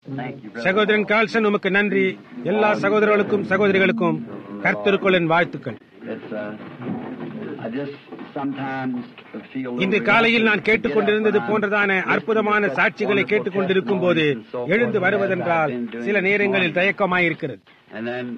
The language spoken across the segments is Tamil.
சகோதரன் கால்சன் உமக்கு நன்றி எல்லா சகோதரர்களுக்கும் சகோதரிகளுக்கும் கர்த்தருக்குள்ளின் வாழ்த்துக்கள் It's, uh, I just sometimes feel a little இன்று காலையில் நான் கேட்டுக்கொண்டிருந்தது போன்றதான அற்புதமான சாட்சிகளை கேட்டுக்கொண்டிருக்கும் போது எழுந்து வருவதென்றால் சில நேரங்களில் தயக்கமாயிருக்கிறது And then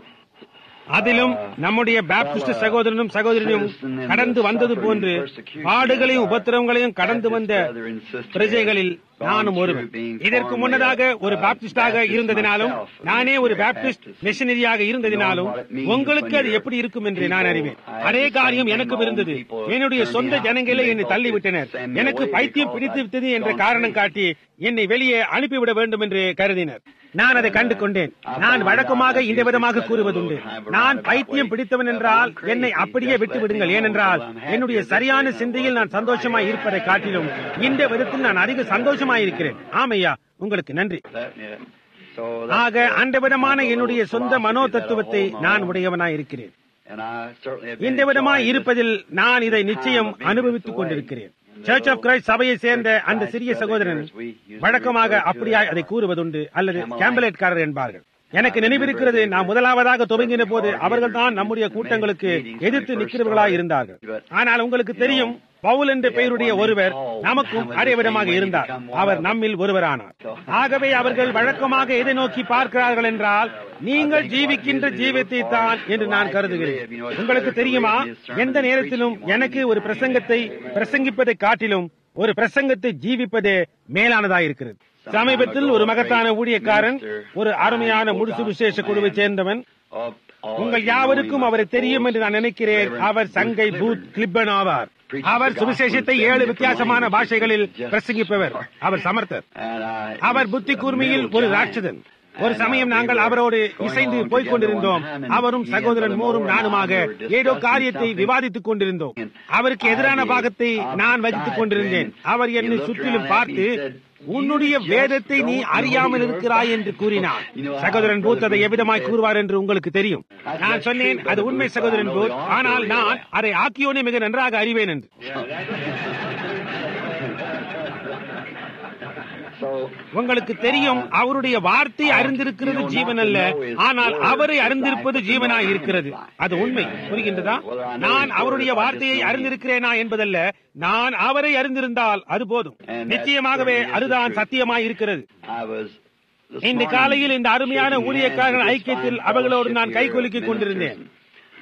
அதிலும் நம்முடைய பாப்டிஸ்ட் சகோதரனும் சகோதரனும் கடந்து வந்தது போன்று பாடுகளையும் உபத்திரவங்களையும் கடந்து வந்த பிரஜைகளில் நானும் ஒருவன் இதற்கு முன்னதாக ஒரு பாப்டிஸ்டாக இருந்ததினாலும் நானே ஒரு பாப்டிஸ்ட் மிஷனரியாக இருந்ததினாலும் உங்களுக்கு அது எப்படி இருக்கும் என்று நான் அறிவேன் அதே காரியம் எனக்கும் இருந்தது என்னுடைய சொந்த ஜனங்களே என்னை தள்ளிவிட்டனர் எனக்கு பைத்தியம் பிடித்து விட்டது என்ற காரணம் காட்டி என்னை வெளியே அனுப்பிவிட வேண்டும் என்று கருதினர் நான் அதை கண்டு கொண்டேன் நான் வழக்கமாக இந்த விதமாக கூறுவதுண்டு நான் பைத்தியம் பிடித்தவன் என்றால் என்னை அப்படியே விட்டு விடுங்கள் ஏனென்றால் என்னுடைய சரியான சிந்தையில் நான் சந்தோஷமாய் இருப்பதை காட்டிலும் இந்த விதத்தில் நான் அதிக சந்தோஷமாய் இருக்கிறேன் ஆமையா உங்களுக்கு நன்றி that, yeah. So ஆக அந்த விதமான என்னுடைய சொந்த மனோ தத்துவத்தை நான் உடையவனாய் இருக்கிறேன் and I certainly have been இந்த விதமாய் enjoying இருப்பதில் நான் இதை நிச்சயம் அனுபவித்துக் கொண்டிருக்கிறேன் சர்ச் ஆஃப் கிரைஸ்ட் சபையை சேர்ந்த அந்த சிறிய சகோதரன் வழக்கமாக அப்படியாய் அதை கூறுவதுண்டு அல்லது கேம்பலேட்காரர் என்பார்கள் எனக்கு நினைவிருக்கிறது நாம் முதலாவதாக துவங்கின போது அவர்கள் தான் நம்முடைய கூட்டங்களுக்கு எதிர்த்து நிற்கிறவர்களாய் இருந்தார்கள் ஆனால் உங்களுக்கு தெரியும் பவுல் என்ற பெயருடைய ஒருவர் நமக்கும் அதே விதமாக இருந்தார் அவர் நம்மில் ஒருவரானார் ஆகவே அவர்கள் வழக்கமாக எதை நோக்கி பார்க்கிறார்கள் என்றால் நீங்கள் ஜீவிக்கின்ற ஜீவத்தை தான் என்று நான் கருதுகிறேன் உங்களுக்கு தெரியுமா எந்த நேரத்திலும் எனக்கு ஒரு பிரசங்கத்தை பிரசங்கிப்பதை காட்டிலும் ஒரு பிரசங்கத்தை ஜீவிப்பதே மேலானதா இருக்கிறது சமீபத்தில் ஒரு மகத்தான ஊழியக்காரன் ஒரு அருமையான முழுசு விசேஷ குழுவை சேர்ந்தவன் of all உங்கள் of you யாவருக்கும் knowing அவரை my தெரியும் என்று நான் நினைக்கிறேன் அவர் சங்கை பூத் கிளிப்பன் ஆவார் அவர் சுவிசேஷத்தை ஏழு வித்தியாசமான பாஷைகளில் பிரசங்கிப்பவர் அவர் சமர்த்தர் And I, அவர் புத்தி கூர்மையில் ஒரு ராட்சதன் ஒரு சமயம் நாங்கள் அவரோடு இசைந்து போய்க் கொண்டிருந்தோம் அவரும் சகோதரன் மோரும் நானுமாக ஏதோ காரியத்தை விவாதித்துக் கொண்டிருந்தோம் அவருக்கு எதிரான பாகத்தை நான் வகித்துக் கொண்டிருந்தேன் அவர் என்னை சுற்றிலும் பார்த்து உன்னுடைய வேதத்தை நீ அறியாமல் இருக்கிறாய் என்று கூறினார் சகோதரன் பூத் அதை எவ்விதமாய் கூறுவார் என்று உங்களுக்கு தெரியும் நான் சொன்னேன் அது உண்மை சகோதரன் பூத் ஆனால் நான் அதை ஆக்கியோனே மிக நன்றாக அறிவேன் என்று so உங்களுக்கு தெரியும் அவருடைய வார்த்தை அறிந்திருக்கிறது ஜீவன் அல்ல ஆனால் அவரை அறிந்திருப்பது ஜீவனாய் இருக்கிறது அது உண்மை புரிகின்றதா நான் அவருடைய வார்த்தையை அறிந்திருக்கிறேனா என்பதல்ல நான் அவரை அறிந்திருந்தால் அது போதும் நிச்சயமாகவே அதுதான் சத்தியமாய் இருக்கிறது I was this இந்த morning காலையில் இந்த அருமையான shaking ஊழியக்காரர்கள் hands with this ஐக்கியத்தில் fine அவர்களோடு fellowship நான் here கைகுலுக்கிக் with கொண்டிருந்தேன் ministers.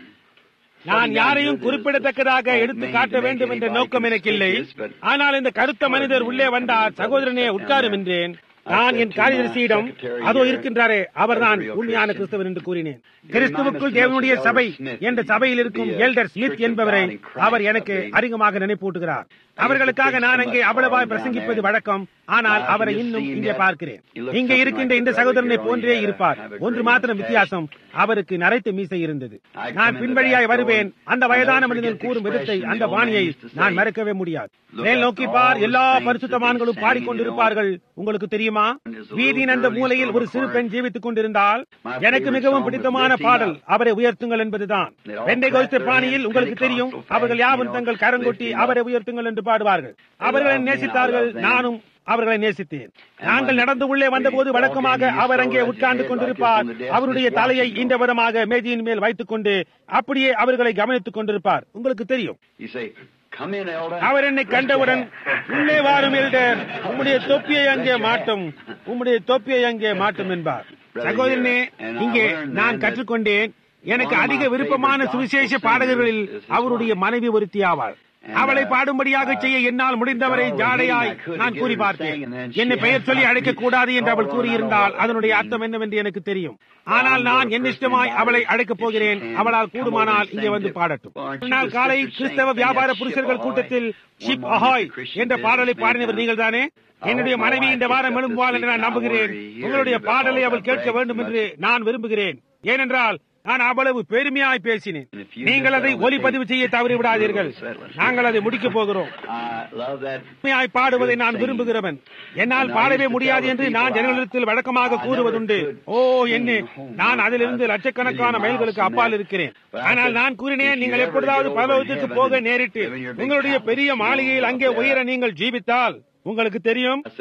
நான் யாரையும் குறிப்பிடத்தக்கதாக எடுத்து காட்ட வேண்டும் என்ற நோக்கம் எனக்கில்லை ஆனால் இந்த கருத்த மனிதர் உள்ளே வந்தார் சகோதரனே உட்காரும் என்றேன் நான் என் காரியதரிசியிடம் அதோ இருக்கின்றாரே அவர்தான் உண்மையான கிறிஸ்தவர் என்று கூறினேன் கிறிஸ்துவுக்குள் தேவனுடைய சபை என்ற சபையில் இருக்கும் எல்டர் ஸ்மித் என்பவரை அவர் எனக்கு அறிமுகமாக நினைப்பூட்டுகிறார் அவர்களுக்காக நான் அங்கே அவ்வளவாய் பிரசங்கிப்பது வழக்கம் ஆனால் அவரை இன்னும் இங்கே பார்க்கிறேன் இங்கே இருக்கின்ற இந்த சகோதரனை போன்றே இருப்பார் ஒன்று மாத்திரம் வித்தியாசம் அவருக்கு நரைத்த மீசை இருந்தது நான் பின்வழியாய் வருவேன் அந்த வயதான மனிதன் கூறும் விதத்தை அந்த பாணியை நான் மறக்கவே முடியாது மேல் நோக்கி பார் எல்லா பரிசுத்தமான்களும் பாடிக்கொண்டிருப்பார்கள் உங்களுக்கு தெரியுமா வீதியின் அந்த மூலையில் ஒரு சிறு பெண் ஜீவித்துக் கொண்டிருந்தால் எனக்கு மிகவும் பிடித்தமான பாடல் அவரை உயர்த்துங்கள் என்பதுதான் வெண்டை கோஸ்த பாணியில் உங்களுக்கு தெரியும் அவர்கள் யாவும் தங்கள் கரங்கொட்டி அவரை உயர்த்துங்கள் என்று பாடுவார்கள் அவர்களை நேசித்தார்கள் நானும் அவர்களை நேசித்தேன் நாங்கள் நடந்து உள்ளே வந்தபோது வழக்கமாக அவர் அங்கே உட்கார்ந்து கொண்டிருப்பார் அவருடைய தலையை இந்த விதமாக மேஜையின் மேல் வைத்துக் கொண்டு அப்படியே அவர்களை கவனித்துக் கொண்டிருப்பார் உங்களுக்கு தெரியும் You say, come in, elder. அவர் என்னை கண்டவுடன் உள்ளே வாரும் எல்டர் உம்முடைய தொப்பியை அங்கே மாட்டும் உம்முடைய தொப்பியை அங்கே மாட்டும் என்பார் சகோதரனே இங்கே நான் கற்றுக்கொண்டேன் எனக்கு அதிக விருப்பமான சுவிசேஷ பாடகர்களில் அவருடைய மனைவி ஒருத்தி ஆவாள் அவளை பாடும்படியாக செய்ய என்னால் முடிந்தவரை ஜாடையாய் நான் கூறி பார்த்தேன் என்னை பெயர் சொல்லி அழைக்க கூடாது என்று அவள் கூறியிருந்தால் அதனுடைய அர்த்தம் என்னவென்று எனக்கு தெரியும் ஆனால் நான் என் இஷ்டமாய் அவளை அழைக்கப் போகிறேன் அவளால் கூடுமானால் இங்கே வந்து பாடட்டும் ஒரு நாள் காலை கிறிஸ்தவ வியாபார புருஷர்கள் கூட்டத்தில் ஷிப் அஹாய் என்ற பாடலை பாடினவர் நீங்கள் தானே என்னுடைய மனைவி இந்த வாரம் எழும்புவாள் என்று நான் நம்புகிறேன் உங்களுடைய பாடலை அவள் கேட்க வேண்டும் என்று நான் விரும்புகிறேன் ஏனென்றால் நான் அவ்வளவு பெருமையாய் பேசினேன் நீங்கள் அதை ஒலிப்பதிவு செய்ய தவறி விடாதீர்கள் நாங்கள் அதை முடிக்கப் போகிறோம் I love that. உண்மையாய் பாடுவதை நான் விரும்புகிறவன் என்னால் பாடவே முடியாது என்று நான் ஜனங்களிடத்தில் வழக்கமாக கூறுவதுண்டு ஓ என்ன நான் அதிலிருந்து லட்சக்கணக்கான மைல்களுக்கு அப்பால் இருக்கிறேன் ஆனால் நான் கூறினேன் நீங்கள் எப்பொழுதாவது பரலோகத்திற்கு போக நேரிட்டு உங்களுடைய பெரிய மாளிகையில் அங்கே உயர நீங்கள் ஜீவித்தால் உங்களுக்கு தெரியும் I said,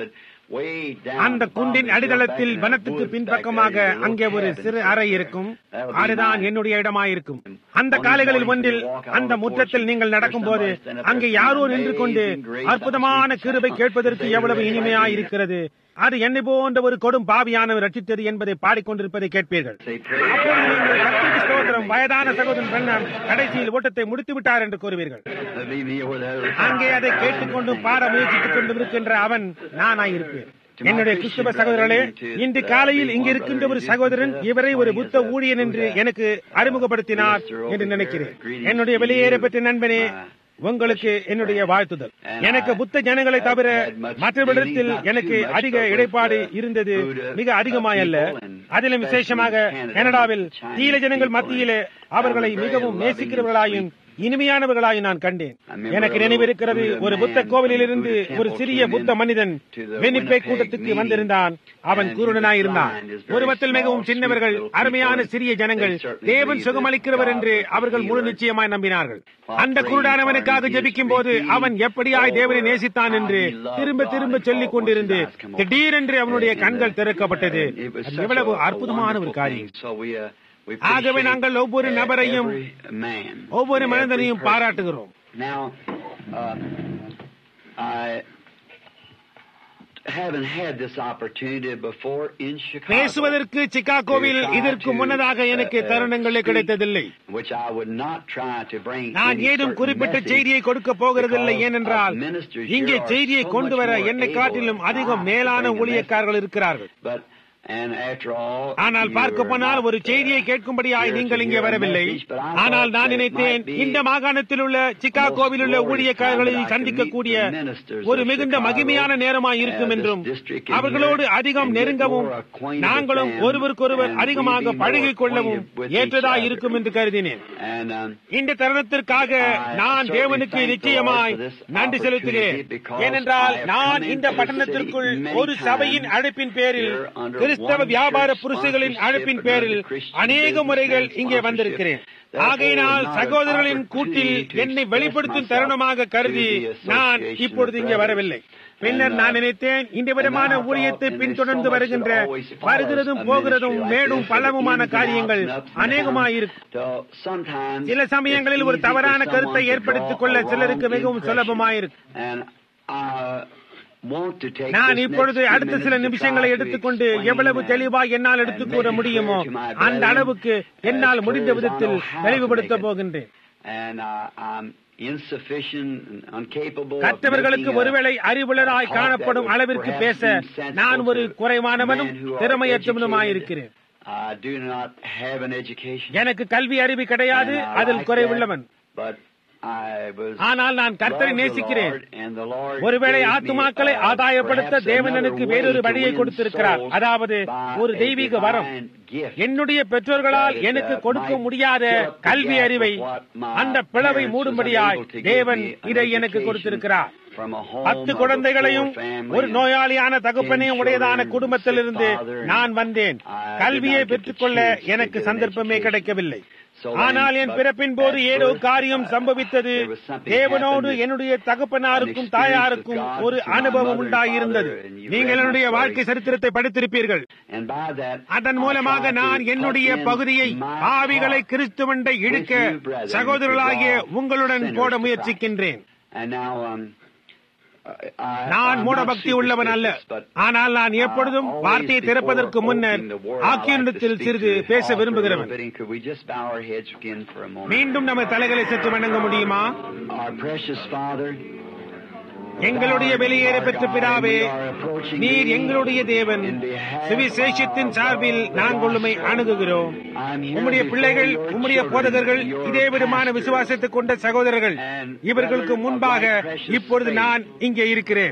way down அந்த at the குண்டின் bottom of the அடித்தளத்தில் track in that வனத்துக்கு woods பின்பக்கமாக back there, there's a அங்கே little ஒரு cabin சிறு set அறை there. இருக்கும் That would be அதுதான் mine. என்னுடைய இடமாயிருக்கும் அந்த One காலைகளில் morning ஒன்றில் when you walk out அந்த on the முற்றத்தில் porch, நீங்கள் there's நடக்கும்போது somebody standing up அங்கே there யாரோ singing நின்று கொண்டு Amazing Grace, அற்புதமான how sweet கிருபை the கேட்பதற்கு sound. எவ்வளவு Say, இனிமையாய் "Right இருக்கிறது அது என்னை போன்ற ஒரு கொடும் பாவியானவர் ரட்சித்தது என்பதை பாடிக்கொண்டிருப்பதை கேட்பீர்கள் Say, praise அப்பொழுது God. நீங்கள் கர்த்தருக்கு ஸ்தோத்திரம் வயதான சகோதரன் பெண்ணாம் கடைசியில் ஓட்டத்தை முடித்து விட்டார் என்று கூறுவீர்கள் That'd be me over there. அங்கே அதை கேட்டுக்கொண்டும் பாட முயற்சித்துக் கொண்டும் இருக்கின்ற அவன் நானாயிருப்பேன் என்னுடைய கிறிஸ்துவ சகோதரர்களே இன்று காலையில் இங்கு இருக்கின்ற ஒரு சகோதரன் இவரை ஒரு புத்த ஊழியன் என்று எனக்கு அறிமுகப்படுத்தினார் என்று நினைக்கிறேன் என்னுடைய வெளியேற பெற்ற நண்பனே உங்களுக்கு என்னுடைய வாழ்த்துதல் எனக்கு புத்த ஜனங்களை தவிர மற்றவரிடத்தில் எனக்கு அதிக இடைப்பாடு இருந்தது மிக அதிகமாயல்ல அதிலும் விசேஷமாக கனடாவில் தீல ஜனங்கள் மத்தியிலே அவர்களை மிகவும் நேசிக்கிறவர்களாயும் இனிமையானவர்களாய் நான் கண்டேன் எனக்கு நினைவிருக்கிறது ஒரு புத்த கோவிலிலிருந்து ஒரு சிறிய புத்த மனிதன் வெனிப்பே கூட்டத்துக்கு வந்திருந்தான் அவன் குருடனாய் இருந்தான் உருவத்தில் மிகவும் சின்னவர்கள் அருமையான சிறிய ஜனங்கள் தேவன் சுகமளிக்கிறவர் என்று அவர்கள் முழு நிச்சயமாய் நம்பினார்கள் அந்த குருடானவனுக்காக ஜெபிக்கும் போது அவன் எப்படியாய் தேவனை நேசித்தான் என்று திரும்ப திரும்ப சொல்லிக் கொண்டிருந்து திடீரென்று அவனுடைய கண்கள் திறக்கப்பட்டது அது எவ்வளவு அற்புதமான ஒரு காரியம் So we, uh, we ஆகவே appreciate நாங்கள் ஒவ்வொரு நபரையும் every man, ஒவ்வொரு every மனிதனையும் person. பாராட்டுகிறோம் Now, uh, I haven't had this opportunity before in Chicago. பேசுவதற்கு சிகாகோவில் இதற்கு முன்னதாக எனக்கு தருணங்களே கிடைத்ததில்லை Which I would not try to bring நான் any ஏதும் certain குறிப்பிட்ட message செய்தியை கொடுக்க போகிறதில்லை because ஏனென்றால் our ministers இங்கே here are செய்தியை so கொண்டு much வர more என்னை able காட்டிலும் than அதிகம் I to மேலான bring a ஊழியக்காரர்கள் இருக்கிறார்கள் message. But, and after all, ஆனால் you பார்க்க are போனால் not, ஒரு செய்தியை uh, கேட்கும்படியாய் here to நீங்கள் இங்கே hear a வரவில்லை message, but I ஆனால் thought நான் that it நினைத்தேன் might be இந்த மாகாணத்தில் உள்ள சிகாகோவில் உள்ள glorious ஊழியக்காரர்களை time that I can சந்திக்கக்கூடிய meet the ministers ஒரு of மிகுந்த Chicago, மகிமையான நேரமாய் இருக்கும் uh, this என்றும் district in அவர்களோடு here, அதிகம் and get நெருங்கவும் more acquainted நாங்களும் with them, ஒருவருக்கொருவர் and we அதிகமாக be more பழகிக் கொள்ளவும் acquainted with each ஏற்றதாய் other. இருக்கும் என்று கருதினேன் And, um, இந்த தருணத்திற்காக நான் தேவனுக்கு நிச்சயமாய் நன்றி செலுத்துகிறேன் ஏனென்றால் நான் இந்த பட்டணத்திற்குள் ஒரு சபையின் அழைப்பின் பேரில் கிறிஸ்தவ வியாபார புருஷர்களின் அழைப்பின் பேரில் அநேக முறைகள் இங்கே வந்திருக்கிறேன் ஆகையினால் சகோதரர்களின் கூட்டில் என்னை வெளிப்படுத்தும் தருணமாக கருதி நான் இப்பொழுது இங்கே வரவில்லை பின்னர் நான் நினைத்தேன் இந்த விதமான ஊழியத்தை பின்தொடர்ந்து வருகின்ற வருகிறதும் போகிறதும் மேடும் பள்ளமுமான காரியங்கள் அநேகமாயிருக்கும் சில சமயங்களில் ஒரு தவறான கருத்தை ஏற்படுத்திக் கொள்ள சிலருக்கு மிகவும் சுலபமாயிருக்கும் நான் இப்பொழுது அடுத்த சில நிமிஷங்களை எடுத்துக்கொண்டு எவ்வளவு தெளிவாய் என்னால் எடுத்துக் கூற முடியுமோ அந்த அளவுக்கு என்னால் முடிந்த விதத்தில் தெளிவுபடுத்த போகின்றேன் கற்றவர்களுக்கு ஒருவேளை அறிவுளராய் காணப்படும் அளவிற்கு பேச நான் ஒரு குறைவானவனும் திறமையற்றவனுமாயிருக்கிறேன் எனக்கு கல்வி அறிவு கிடையாது அதில் குறைவுள்ளவன் ஆனால் நான் கர்த்தரை நேசிக்கிறேன் ஒருவேளை ஆத்துமாக்களை ஆதாயப்படுத்த தேவன் எனக்கு வேறொரு வழியை கொடுத்திருக்கிறார் அதாவது ஒரு தெய்வீக வரம் என்னுடைய பெற்றோர்களால் எனக்கு கொடுக்க முடியாத கல்வி அறிவை அந்த பிளவை மூடும்படியாய் தேவன் இதை எனக்கு கொடுத்திருக்கிறார் பத்து குழந்தைகளையும் ஒரு நோயாளியான தகப்பனையும் உடையதான குடும்பத்திலிருந்து நான் வந்தேன் கல்வியை பெற்றுக்கொள்ள எனக்கு சந்தர்ப்பமே கிடைக்கவில்லை ஆனால் என் பிறப்பின் போது ஏதோ காரியம் சம்பவித்தது தேவனோடு என்னுடைய தகப்பனாருக்கும் தாயாருக்கும் ஒரு அனுபவம் உண்டாயிருந்தது நீங்கள் என்னுடைய வாழ்க்கை சரித்திரத்தை படித்திருப்பீர்கள் அதன் மூலமாக நான் என்னுடைய பகுதியை ஆவிகளை கிறிஸ்துவண்டை இழுக்க சகோதரர்களாகிய உங்களுடன் போட முயற்சிக்கின்றேன் நான் மூடபக்தி உள்ளவன் அல்ல ஆனால் நான் எப்பொழுதும் வார்த்தையை திறப்பதற்கு முன்னர் ஆக்கியனிடத்தில் சிறிது பேச விரும்புகிறவன் மீண்டும் நம்ம தலைகளை சற்று வணங்க முடியுமா எங்களுடைய வெளியேற பெற்ற பிதாவே நீர் எங்களுடைய தேவன் சுவிசேஷத்தின் சார்பில் நாங்கள் உண்மை அணுகுகிறோம் உம்முடைய பிள்ளைகள் உம்முடைய போதகர்கள் இதே விதமான விசுவாசத்தை கொண்ட சகோதரர்கள் இவர்களுக்கு முன்பாக இப்பொழுது நான் இங்கே இருக்கிறேன்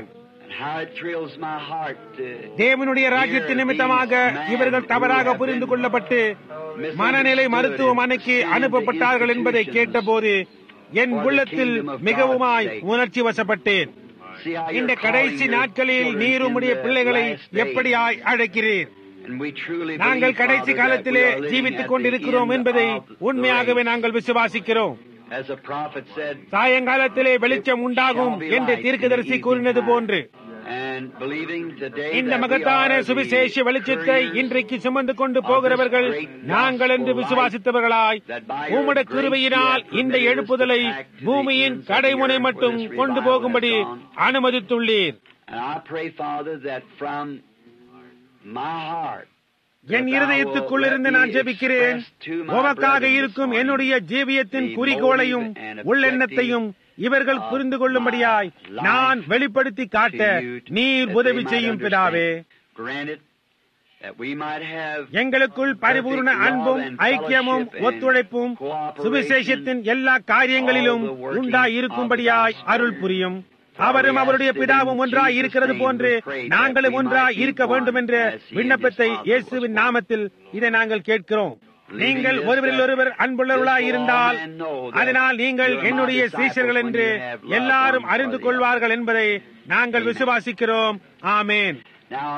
தேவனுடைய ராஜ்யத்தின் நிமித்தமாக இவர்கள் தவறாக புரிந்து கொள்ளப்பட்டு மனநிலை மருத்துவமனைக்கு அனுப்பப்பட்டார்கள் என்பதை கேட்டபோது என் உள்ளத்தில் மிகவுமாய் உணர்ச்சி வசப்பட்டேன் இந்த கடைசி நாட்களில் நீர் உம்முடைய பிள்ளைகளை எப்படியாய் அழைக்கிறீர் நாங்கள் கடைசி காலத்திலே ஜீவித்துக் கொண்டிருக்கிறோம் என்பதை உண்மையாகவே நாங்கள் விசுவாசிக்கிறோம் சாயங்காலத்திலே வெளிச்சம் உண்டாகும் என்று தீர்க்கதரிசி கூறினது போன்று and believing today இந்த that we மகத்தான are the சுவிசேஷ வெளிச்சத்தை couriers இன்றைக்கு சுமந்து கொண்டு போகிறவர்கள் நாங்கள் என்று விசுவாசித்தவர்களாய் உம்முடைய கிருபையினால் இந்த எழுப்புதலை பூமியின் கடைமுனை மட்டும் கொண்டு போகும்படி அனுமதித்துள்ளீர் And I pray, Father, that from my heart என் இருதயத்துக்குள்ளிருந்து நான் ஜெபிக்கிறேன் உமக்காக இருக்கும் என்னுடைய ஜீவியத்தின் குறிக்கோளையும் உள்ளெண்ணத்தையும் இவர்கள் புரிந்து கொள்ளும்படியாய் நான் வெளிப்படுத்தி காட்ட நீர் உதவி செய்யும் பிதாவே granted that we might have எங்களுக்குள் பரிபூர்ண அன்பும் ஐக்கியமும் ஒத்துழைப்பும் சுவிசேஷத்தின் எல்லா காரியங்களிலும் உண்டாய் இருக்கும்படியாய் அருள் புரியும் அவரும் அவருடைய பிதாவும் ஒன்றாய் இருக்கிறது போன்று நாங்களும் ஒன்றாய் இருக்க வேண்டும் என்ற விண்ணப்பத்தை இயேசுவின் நாமத்தில் இதை நாங்கள் கேட்கிறோம் நீங்கள் ஒருவரில் ஒருவர் அன்புள்ளவர்களாய் இருந்தால் அதனால் நீங்கள் என்னுடைய சீஷர்கள் என்று எல்லாரும் அறிந்து கொள்வார்கள் என்பதை நாங்கள் விசுவாசிக்கிறோம் ஆமேன் now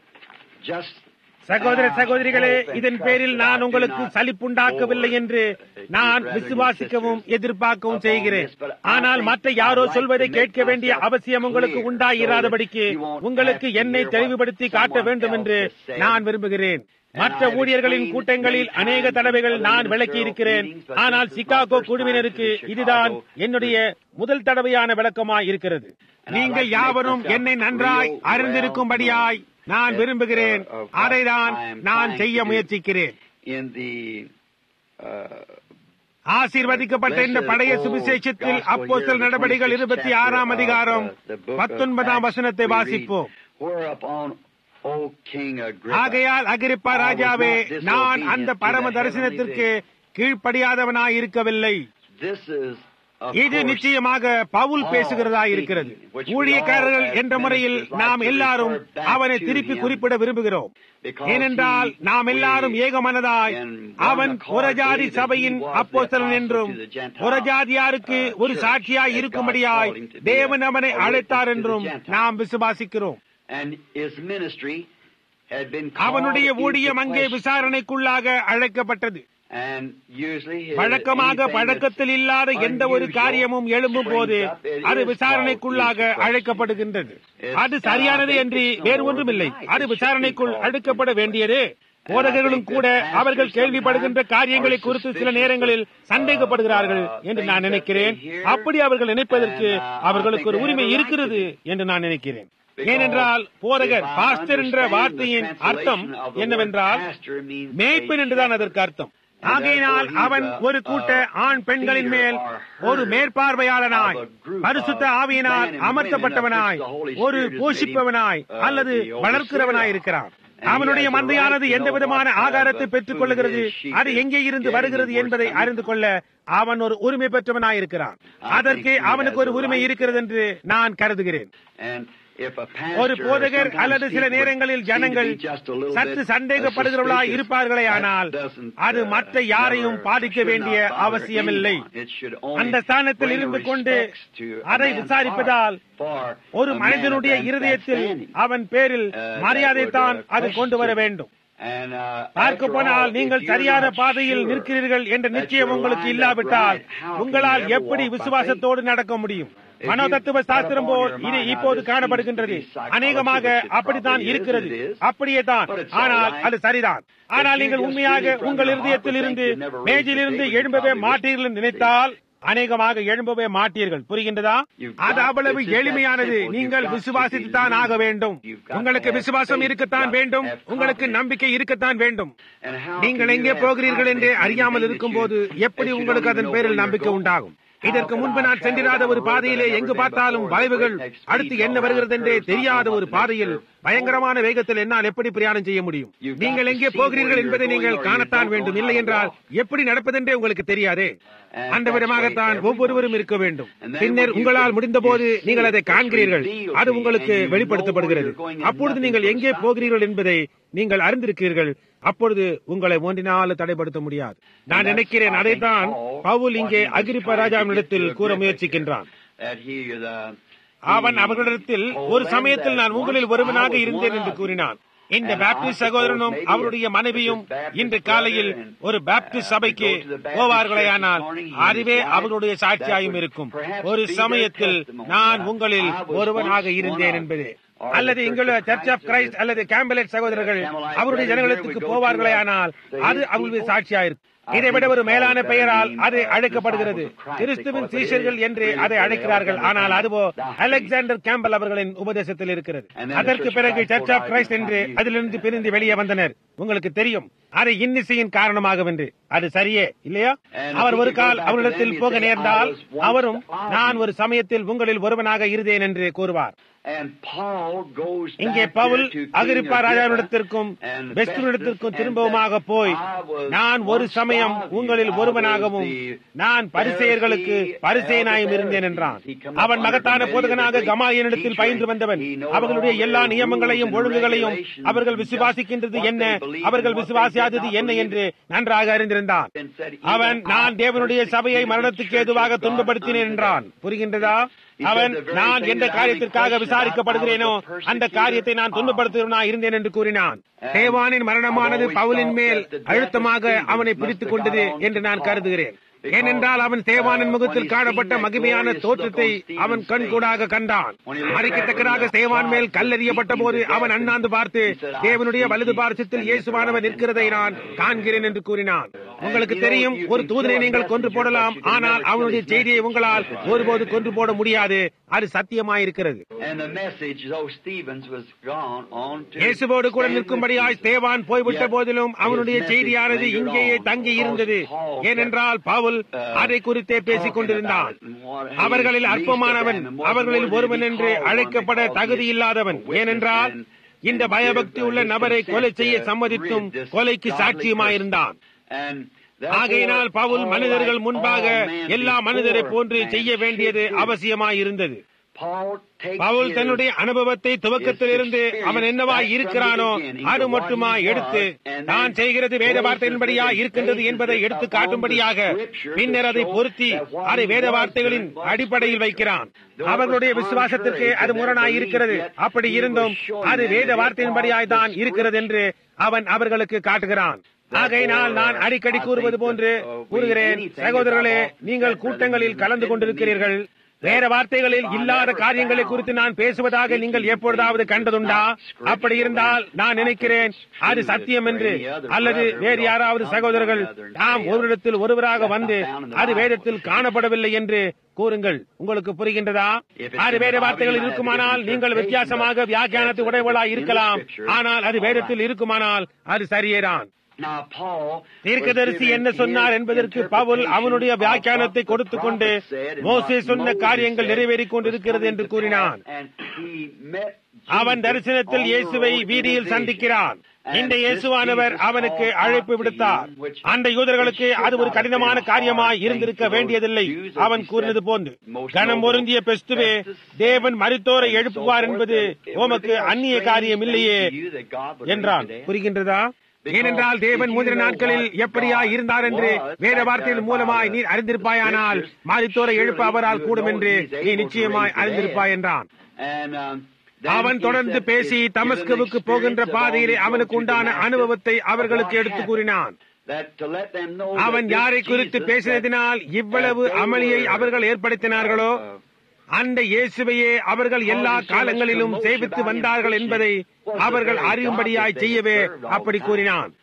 just சகோதர சகோதரிகளே இதன் பேரில் நான் உங்களுக்கு சலிப்புண்டாக்கவில்லை என்று நான் விசுவாசிக்கவும் எதிர்பார்க்கவும் செய்கிறேன் ஆனால் மற்ற யாரோ சொல்வதை கேட்க வேண்டிய அவசியம் உங்களுக்கு உண்டாயிராதபடிக்கு உங்களுக்கு என்னை தெளிவுபடுத்தி காட்ட வேண்டும் என்று நான் விரும்புகிறேன் மற்ற ஊழியர்களின் கூட்டங்களில் அநேக தடவைகள் நான் விளக்கி இருக்கிறேன் ஆனால் சிகாகோ குழுவினருக்கு இதுதான் என்னுடைய முதல் தடவையான விளக்கமாய் இருக்கிறது நீங்கள் யாவரும் என்னை நன்றாய் அறிந்திருக்கும்படியாய் நான் விரும்புகிறேன் அதைதான் நான் செய்ய முயற்சிக்கிறேன் in the uh, ஆசீர்வதிக்கப்பட்ட இந்த பழைய சுவிசேஷத்தில் அப்போஸ்தலர் நடவடிக்கைகள் இருபத்தி ஆறாம் அதிகாரம் பத்தொன்பதாம் வசனத்தை வாசிப்போம் whereupon, O King Agrippa, ஆகையால் அகிரிப்பா ராஜாவே நான் அந்த பரம தரிசனத்திற்கு கீழ்ப்படியாதவனாய் இருக்கவில்லை this is of இது course, நிச்சயமாக பவுல் பேசுகிறதா இருக்கிறது ஊழியக்காரர்கள் என்ற முறையில் நாம் எல்லாரும் அவனை திருப்பி குறிப்பிட விரும்புகிறோம் ஏனென்றால் நாம் எல்லாரும் ஏகமனதாய் அவன் புறஜாதி சபையின் அப்போஸ்தலன் என்றும் புறஜாதியாருக்கு ஒரு சாட்சியாய் இருக்கும்படியாய் தேவன் அவனை அழைத்தார் என்றும் நாம் விசுவாசிக்கிறோம் and his ministry had been called அவனுடைய into ஊழியம் அங்கே question. விசாரணைக்குள்ளாக அழைக்கப்பட்டது and usually his- வழக்கமாக anything பழக்கத்தில் that's இல்லாத எந்த ஒரு unusual காரியமும் எழும்பும் போது springs up, it அது is விசாரணைக்குள்ளாக called into அழைக்கப்படுகின்றது It's அது சரியானது not என்று ethical வேறு or ஒன்றுமில்லை right. அது It should விசாரணைக்குள் be called அடுக்கப்பட into வேண்டியது போதகர்களும் கூட அவர்கள் கேள்விப்படுகின்ற காரியங்களை குறித்து சில நேரங்களில் சந்தேகப்படுகிறார்கள் என்று நான் நினைக்கிறேன் அப்படி அவர்கள் நினைப்பதற்கு அவர்களுக்கு ஒரு உரிமை இருக்கிறது என்று நான் நினைக்கிறேன் ஏனென்றால் போதகர் பாஸ்டர் என்ற வார்த்தையின் அர்த்தம் என்னவென்றால் மேய்ப்பன் என்றுதான் அதற்கு அர்த்தம் ஆகையினால் அவன் ஒரு கூட்ட ஆண் பெண்களின் மேல் ஒரு மேற்பார்வையாளனாய் பரிசுத்த ஆவியினால் அமர்த்தப்பட்டவனாய் ஒரு போஷிப்பவனாய் அல்லது வளர்க்கிறவனாய் இருக்கிறான் அவனுடைய மந்தையானது எந்த விதமான ஆகாரத்தை பெற்றுக் கொள்ளுகிறது அது எங்கே இருந்து வருகிறது என்பதை அறிந்து கொள்ள அவன் ஒரு உரிமை பெற்றவனாய் இருக்கிறான் அதற்கு அவனுக்கு ஒரு உரிமை இருக்கிறது என்று நான் கருதுகிறேன் ஒரு போதகர் அல்லது சில நேரங்களில் ஜனங்கள் சற்று சந்தேகப்படுகிறவர்களாய் இருப்பார்களே ஆனால் அது மற்ற யாரையும் பாதிக்க வேண்டிய அவசியமில்லை அந்த ஸ்தானத்தில் இருந்து கொண்டு அதை விசாரிப்பதால் ஒரு மனிதனுடைய இருதயத்தில் அவன் பேரில் மரியாதைத்தான் அது கொண்டு வர வேண்டும் பார்க்க போனால் நீங்கள் சரியான பாதையில் நிற்கிறீர்கள் என்ற நிச்சயம் உங்களுக்கு இல்லாவிட்டால் உங்களால் எப்படி விசுவாசத்தோடு நடக்க முடியும் மனோதத்துவ சாஸ்திரம் போல் இது இப்போது காணப்படுகின்றது அநேகமாக அப்படித்தான் இருக்கிறது அப்படியே தான் ஆனால் அது சரிதான் ஆனால் நீங்கள் உண்மையாக உங்கள் இருதயத்தில் இருந்து மேஜிலிருந்து எழும்பவே மாட்டீர்கள் என்று நினைத்தால் அநேகமாக எழும்பவே மாட்டீர்கள் புரிகின்றதா அது அவ்வளவு எளிமையானது நீங்கள் விசுவாசித்துத்தான் ஆக வேண்டும் உங்களுக்கு விசுவாசம் இருக்கத்தான் வேண்டும் உங்களுக்கு நம்பிக்கை இருக்கத்தான் வேண்டும் நீங்கள் எங்கே போகிறீர்கள் என்று அறியாமல் இருக்கும் போது எப்படி உங்களுக்கு அதன் பேரில் நம்பிக்கை உண்டாகும் இதற்கு முன்பு நான் சென்றிராத ஒரு பாதையிலே எங்கு பார்த்தாலும் வளைவுகள் அடுத்து என்ன வருகிறது என்றே தெரியாத ஒரு பாதையில் பயங்கரமான வேகத்தில் என்னால் எப்படி பிரயாணம் செய்ய முடியும் நீங்கள் எங்கே போகிறீர்கள் என்பதை நீங்கள் காணத்தான் வேண்டும் இல்லை என்றால் எப்படி நடப்பதென்றே உங்களுக்கு தெரியாதே அந்த விதமாகத்தான் ஒவ்வொருவரும் இருக்க வேண்டும் பின்னர் உங்களால் முடிந்த போது நீங்கள் அதை காண்கிறீர்கள் அது உங்களுக்கு வெளிப்படுத்தப்படுகிறது அப்பொழுது நீங்கள் எங்கே போகிறீர்கள் என்பதை நீங்கள் அறிந்திருக்கிறீர்கள் அப்பொழுது உங்களை ஒன்றினால் தடைப்படுத்த முடியாது நான் நினைக்கிறேன் அதைத்தான் பவுல் இங்கே அகிரிப்ப ராஜாவினிடத்தில் கூற முயற்சிக்கின்றான் அவன் அவர்களிடத்தில் ஒரு சமயத்தில் நான் உங்களில் ஒருவனாக இருந்தேன் என்று கூறினான் இந்த பாப்டிஸ்ட் சகோதரனும் அவருடைய மனைவியும் இன்று காலையில் ஒரு பாப்டிஸ்ட் சபைக்கு போவார்களேயானால் அதுவே அவர்களுடைய சாட்சியாயும் இருக்கும் ஒரு சமயத்தில் நான் உங்களில் ஒருவனாக இருந்தேன் என்பதே அல்லது இங்குள்ள சர்ச் ஆஃப் கிரைஸ்ட் அல்லது கேம்பலெட் சகோதரர்கள் அவருடைய ஜனங்களுக்கு போவார்களே ஆனால் அது அவர்களுடைய சாட்சியாயிருக்கும் இதை விட ஒரு மேலான பெயரால் அது அழைக்கப்படுகிறது கிறிஸ்துவின் சீஷர்கள் என்று அதை அழைக்கிறார்கள் ஆனால் அதுவோ அலெக்சாண்டர் கேம்பல் அவர்களின் உபதேசத்தில் இருக்கிறது அதற்கு பிறகு சர்ச் ஆஃப் கிரைஸ்ட் என்று அதிலிருந்து பிரிந்து வெளியே வந்தனர் உங்களுக்கு தெரியும் அது இன்னிசையின் காரணமாக என்று அது சரியே இல்லையா அவர் ஒரு கால் அவரிடத்தில் போக நேர்ந்தால் அவரும் நான் ஒரு சமயத்தில் உங்களில் ஒருவனாக இருந்தேன் என்று கூறுவார் இங்கே பவுல் அகிரிப்பா ராஜாவிடத்திற்கும் பெஸ்டரிடத்திற்கும் திரும்பவுமாக போய் நான் ஒரு சமயம் உங்களில் ஒருவனாகவும் நான் பரிசெயர்களுக்கு பரிசெயனாயும் இருந்தேன் என்றான் அவன் மகத்தான போதகனாக கமாயனிடத்தில் பயின்று வந்தவன் அவர்களுடைய எல்லா நியமங்களையும் ஒழுங்குகளையும் அவர்கள் விசுவாசிக்கின்றது என்ன அவர்கள் விசுவாசியாதது என்ன என்று நன்றாக அறிந்திருந்தான் அவன் நான் தேவனுடைய சபையை மரணத்துக்கு ஏதுவாக துன்பப்படுத்தினேன் என்றான் புரிகின்றதா அவன் நான் எந்த காரியத்திற்காக விசாரிக்கப்படுகிறேனோ அந்த காரியத்தை நான் துன்பப்படுத்துகிறவனா இருந்தேன் என்று கூறினான் தேவானின் மரணமானது பவுலின் மேல் அழுத்தமாக அவனை பிடித்துக் கொண்டது என்று நான் கருதுகிறேன் ஏனென்றால் அவன் தேவானின் முகத்தில் காணப்பட்ட மகிமையான தோற்றத்தை அவன் கண்கூடாக கண்டான் மறைக்கத்தக்கதாக தேவான் மேல் கல்லறியப்பட்ட போது அவன் அண்ணாந்து பார்த்து தேவனுடைய வலது பார்சத்தில் இயேசுவானவன் நிற்கிறதை நான் காண்கிறேன் என்று கூறினான் உங்களுக்கு தெரியும் ஒரு தூதனை நீங்கள் கொன்று போடலாம் ஆனால் அவனுடைய செய்தியை உங்களால் ஒருபோது கொன்று போட முடியாது அது சத்தியமாயிருக்கிறது இயேசுவோடு கூட நிற்கும்படியாய் தேவான் போய்விட்ட போதிலும் அவனுடைய செய்தியானது இங்கேயே தங்கி இருந்தது ஏனென்றால் பவுல் அதை குறித்தே பேசிக் கொண்டிருந்தான் அவர்களில் அற்பமானவன் அவர்களில் ஒருவன் என்று அழைக்கப்பட தகுதி இல்லாதவன் ஏனென்றால் இந்த பயபக்தி உள்ள நபரை கொலை செய்ய சம்மதித்தும் கொலைக்கு சாட்சியுமாயிருந்தான் ஆகையினால் பவுல் மனிதர்கள் முன்பாக எல்லா மனிதரை போன்று செய்ய வேண்டியது அவசியமாயிருந்தது பவுல் தன்னுடைய அனுபவத்தை துவக்கத்திலிருந்து அவன் என்னவா இருக்கிறானோ அது மட்டுமா எடுத்து தான் செய்கிறது வேத வார்த்தையின்படியா இருக்கின்றது என்பதை எடுத்து காட்டும்படியாக பின்னர் அதை பொருத்தி அதை வேத வார்த்தைகளின் அடிப்படையில் வைக்கிறான் அவர்களுடைய விசுவாசத்திற்கு அது முரணாய் இருக்கிறது அப்படி இருந்தும் அது வேத வார்த்தையின்படியாய் தான் இருக்கிறது என்று அவன் அவர்களுக்கு காட்டுகிறான் ஆகையினால் நான் அடிக்கடி கூறுவது போன்று கூறுகிறேன் சகோதரர்களே நீங்கள் கூட்டங்களில் கலந்து கொண்டிருக்கிறீர்கள் வேற வார்த்தைகளில் இல்லாத காரியங்களை குறித்து நான் பேசுவதாக நீங்கள் எப்பொழுதாவது கண்டதுண்டா அப்படி இருந்தால் நான் நினைக்கிறேன் அது சத்தியம் என்று அல்லது வேறு யாராவது சகோதரர்கள் நாம் ஒருவிடத்தில் ஒருவராக வந்து அது வேதத்தில் காணப்படவில்லை என்று கூறுங்கள் உங்களுக்கு புரிகின்றதா அது வேற வார்த்தைகள் இருக்குமானால் நீங்கள் வித்தியாசமாக வியாக்கியானத்தை உடையவளா இருக்கலாம் ஆனால் அது வேதத்தில் இருக்குமானால் அது சரியேதான் தீர்க்கதரிசி என்ன சொன்னார் என்பதற்கு பவுல் அவனுடைய வியாக்கியானத்தை கொடுத்துக் கொண்டு மோசே சொன்ன காரியங்கள் நிறைவேறிக் கொண்டிருக்கிறது என்று கூறினான் அவன் தரிசனத்தில் இயேசுவை வீதியில் சந்திக்கிறான் இந்த இயேசுவானவர் அவனுக்கு அழைப்பு விடுத்தார் அந்த யூதர்களுக்கு அது ஒரு கடினமான காரியமாய் இருந்திருக்க வேண்டியதில்லை அவன் கூறினது போன்று கனம் பொருந்திய பெஸ்துவே தேவன் மருத்தோரை எழுப்புவார் என்பது உமக்கு அந்நிய காரியம் இல்லையே என்றான் புரிகின்றதா ஏனென்றால் தேவன் மூன்று நாட்களில் எப்படியா இருந்தார் என்று வேத வார்த்தையின் மூலமாய் நீ அறிந்திருப்பாயானால் மாறித்தோரை எழுப்ப அவரால் கூடும் என்று நீ நிச்சயமாய் அறிந்திருப்பாய் என்றான் அவன் தொடர்ந்து பேசி தமஸ்குவுக்கு போகின்ற பாதையிலே அவனுக்கு உண்டான அனுபவத்தை அவர்களுக்கு எடுத்து கூறினான் அவன் யாரை குறித்து பேசினதினால் இவ்வளவு அமளியை அவர்கள் ஏற்படுத்தினார்களோ அந்த இயேசுவையே அவர்கள் எல்லா காலங்களிலும் சேவித்து வந்தார்கள் என்பதை அவர்கள் அறியும்படியாய் செய்யவே அப்படி கூறினான்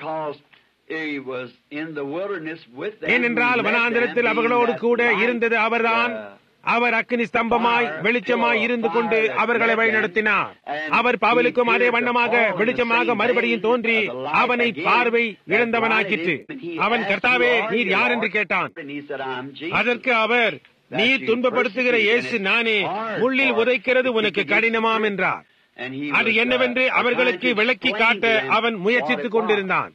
ஏனென்றால் வனாந்திரத்தில் அவர்களோடு கூட இருந்தது அவர்தான் அவர் அக்னி ஸ்தம்பமாய் வெளிச்சமாய் இருந்து கொண்டு அவர்களை வழிநடத்தினார் அவர் பவலுக்கும் அதே வண்ணமாக வெளிச்சமாக மறுபடியும் தோன்றி அவனை பார்வை இழந்தவனாக்கிற்று அவன் கர்த்தாவே நீர் யார் என்று கேட்டான் அதற்கு அவர் நீ துன்பப்படுத்துகிற இயேசு நானே முள்ளில் உதைக்கிறது உனக்கு கடினமாம் என்றார் அது என்னவென்று அவர்களுக்கு விளக்கி காட்ட அவன் முயற்சித்துக் கொண்டிருந்தான்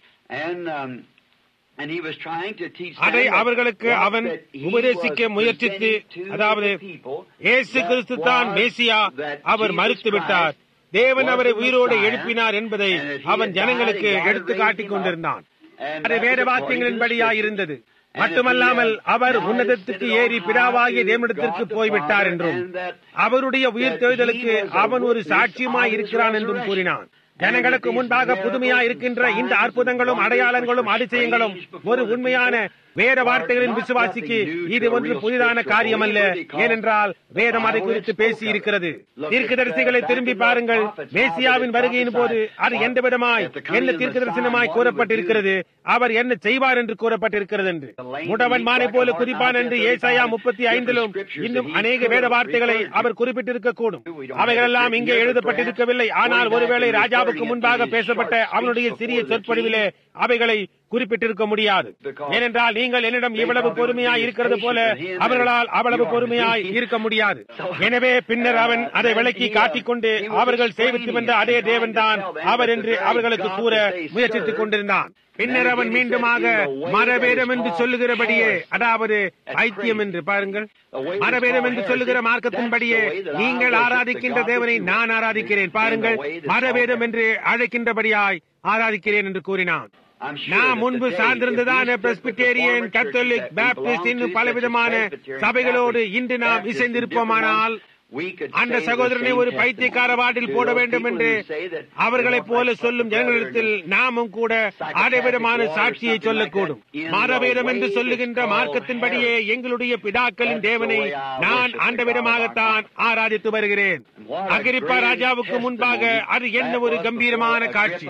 அதை அவர்களுக்கு அவன் உபதேசிக்க முயற்சித்து அதாவது ஏசு கிறிஸ்து தான் மேசியா அவர் மறுத்து விட்டார் தேவன் அவரை உயிரோடு எழுப்பினார் என்பதை அவன் ஜனங்களுக்கு எடுத்து காட்டிக் கொண்டிருந்தான் அது வேத வாக்கியங்களின்படியா இருந்தது மட்டுமல்லாமல் அவர் உன்னதத்துக்கு ஏறி பிதாவாகிய தேவனிடத்திற்கு போய்விட்டார் என்றும் அவருடைய உயிர் தெழுதலுக்கு அவன் ஒரு சாட்சியமாய் இருக்கிறான் என்றும் கூறினான் ஜனங்களுக்கு முன்பாக புதுமையா இருக்கின்ற இந்த அற்புதங்களும் அடையாளங்களும் அதிசயங்களும் ஒரு உண்மையான வேத வார்த்தைகளின் விசுவாசிக்கு இது ஒன்று புதிதான காரியம் அல்ல ஏனென்றால் வேதம் அதை குறித்து பேசி இருக்கிறது தீர்க்கதரிசிகளை திரும்பி பாருங்கள் மேசியாவின் வருகையின் போது அது எந்த விதமாய் என்ன தீர்க்க தரிசனமாய் கூறப்பட்டிருக்கிறது அவர் என்ன செய்வார் என்று கூறப்பட்டிருக்கிறது என்று முடவன் மானை போல குறிப்பான் என்று ஏசாயா முப்பத்தி ஐந்திலும் இன்னும் அநேக வேத வார்த்தைகளை அவர் குறிப்பிட்டிருக்க கூடும் அவைகளெல்லாம் இங்கே எழுதப்பட்டிருக்கவில்லை ஆனால் ஒருவேளை ராஜாவுக்கு முன்பாக பேசப்பட்ட அவனுடைய சிறிய சொற்பொழிவிலே அவைகளை குறிப்பிட்டிருக்க முடியாது ஏனென்றால் நீங்கள் என்னிடம் இவ்வளவு பொறுமையாய் இருக்கிறது போல அவர்களால் அவ்வளவு பொறுமையாய் இருக்க முடியாது எனவே பின்னர் அவன் அதை விளக்கி காட்டிக்கொண்டு அவர்கள் சேவித்து வந்த அதே தேவன்தான் அவர் என்று அவர்களுக்கு கூற முயற்சித்துக் கொண்டிருந்தான் பின்னர் அவன் மீண்டுமாக மரபேதம் என்று சொல்லுகிறபடியே அதாவது ஐத்தியம் என்று பாருங்கள் மரபேதம் என்று சொல்லுகிற மார்க்கத்தின்படியே நீங்கள் ஆராதிக்கின்ற தேவனை நான் ஆராதிக்கிறேன் பாருங்கள் மரபேதம் என்று அழைக்கின்றபடியாய் ஆராதிக்கிறேன் என்று கூறினான் நான் முன்பு சார்ந்திருந்ததான பிரஸ்பிட்டேரியன் கத்தோலிக் பேப்டிஸ்ட் இன்னும் பலவிதமான சபைகளோடு இன்று நாம் இசைந்திருப்போமானால் அந்த சகோதரனை ஒரு பைத்தியக்கார வார்டில் போட வேண்டும் என்று அவர்களைப் போல சொல்லும் ஜனங்களிடத்தில் நாமும் கூட அடைவிதமான சாட்சியை சொல்லக்கூடும் மாதவேதம் என்று சொல்லுகின்ற மார்க்கத்தின்படியே எங்களுடைய பிதாக்களின் தேவனை நான் அந்த விதமாகத்தான் ஆராதித்து வருகிறேன் அகிரிப்பா ராஜாவுக்கு முன்பாக அது என்ன ஒரு கம்பீரமான காட்சி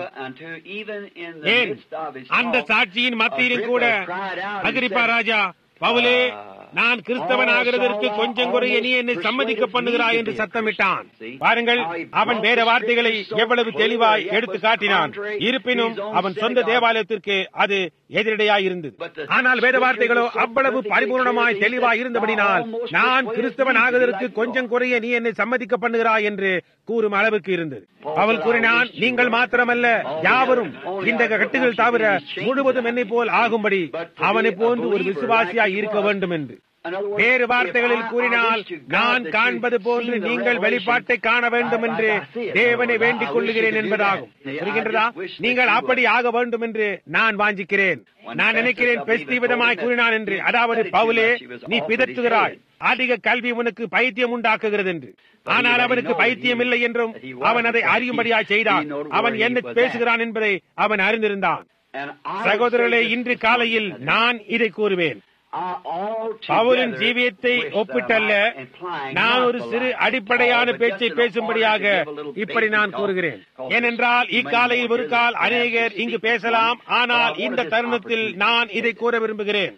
ஏன் அந்த சாட்சியின் மத்தியிலும் கூட அகிரிப்பா ராஜா பவுலே நான் கிறிஸ்தவன் ஆகிறதற்கு கொஞ்சம் குறைய நீ என்னை சம்மதிக்க பண்ணுகிறாய் என்று சத்தமிட்டான் பாருங்கள் அவன் வேற வார்த்தைகளை எவ்வளவு தெளிவாய் எடுத்து காட்டினான் இருப்பினும் அவன் சொந்த தேவாலயத்திற்கு அது எதிரடையாய் இருந்தது ஆனால் வேத வார்த்தைகளோ அவ்வளவு பரிபூர்ணமாய் தெளிவாய் இருந்தபடினால் நான் கிறிஸ்தவன் ஆகுவதற்கு கொஞ்சம் குறைய நீ என்னை சம்மதிக்க பண்ணுகிறாய் என்று கூறும் அளவுக்கு இருந்தது அவள் கூறினான் நீங்கள் மாத்திரமல்ல யாவரும் இந்த கட்டுகள் தவிர முழுவதும் என்னை போல் ஆகும்படி அவனை போன்று ஒரு விசுவாசியாய் இருக்க வேண்டும் என்று வேறு வார்த்தைகளில் கூறினால் நான் காண்பது போன்று நீங்கள் வெளிப்பாட்டை காண வேண்டும் என்று தேவனை வேண்டிக் கொள்ளுகிறேன் என்பதாகும் புரிகின்றதா நீங்கள் அப்படி ஆக வேண்டும் என்று நான் வாஞ்சிக்கிறேன் நான் நினைக்கிறேன் பெஸ்தி விதமாய் கூறினான் என்று அதாவது பவுலே நீ பிதற்றுகிறாய் அதிக கல்வி உனக்கு பைத்தியம் உண்டாக்குகிறது என்று ஆனால் அவனுக்கு பைத்தியம் இல்லை என்றும் அவன் அதை அறியும்படியாய் செய்தான் அவன் என்ன பேசுகிறான் என்பதை அவன் அறிந்திருந்தான் சகோதரர்களே இன்று காலையில் நான் இதை கூறுவேன் பவுலின் ஜீவியத்தை ஒப்பிட்டல்ல நான் ஒரு சிறு அடிப்படையான பேச்சை பேசும்படியாக இப்படி நான் கூறுகிறேன் ஏனென்றால் இக்காலையில் ஒரு கால் அநேகர் இங்கு பேசலாம் ஆனால் இந்த தருணத்தில் நான் இதை கூற விரும்புகிறேன்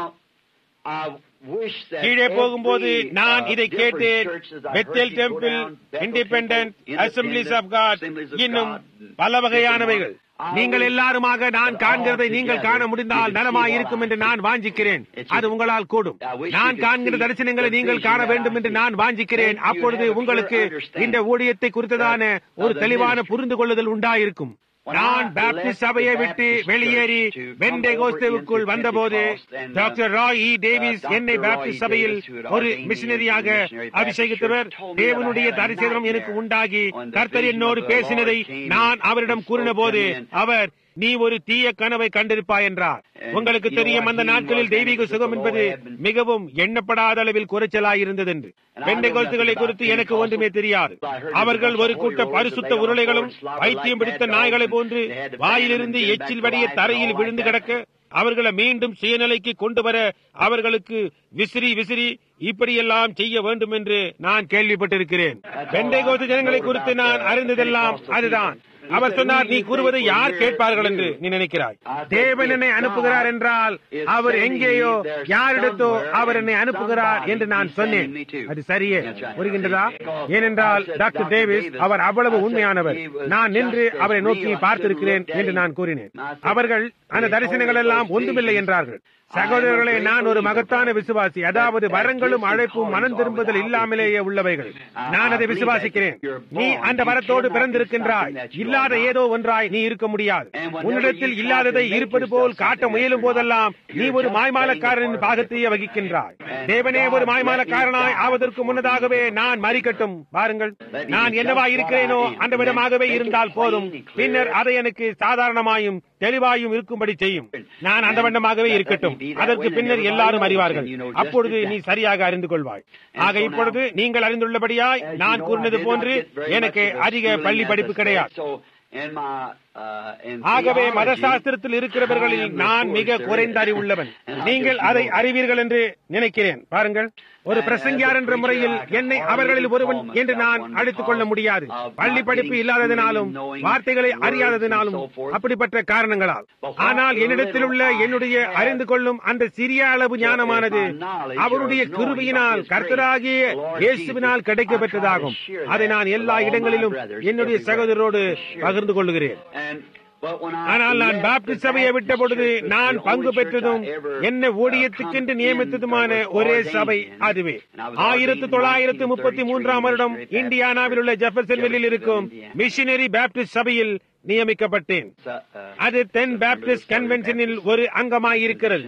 கீழே போகும்போது நான் இதை கேட்டேன் Bethel temple independent assemblies of God இன்னும் பல வகையானவைகள் நீங்கள் எல்லாருமாக நான் காண்கிறதை நீங்கள் காண முடிந்தால் நலமாய் இருக்கும் என்று நான் வாஞ்சிக்கிறேன் அது உங்களால் கூடும் நான் காண்கிற தரிசனங்களை நீங்கள் காண வேண்டும் என்று நான் வாஞ்சிக்கிறேன் அப்பொழுது உங்களுக்கு இந்த ஊழியத்தை குறித்ததான ஒரு தெளிவான புரிந்து கொள்ளுதல் உண்டாயிருக்கும் நான் பாப்டிஸ்ட் சபையை விட்டு வெளியேறி வெண்டேகோஸ்தேவுக்குள் வந்தபோது டாக்டர் ராய் இ டேவிஸ் என்னை பாப்டிஸ்ட் சபையில் ஒரு மிஷினரியாக அபிஷேகித்தவர் தேவனுடைய தரிசனம் எனக்கு உண்டாகி கர்த்தர் என்னோடு பேசினதை நான் அவரிடம் கூறின போது அவர் நீ ஒரு தீய கனவை கண்டிருப்பாய் என்றார் உங்களுக்கு தெரியும் அந்த நாட்களில் தெய்வீக சுகம் என்பது மிகவும் எண்ணப்படாத அளவில் குறைச்சலாய் இருந்தது என்று பெண்டை கொழுத்துகளை குறித்து எனக்கு ஒன்றுமே தெரியாது அவர்கள் ஒரு கூட்ட பரிசுத்த உருளைகளும் வைத்தியம் பிடித்த நாய்களை போன்று வாயிலிருந்து எச்சில் வடிய தரையில் விழுந்து கிடக்க அவர்களை மீண்டும் சுயநிலைக்கு கொண்டு வர அவர்களுக்கு விசிறி விசிறி இப்படியெல்லாம் செய்ய வேண்டும் என்று நான் கேள்விப்பட்டிருக்கிறேன் பெண்டை கோத்து ஜனங்களை குறித்து நான் அறிந்ததெல்லாம் அதுதான் அவர் சொன்னார் நீ கூறுவதை யார் கேட்பார்கள் என்று நீ நினைக்கிறாய் தேவன் என்னை அனுப்புகிறார் என்றால் அவர் எங்கேயோ யாரிடத்தோ அவர் என்னை அனுப்புகிறார் என்று நான் சொன்னேன் அது சரியே புரிகின்றதா ஏனென்றால் டாக்டர் டேவிஸ் அவர் அவ்வளவு உண்மையானவர் நான் நின்று அவரை நோக்கி பார்த்திருக்கிறேன் என்று நான் கூறினேன் அவர்கள் அந்த தரிசனங்கள் எல்லாம் ஒன்றுமில்லை என்றார்கள் சகோதரர்களே நான் ஒரு மகத்தான விசுவாசி அதாவது வரங்களும் அழைப்பும் மனம் திரும்புதல் இல்லாமலேயே உள்ளவைகள் நான் அதை விசுவாசிக்கிறேன் நீ அந்த வரத்தோடு பிறந்திருக்கின்றாய் இல்லாத ஏதோ ஒன்றாய் நீ இருக்க முடியாது உன்னிடத்தில் இல்லாததை இருப்பது போல் காட்ட முயலும் போதெல்லாம் நீ ஒரு மாய்மாலக்காரனின் பாகத்தையே வகிக்கின்றாய் தேவனே ஒரு மாய்மாலக்காரனாய் ஆவதற்கு முன்னதாகவே நான் மறிக்கட்டும் பாருங்கள் நான் என்னவா இருக்கிறேனோ அந்த விதமாகவே இருந்தால் போதும் பின்னர் அதை எனக்கு சாதாரணமாயும் தெளிவாயும் இருக்கும்படி செய்யும் நான் அந்த வண்ணமாகவே இருக்கட்டும் அதற்கு பின்னர் எல்லாரும் அறிவார்கள் அப்பொழுது நீ சரியாக அறிந்து கொள்வாய் ஆக இப்பொழுது நீங்கள் அறிந்துள்ளபடியாய் நான் கூறினது போன்று எனக்கு அதிக பள்ளி படிப்பு கிடையாது ஆகவே மதசாஸ்திரத்தில் இருக்கிறவர்களில் நான் மிக குறைந்த அறிவுள்ளவன் நீங்கள் அதை அறிவீர்கள் என்று நினைக்கிறேன் பாருங்கள் ஒரு பிரசங்கியார் என்ற முறையில் என்னை அவர்களில் ஒருவன் என்று நான் அழைத்துக் கொள்ள முடியாது பள்ளி படிப்பு இல்லாததினாலும் வார்த்தைகளை அறியாததினாலும் அப்படிப்பட்ட காரணங்களால் ஆனால் என்னிடத்தில் உள்ள என்னுடைய அறிந்து கொள்ளும் அந்த சிறிய அளவு ஞானமானது அவருடைய கிருபையினால் கர்த்தராகிய இயேசுவினால் கிடைக்க பெற்றதாகும் அதை நான் எல்லா இடங்களிலும் என்னுடைய சகோதரரோடு பகிர்ந்து கொள்கிறேன் ஆனால் நான் பாப்டிஸ்ட் சபையை விட்ட பொழுது நான் பங்கு பெற்றதும் என்ன ஊழியத்துக்கென்று நியமித்ததுமான ஒரே சபை அதுவே ஆயிரத்தி தொள்ளாயிரத்தி முப்பத்தி மூன்றாம் வருடம் இந்தியானாவில் உள்ள ஜெஃபர்சன்வெல்லில் இருக்கும் மிஷினரி பாப்டிஸ்ட் சபையில் நியமிக்கப்பட்டேன் அது தென் பாப்டிஸ்ட் கன்வென்ஷனில் ஒரு அங்கமாயிருக்கிறது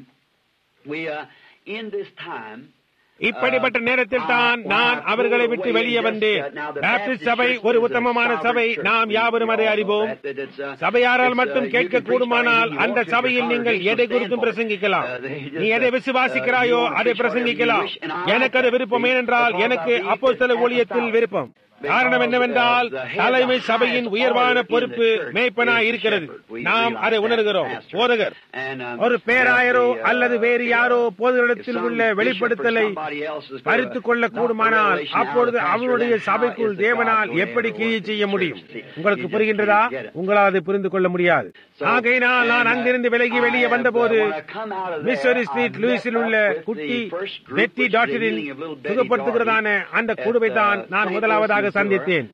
இப்படிப்பட்ட நேரத்தில் தான் நான் அவர்களை விட்டு வெளியே வந்தேன் பாப்டிஸ்ட் சபை ஒரு உத்தமமான சபை நாம் யாவரும் அதை அறிவோம் சபையாரால் மட்டும் கேட்க கூடுமானால் அந்த சபையில் நீங்கள் எதை குறித்தும் பிரசங்கிக்கலாம் நீ எதை விசுவாசிக்கிறாயோ அதை பிரசங்கிக்கலாம் எனக்கு அது விருப்பம் ஏனென்றால் எனக்கு அப்போ சில ஊழியத்தில் விருப்பம் காரணம் என்னவென்றால் தலைமை சபையின் உயர்வான பொறுப்பு மேய்ப்பனா இருக்கிறது நாம் அதை உணர்கிறோம் போதகர் ஒரு பேராயரோ அல்லது வேறு யாரோ போதகரிடத்தில் உள்ள வெளிப்படுத்தலை பறித்துக் கொள்ள கூடுமானால் அப்பொழுது அவருடைய சபைக்குள் தேவனால் எப்படி கீழே செய்ய முடியும் உங்களுக்கு புரிகின்றதா உங்களால் அதை புரிந்து கொள்ள முடியாது ஆகையினால் நான் அங்கிருந்து விலகி வெளியே வந்தபோது மிஸ்ஸரி ஸ்ட்ரீட் லூயிஸில் உள்ள குட்டி வெட்டி டாக்டரில் சுகப்படுத்துகிறதான அந்த குழுவை தான் நான் முதலாவதாக சந்தித்தேன்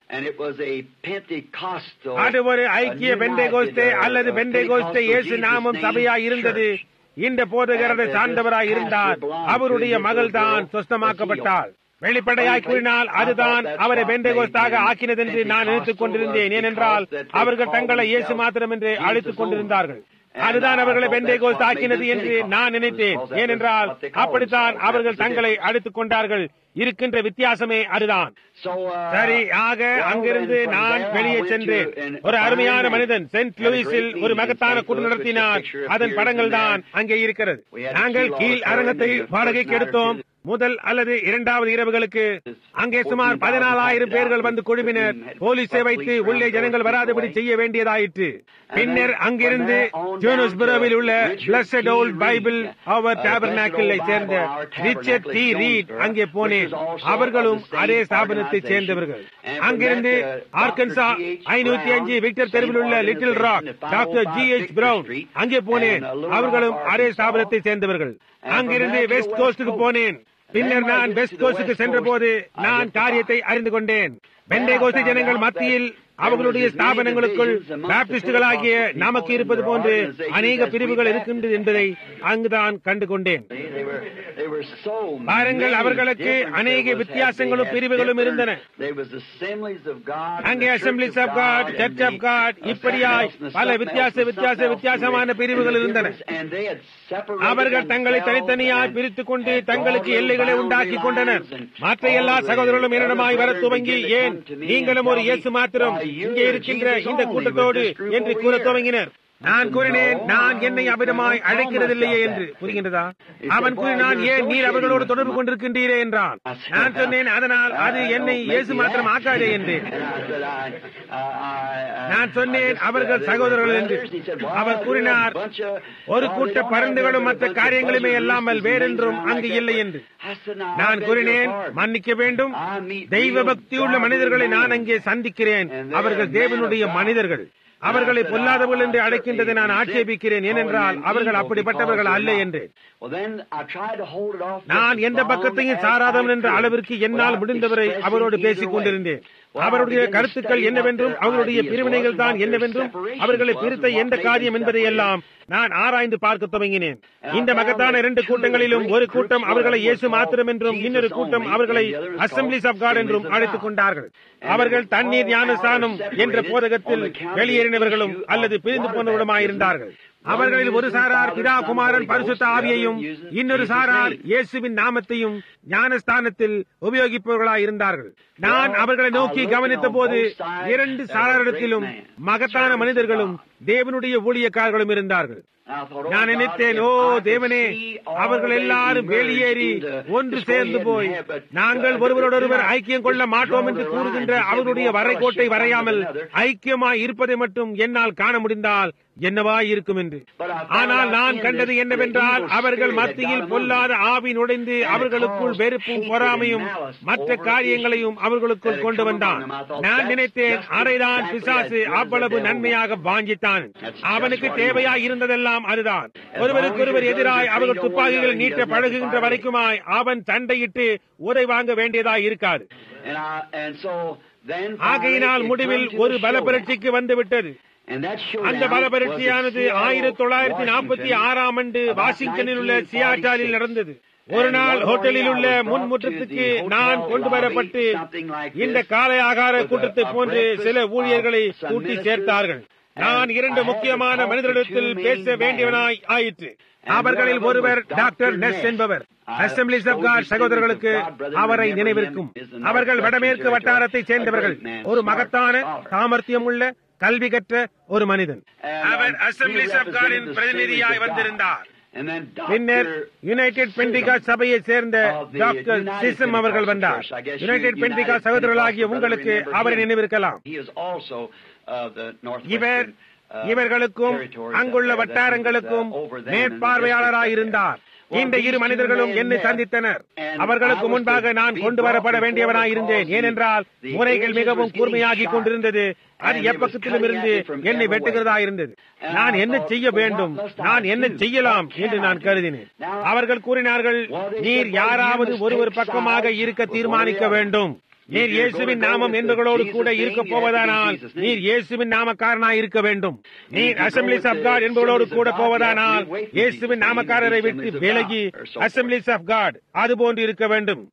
அது ஒரு ஐக்கிய பெண்டை கோஸ்தே அல்லது பெண்டை கோஸ்தே இயேசு நாமம் சபையா இருந்தது இந்த போதகரதை சார்ந்தவராய் இருந்தார் அவருடைய மகள் தான் சொஸ்தமாக்கப்பட்டாள் வெளிப்படையாய் கூறினால் அதுதான் அவரை பெண்டகோஸ்தாக ஆக்கினது என்று நான் நினைத்துக் கொண்டிருந்தேன் ஏனென்றால் அவர்கள் தங்களை இயேசு மாத்திரம் என்று அழைத்துக் கொண்டிருந்தார்கள் அதுதான் அவர்களை பெண்டேகோஸ்ட் ஆக்கினது என்று நான் நினைத்தேன் ஏனென்றால் அப்படித்தான் அவர்கள் தங்களை அழைத்துக் கொண்டார்கள் இருக்கின்ற வித்தியாசமே அதுதான் சரி ஆக அங்கிருந்து நான் வெளியே சென்றேன் ஒரு அருமையான மனிதன் சென்ட் லூயிஸில் ஒரு மகத்தான கூட்டு நடத்தினார் அதன் படங்கள் தான் அங்கே இருக்கிறது நாங்கள் கீழ் அரங்கத்தை வாடகைக்கு எடுத்தோம் முதல் அல்லது இரண்டாவது இரவுகளுக்கு அங்கே சுமார் பதினாலாயிரம் பேர்கள் வந்து குழுமினர் போலீஸை வைத்து உள்ளே ஜனங்கள் வராதபடி செய்ய வேண்டியதாயிற்று பின்னர் அங்கிருந்து ஜோனஸ்புரோவில் உள்ள பிளஸட் ஓல்ட் பைபிள் அவர் டேபர்நாக்கிளை சேர்ந்த ரிச்சர்ட் டி ரீட் அங்கே போனேன் அவர்களும் அதே ஸ்தாபனத்தை சேர்ந்தவர்கள் அங்கிருந்து ஆர்கன்சா ஐநூத்தி அஞ்சு விக்டர் தெருவில் உள்ள Little Rock doctor G H Brown அங்கே போனேன் அவர்களும் அதே ஸ்தாபனத்தை சேர்ந்தவர்கள் அங்கிருந்து வெஸ்ட் கோஸ்டுக்கு போனேன் பின்னர் நான் வெஸ்ட் கோஸ்டுக்கு சென்ற போது நான் காரியத்தை அறிந்து கொண்டேன் பெண்டே கோஸ்து ஜனங்கள் மத்தியில் அவர்களுடைய ஸ்தாபனங்களுக்குள் பாப்டிஸ்டுகளாகிய நமக்கு இருப்பது போன்று அநேக பிரிவுகள் இருக்கின்றது என்பதை அங்குதான் கண்டு கொண்டேன் பாருங்கள் அவர்களுக்கு அநேக வித்தியாசங்களும் பிரிவுகளும் இருந்தன அங்கே assemblies of God church of God இப்படியாய் பல வித்தியாச வித்தியாச வித்தியாசமான பிரிவுகள் இருந்தன அவர்கள் தங்களை தனித்தனியாய் பிரித்துக் கொண்டு தங்களுக்கு எல்லைகளை உண்டாக்கி கொண்டனர் மற்ற எல்லா சகோதரர்களும் என்னிடமாய் வர துவங்கி ஏன் நீங்களும் ஒரு இயேசு மாத்திரம் இங்கே இருக்கின்ற இந்த கூட்டத்தோடு என்று கூற துவங்கினர் நான் கூறினேன் நான் என்னை அவிடமாய் அழைக்கிறதில்லையே என்று புரிகின்றதா அவன் கூறினான் ஏன் நீர் அவர்களோடு தொடர்பு கொண்டிருக்கின்றீரே என்றான் நான் சொன்னேன் அதனால் அது என்னை இயேசு மாத்திரம் ஆக்காதே என்றேன் நான் சொன்னேன் அவர்கள் சகோதரர்கள் என்று அவர் கூறினார் ஒரு கூட்ட பருந்துகளும் மற்ற காரியங்களுமே அல்லாமல் வேறென்றும் அங்கு இல்லை என்று நான் கூறினேன் மன்னிக்க வேண்டும் தெய்வ பக்தியுள்ள மனிதர்களை நான் அங்கே சந்திக்கிறேன் அவர்கள் தேவனுடைய மனிதர்கள் அவர்களை பொல்லாதவர்கள் என்று அழைக்கின்றதை நான் ஆட்சேபிக்கிறேன் ஏனென்றால் அவர்கள் அப்படிப்பட்டவர்கள் அல்ல என்று நான் எந்த பக்கத்தையும் சாராதவன் என்ற அளவிற்கு என்னால் முடிந்தவரை அவரோடு பேசிக் கொண்டிருந்தேன் அவருடைய கருத்துக்கள் என்னவென்றும் அவருடைய பிரிவினைகள் தான் என்னவென்றும் அவர்களை பிரித்த எந்த காரியம் என்பதை எல்லாம் நான் ஆராய்ந்து பார்க்க துவங்கினேன் இந்த மகத்தான இரண்டு கூட்டங்களிலும் ஒரு கூட்டம் அவர்களை இயேசு மாத்திரம் என்றும் இன்னொரு கூட்டம் அவர்களை அசம்பிளிஸ் ஆஃப் காட் என்றும் அழைத்துக் கொண்டார்கள் அவர்கள் தண்ணீர் ஞானஸ்தானம் என்ற போதகத்தில் வெளியேறினவர்களும் அல்லது பிரிந்து போனவருமாயிருந்தார்கள் அவர்களில் ஒரு சாரார் பிதா குமாரன் பரிசுத்த ஆவியையும் இன்னொரு சாரார் இயேசுவின் நாமத்தையும் ஞானஸ்தானத்தில் உபயோகிப்பவர்களாய் இருந்தார்கள் நான் அவர்களை நோக்கி கவனித்த போது இரண்டு சாராரிடத்திலும் மகத்தான மனிதர்களும் தேவனுடைய ஊழியக்காரர்களும் இருந்தார்கள் நான் நினைத்தேன் ஓ தேவனே அவர்கள் எல்லாரும் வெளியேறி ஒன்று சேர்ந்து போய் நாங்கள் ஒருவரோடொருவர் ஐக்கியம் கொள்ள மாட்டோம் என்று கூறுகின்ற அவர்களுடைய வரைகோட்டை வரையாமல் ஐக்கியமாய் இருப்பதை மட்டும் என்னால் காண முடிந்தால் என்னவா இருக்கும் என்று ஆனால் நான் கண்டது என்னவென்றால் அவர்கள் மத்தியில் பொல்லாத ஆவி நுழைந்து அவர்களுக்குள் வெறுப்பும் பொறாமையும் மற்ற காரியங்களையும் அவர்களுக்குள் கொண்டு வந்தான் நான் நினைத்தேன் அறைதான் பிசாசு அவ்வளவு நன்மையாக வாஞ்சித்தான் அவனுக்கு தேவையா இருந்ததெல்லாம் அதுதான் ஒருவருக்கொருவர் எதிராய் அவர்கள் துப்பாக்கிகள் நீட்ட பழகுகின்ற வரைக்குமாய் அவன் சண்டையிட்டு உதை வாங்க வேண்டியதாய் இருக்காது ஆகையினால் முடிவில் ஒரு பலப்பரட்சிக்கு வந்து விட்டது அந்த பலப்பரட்சியானது ஆயிரத்தி தொள்ளாயிரத்தி நாற்பத்தி ஆறாம் ஆண்டு வாஷிங்டனில் உள்ள சியாட்டாலில் நடந்தது ஒரு நாள் ஹோட்டலில் உள்ள முன்முற்றத்துக்கு நான் கொண்டு வரப்பட்டு இந்த காலை ஆகார கூட்டத்தை போன்று சில ஊழியர்களை கூட்டி சேர்த்தார்கள் நான் இரண்டு முக்கியமான மனிதரிடத்தில் பேச வேண்டியவனாய் ஆயிற்று அவர்களில் ஒருவர் டாக்டர் நெஸ் என்பவர் அசம்பிளிஸ் ஆஃப் காட் சகோதரர்களுக்கு அவரை நினைவிருக்கும் அவர்கள் வடமேற்கு வட்டாரத்தை சேர்ந்தவர்கள் ஒரு மகத்தான சாமர்த்தியம் உள்ள கல்வி கற்ற ஒரு மனிதன் அவர் அசம்பிளிஸ் ஆஃப் காடின் பிரதிநிதியாய் வந்திருந்தார் பின்னர் யுனைடெட் பெண்டிகா சபையை சேர்ந்த டாக்டர் சிசம் அவர்கள் வந்தார் யுனைடெட் பெண்டிகா சகோதரர்களாகிய உங்களுக்கு அவரை நினைவிருக்கலாம் இவர் இவர்களுக்கும் அங்குள்ள வட்டாரங்களுக்கும் மேற்பார்வையாளராயிருந்தார் இந்த இரு மனிதர்களும் என்னை சந்தித்தனர் அவர்களுக்கு முன்பாக நான் கொண்டு வரப்பட வேண்டியவனாயிருந்தேன் ஏனென்றால் முறைகள் மிகவும் கூர்மையாகி கொண்டிருந்தது அது எப்பக்கத்திலும் இருந்து என்னை வெட்டுகிறதா இருந்தது நான் என்ன செய்ய வேண்டும் நான் என்ன செய்யலாம் என்று நான் கருதினேன் அவர்கள் கூறினார்கள் நீர் யாராவது ஒருவர் பக்கமாக இருக்க தீர்மானிக்க வேண்டும் நீர் இயேசுவின் நாமம் என்பவர்களோடு கூட இருக்க போவதானால் நீர் இயேசுவின் நாமக்காரனாய் இருக்க வேண்டும் நீர் அசம்பிளிஸ் ஆஃப் காட் என்பவர்களோடு கூட போவதானால் இயேசுவின் நாமக்காரரை விட்டு விலகி அசம்பிளிஸ் ஆஃப் காட் அது போன்று இருக்க வேண்டும்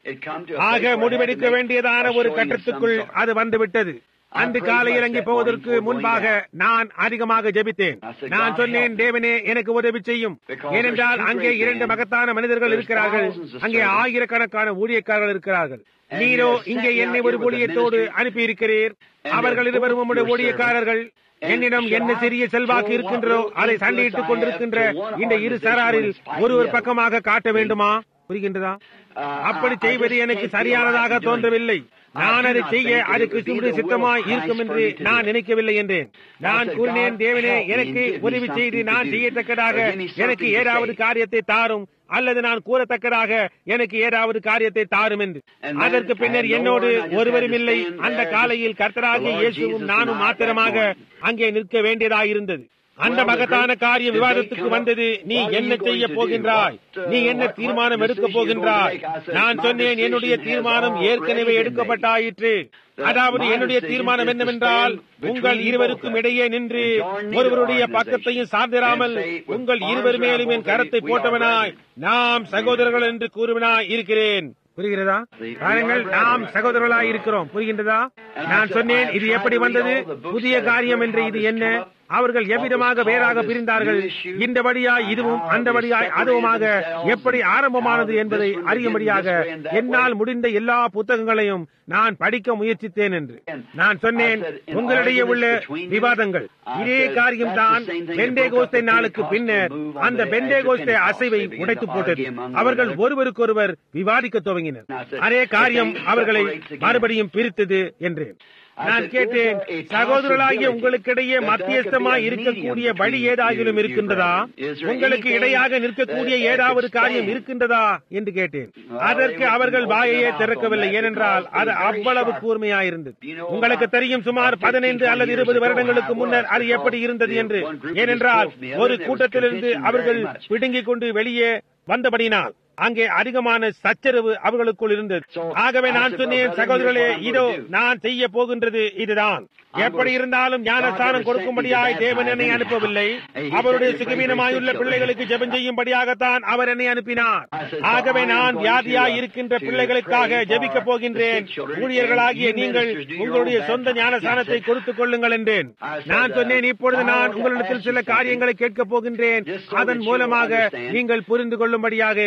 ஆக முடிவெடுக்க வேண்டியதான ஒரு கட்டத்துக்குள் அது வந்துவிட்டது அன்று காலை இறங்கி போவதற்கு முன்பாக நான் அதிகமாக ஜெபித்தேன் நான் சொன்னேன் தேவனே எனக்கு உதவி செய்யும் ஏனென்றால் அங்கே இரண்டு மகத்தான மனிதர்கள் இருக்கிறார்கள் அங்கே ஆயிரக்கணக்கான ஊழியக்காரர்கள் இருக்கிறார்கள் நீரோ இங்கே என்னை ஒரு ஊழியத்தோடு அனுப்பி இருக்கிறீர் அவர்கள் இருவரும் உம்முடைய ஊழியக்காரர்கள் என்னிடம் என்ன சிறிய செல்வாக்கு இருக்கின்றதோ அதை சண்டையிட்டுக் கொண்டிருக்கின்ற இந்த இரு சாராரில் ஒருவர் பக்கமாக காட்ட வேண்டுமா புரிகின்றதா அப்படி செய்வது எனக்கு சரியானதாக தோன்றவில்லை நான் அதை செய்ய அது கிறிஸ்துவனுடைய சித்தமாய் இருக்கும் என்று நான் நினைக்கவில்லை என்றேன் நான் கூறினேன் தேவனே எனக்கு உதவி செய்து நான் செய்யத்தக்கதாக எனக்கு ஏதாவது காரியத்தை தாரும் அல்லது நான் கூறத்தக்கதாக எனக்கு ஏதாவது காரியத்தை தாரும் என்று அதற்கு பின்னர் என்னோடு ஒருவரும் இல்லை அந்த காலையில் கர்த்தராகிய இயேசுவும் நானும் மாத்திரமாக அங்கே நிற்க வேண்டியதாயிருந்தது அந்த மகத்தான காரிய விவாதத்துக்கு வந்தது நீ என்ன செய்ய போகின்றாய் நீ என்ன தீர்மானம் எடுக்க போகின்றாய் நான் சொன்னேன் என்னுடைய தீர்மானம் ஏற்கனவே எடுக்கப்பட்டாயிற்று அதாவது என்னுடைய தீர்மானம் என்னவென்றால் உங்கள் இருவருக்கும் இடையே நின்று ஒருவருடைய பக்கத்தையும் சார்ந்திராமல் உங்கள் இருவர் மேலும் என் கரத்தை போட்டவனாய் நாம் சகோதரர்கள் என்று கூறுவனாய் இருக்கிறேன் புரிகிறதா பாருங்கள் நாம் சகோதரர்களாய் இருக்கிறோம் புரிகின்றதா நான் சொன்னேன் இது எப்படி வந்தது புதிய காரியம் என்று இது என்ன அவர்கள் எவ்விதமாக வேறாக பிரிந்தார்கள் இந்த வழியாய் இதுவும் அந்த வழியாய் அதுவுமாக எப்படி ஆரம்பமானது என்பதை அறியும்படியாக என்னால் முடிந்த எல்லா புத்தகங்களையும் நான் படிக்க முயற்சித்தேன் என்று நான் சொன்னேன் உங்களிடையே உள்ள விவாதங்கள் இதே காரியம் தான் பெண்டேகோஸ்தை நாளுக்கு பின்னர் அந்த பெண்டேகோஸ்தை அசைவை உடைத்து போட்டது அவர்கள் ஒருவருக்கொருவர் விவாதிக்க துவங்கினர் அதே காரியம் அவர்களை மறுபடியும் பிரித்தது என்றேன் நான் கேட்டேன் சகோதரர்களாகிய உங்களுக்கிடையே மத்தியஸ்தமாய் இருக்கக்கூடிய வழி ஏதாகிலும் இருக்கின்றதா உங்களுக்கு இடையாக நிற்கக்கூடிய ஏதாவது காரியம் இருக்கின்றதா என்று கேட்டேன் அதற்கு அவர்கள் வாயையே திறக்கவில்லை ஏனென்றால் அது அவ்வளவு கூர்மையாயிருந்தது உங்களுக்கு தெரியும் சுமார் பதினைந்து அல்லது இருபது வருடங்களுக்கு முன்னர் அது எப்படி இருந்தது என்று ஏனென்றால் ஒரு கூட்டத்திலிருந்து அவர்கள் பிடுங்கிக் கொண்டு வெளியே வந்தபடினால் அங்கே அதிகமான சச்சரவு அவர்களுக்குள் இருந்தது ஆகவே நான் சொன்னேன் சகோதரர்களே இதோ நான் செய்ய போகின்றது இதுதான் எப்படி இருந்தாலும் ஞானஸ்தானம் கொடுக்கும்படியாய் தேவன் என்னை அனுப்பவில்லை அவருடைய சுகவீனமாயுள்ள பிள்ளைகளுக்கு ஜெபம் செய்யும்படியாகத்தான் அவர் என்னை அனுப்பினார் ஆகவே நான் வியாதியாய் இருக்கின்ற பிள்ளைகளுக்காக ஜெபிக்க போகின்றேன் ஊழியர்களாகிய நீங்கள் உங்களுடைய சொந்த ஞானஸ்தானத்தை கொடுத்துக் கொள்ளுங்கள் என்றேன் நான் சொன்னேன் இப்பொழுது நான் உங்களிடத்தில் சில காரியங்களை கேட்கப் போகின்றேன் அதன் மூலமாக நீங்கள் புரிந்து கொள்ளும்படியாக என்று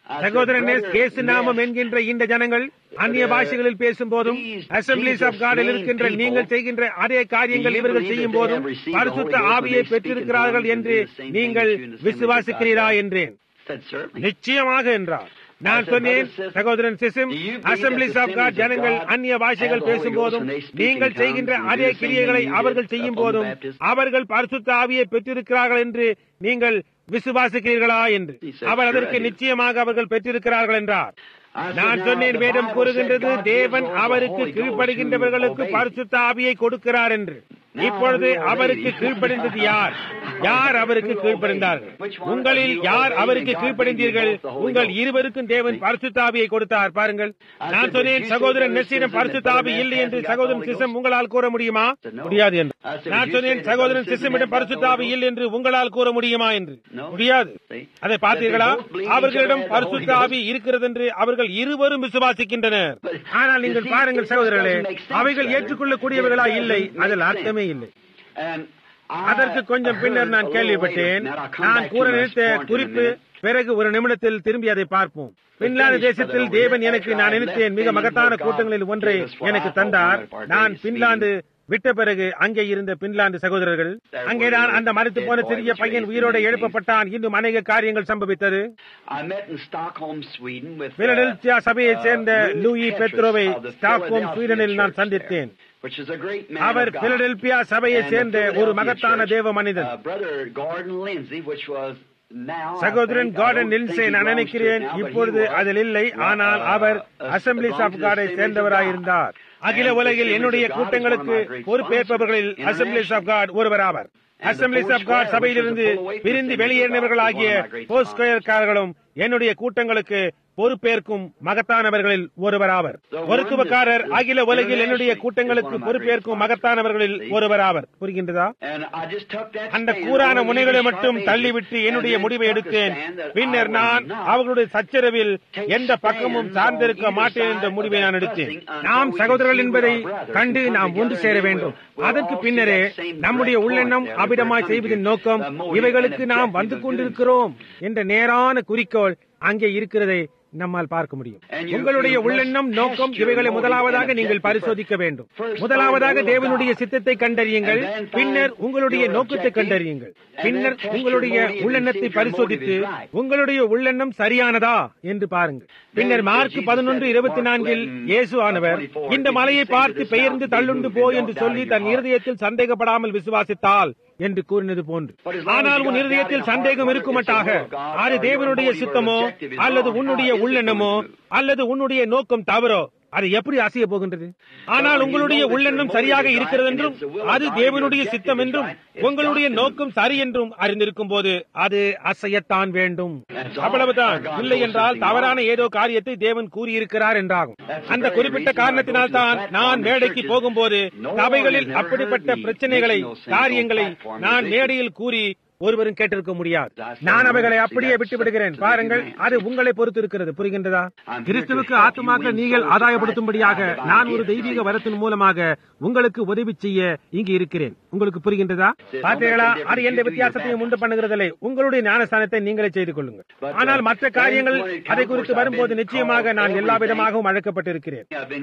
சகோதரன் இயேசு நாமம் என்கின்ற இந்த ஜனங்கள் அந்நிய பாஷைகளில் பேசும் போதும் அசம்பிளிஸ் ஆஃப் காடில் இருக்கின்ற நீங்கள் செய்கின்ற அதே காரியங்கள் இவர்கள் செய்யும் போதும் பரிசுத்த ஆவியை பெற்றிருக்கிறார்கள் என்று நீங்கள் விசுவாசிக்கிறீரா என்றேன் நிச்சயமாக என்றார் நான் சொன்னேன் சகோதரன் சிசிம் அசம்பிளிஸ் ஆஃப் காட் ஜனங்கள் அந்நிய பாஷைகள் பேசும் போதும் நீங்கள் செய்கின்ற அதே கிரியைகளை அவர்கள் செய்யும் போதும் அவர்கள் பரிசுத்த ஆவியை பெற்றிருக்கிறார்கள் என்று நீங்கள் விசுவாசிக்கிறீர்களா என்று அவர் அதற்கு நிச்சயமாக அவர்கள் பெற்றிருக்கிறார்கள் என்றார் நான் சொன்னேன் வேதம் கூறுகின்றது தேவன் அவருக்கு கீழ்ப்படுகின்றவர்களுக்கு பரிசுத்த ஆவியை கொடுக்கிறார் என்று இப்பொழுது அவருக்கு கீழ்ப்படிந்தது யார் யார் அவருக்கு கீழ்ப்படிந்தார்கள் உங்களில் யார் அவருக்கு கீழ்ப்படிந்தீர்கள் உங்கள் இருவருக்கும் தேவன் பரிசுத்தாவியை கொடுத்தார் பாருங்கள் நான் சொன்னேன் சகோதரன் நெசிடம் பரிசுத்தாவி இல்லை என்று சகோதரன் சிசம் உங்களால் கூற முடியுமா முடியாது என்று நான் சொன்னேன் சகோதரன் சிசமிடம் பரிசுத்தாவி இல்லை என்று உங்களால் கூற முடியுமா என்று முடியாது அதை பார்த்தீர்களா அவர்களிடம் பரிசுத்த ஆவி இருக்கிறது என்று அவர்கள் இருவரும் விசுவாசிக்கின்றனர் ஆனால் நீங்கள் பாருங்கள் சகோதரர்களே அவைகள் ஏற்றுக்கொள்ளக்கூடியவர்களா இல்லை அதில் அர்த்தமே இல்லை அதற்கு கொஞ்சம் பின்னர் நான் கேள்விப்பட்டேன் நான் கூற நினைத்த குறிப்பு பிறகு ஒரு நிமிடத்தில் திரும்பி அதை பார்ப்போம் பின்லாந்து தேசத்தில் தேவன் எனக்கு நான் நினைத்தேன் மிக மகத்தான கூட்டங்களில் ஒன்றை எனக்கு தந்தார் நான் பின்லாந்து விட்ட பிறகு அங்கே இருந்த பின்லாந்து சகோதரர்கள் அங்கேதான் அந்த மறுத்து போன சிறிய பையன் உயிரோடு எழுப்பப்பட்டான் இன்னும் அநேக காரியங்கள் சம்பவித்தது பிலடெல்பியா சபையை சேர்ந்த லூயி பெத்ரோவை ஸ்டாக்ஹோம் ஸ்வீடனில் நான் சந்தித்தேன் அவர் பிலடெல்பியா சபையை சேர்ந்த ஒரு மகத்தான தேவ மனிதன் சகோதரன் கார்டன் லின்சே நான் நினைக்கிறேன் இப்பொழுது அதில் இல்லை ஆனால் அவர் அசம்பிளிஸ் ஆஃப் காடை சேர்ந்தவராயிருந்தார் அகில உலகில் என்னுடைய கூட்டங்களுக்கு பொறுப்பேற்பவர்களில் அசம்பிளிஸ் ஆஃப் காட் ஒருவர் ஆவர் அசம்பிளிஸ் ஆஃப் காட் சபையிலிருந்து பிரிந்து வெளியேறினவர்களாகிய போஸ்கோயர்காரர்களும் என்னுடைய கூட்டங்களுக்கு பொறுப்பேற்கும் மகத்தானவர்களில் ஒருவராவர் ஒருத்துவக்காரர் அகில உலகில் என்னுடைய கூட்டங்களுக்கு பொறுப்பேற்கும் மகத்தானவர்களில் ஒருவராவர் புரிகின்றதா அந்த கூறான முனைகளை மட்டும் தள்ளிவிட்டு என்னுடைய முடிவை எடுத்தேன் பின்னர் நான் அவர்களுடைய சச்சரவில் எந்த பக்கமும் சார்ந்திருக்க மாட்டேன் என்ற முடிவை நான் எடுத்தேன் நாம் சகோதரர்கள் என்பதை கண்டு நாம் ஒன்று சேர வேண்டும் அதற்கு பின்னரே நம்முடைய உள்ளெண்ணம் அபிடமாய் செய்வதன் நோக்கம் இவைகளுக்கு நாம் வந்து கொண்டிருக்கிறோம் என்ற நேரான குறிக்கோள் அங்கே இருக்கிறதை நம்மால் பார்க்க முடியும் உங்களுடைய உள்ளெண்ணம் நோக்கம் இவைகளை முதலாவதாக நீங்கள் பரிசோதிக்க வேண்டும் முதலாவதாக தேவனுடைய சித்தத்தை கண்டறியுங்கள் பின்னர் உங்களுடைய நோக்கத்தை கண்டறியுங்கள் பின்னர் உங்களுடைய உள்ளெண்ணத்தை பரிசோதித்து உங்களுடைய உள்ளெண்ணம் சரியானதா என்று பாருங்கள் பின்னர் மார்க் பதினொன்று இருபத்தி நான்கில் இயேசு ஆனவர் இந்த மலையை பார்த்து பெயர்ந்து தள்ளுண்டு போ என்று சொல்லி தன் இருதயத்தில் சந்தேகப்படாமல் விசுவாசித்தால் என்று கூறினது போன்று ஆனால் உன் இருதயத்தில் சந்தேகம் இருக்குமட்டாக அது தேவனுடைய சித்தமோ அல்லது உன்னுடைய உள்ளெண்ணமோ அல்லது உன்னுடைய நோக்கம் தவறோ அது எப்படி அசைய போகின்றது ஆனால் உங்களுடைய உள்ளெண்ணம் சரியாக இருக்கிறது என்றும் அது தேவனுடைய சித்தம் என்றும் உங்களுடைய நோக்கம் சரி என்றும் அறிந்திருக்கும் போது அது அசையத்தான் வேண்டும் அவ்வளவுதான் இல்லை என்றால் தவறான ஏதோ காரியத்தை தேவன் கூறியிருக்கிறார் என்றாகும் அந்த குறிப்பிட்ட காரணத்தினால் தான் நான் மேடைக்கு போகும்போது சபைகளில் அப்படிப்பட்ட பிரச்சனைகளை காரியங்களை நான் மேடையில் கூறி ஒருவரும் கேட்டிருக்க முடியாது நான் அவைகளை அப்படியே விட்டு விடுகிறேன் பாருங்கள் அது உங்களை பொறுத்து இருக்கிறது புரிகின்றதா கிறிஸ்துவுக்கு ஆத்துமாக்கள் நீங்கள் ஆதாயப்படுத்தும்படியாக நான் ஒரு தெய்வீக வரத்தின் மூலமாக உங்களுக்கு உதவி செய்ய இங்கு இருக்கிறேன் உங்களுக்கு புரிகின்றதா பார்த்தீங்களா அது எந்த வித்தியாசத்தையும் உண்டு பண்ணுகிறதில்லை உங்களுடைய ஞானஸ்தானத்தை நீங்களே செய்து கொள்ளுங்கள் ஆனால் மற்ற காரியங்கள் அதை குறித்து வரும்போது நிச்சயமாக நான் எல்லா விதமாகவும் அழைக்கப்பட்டிருக்கிறேன்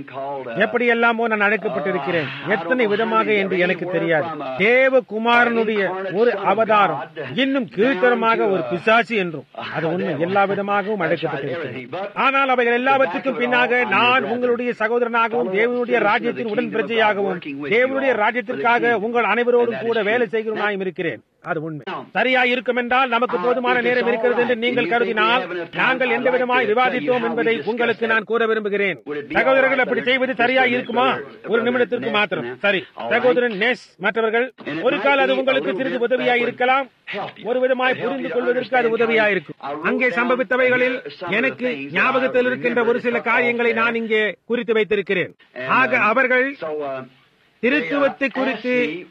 எப்படி எல்லாமோ நான் அழைக்கப்பட்டிருக்கிறேன் எத்தனை விதமாக என்று எனக்கு தெரியாது தேவகுமாரனுடைய ஒரு அவதாரம் இன்னும் கீழ்த்தரமாக ஒரு பிசாசி என்றும் அது உண்மை எல்லா விதமாகவும் அழைக்கப்பட்டிருக்கிறது ஆனால் அவைகள் எல்லாவற்றுக்கும் பின்னாக நான் உங்களுடைய சகோதரனாகவும் தேவனுடைய ராஜ்யத்தின் உடன் பிரஜையாகவும் தேவனுடைய ராஜ்யத்திற்காக உங்கள் அனைவரோடும் கூட வேலை செய்கிறவனாயும் இருக்கிறேன் அது உண்மை சரியா இருக்கும் என்றால் நமக்கு போதுமான நேரம் இருக்கிறது என்று நீங்கள் கருதினால் நாங்கள் எந்த விதமாய் விவாதித்தோம் என்பதை உங்களுக்கு நான் கூற விரும்புகிறேன் சகோதரர்கள் அப்படி செய்வது சரியா இருக்குமா ஒரு நிமிடத்திற்கு மாத்திரம் சரி சகோதரன் நெஸ் மற்றவர்கள் ஒரு கால் அது உங்களுக்கு சிறிது உதவியாய் இருக்கலாம் ஒரு விதமாய் புரிந்து கொள்வதற்கு அது உதவியா இருக்கும் அங்கே சம்பவித்தவைகளில் எனக்கு ஞாபகத்தில் இருக்கின்ற ஒரு சில காரியங்களை நான் இங்கே குறித்து வைத்திருக்கிறேன் ஆக அவர்கள் திருத்துவத்தை குறித்து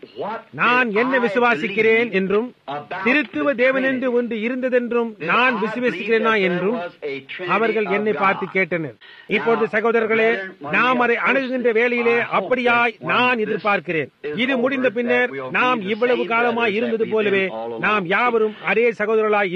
நான் என்ன விசுவாசிக்கிறேன் என்றும் திருத்துவ தேவன் என்று ஒன்று இருந்ததென்றும் நான் விசுவாசிக்கிறேனா என்றும் அவர்கள் என்னை பார்த்து கேட்டனர் இப்பொழுது சகோதரர்களே நாம் அதை அணுகுகின்ற வேளையிலே அப்படியாய் நான் எதிர்பார்க்கிறேன் இது முடிந்த பின்னர் நாம் இவ்வளவு காலமாய் இருந்தது போலவே நாம் யாவரும் அதே சகோதரர்களாய் இருப்போம்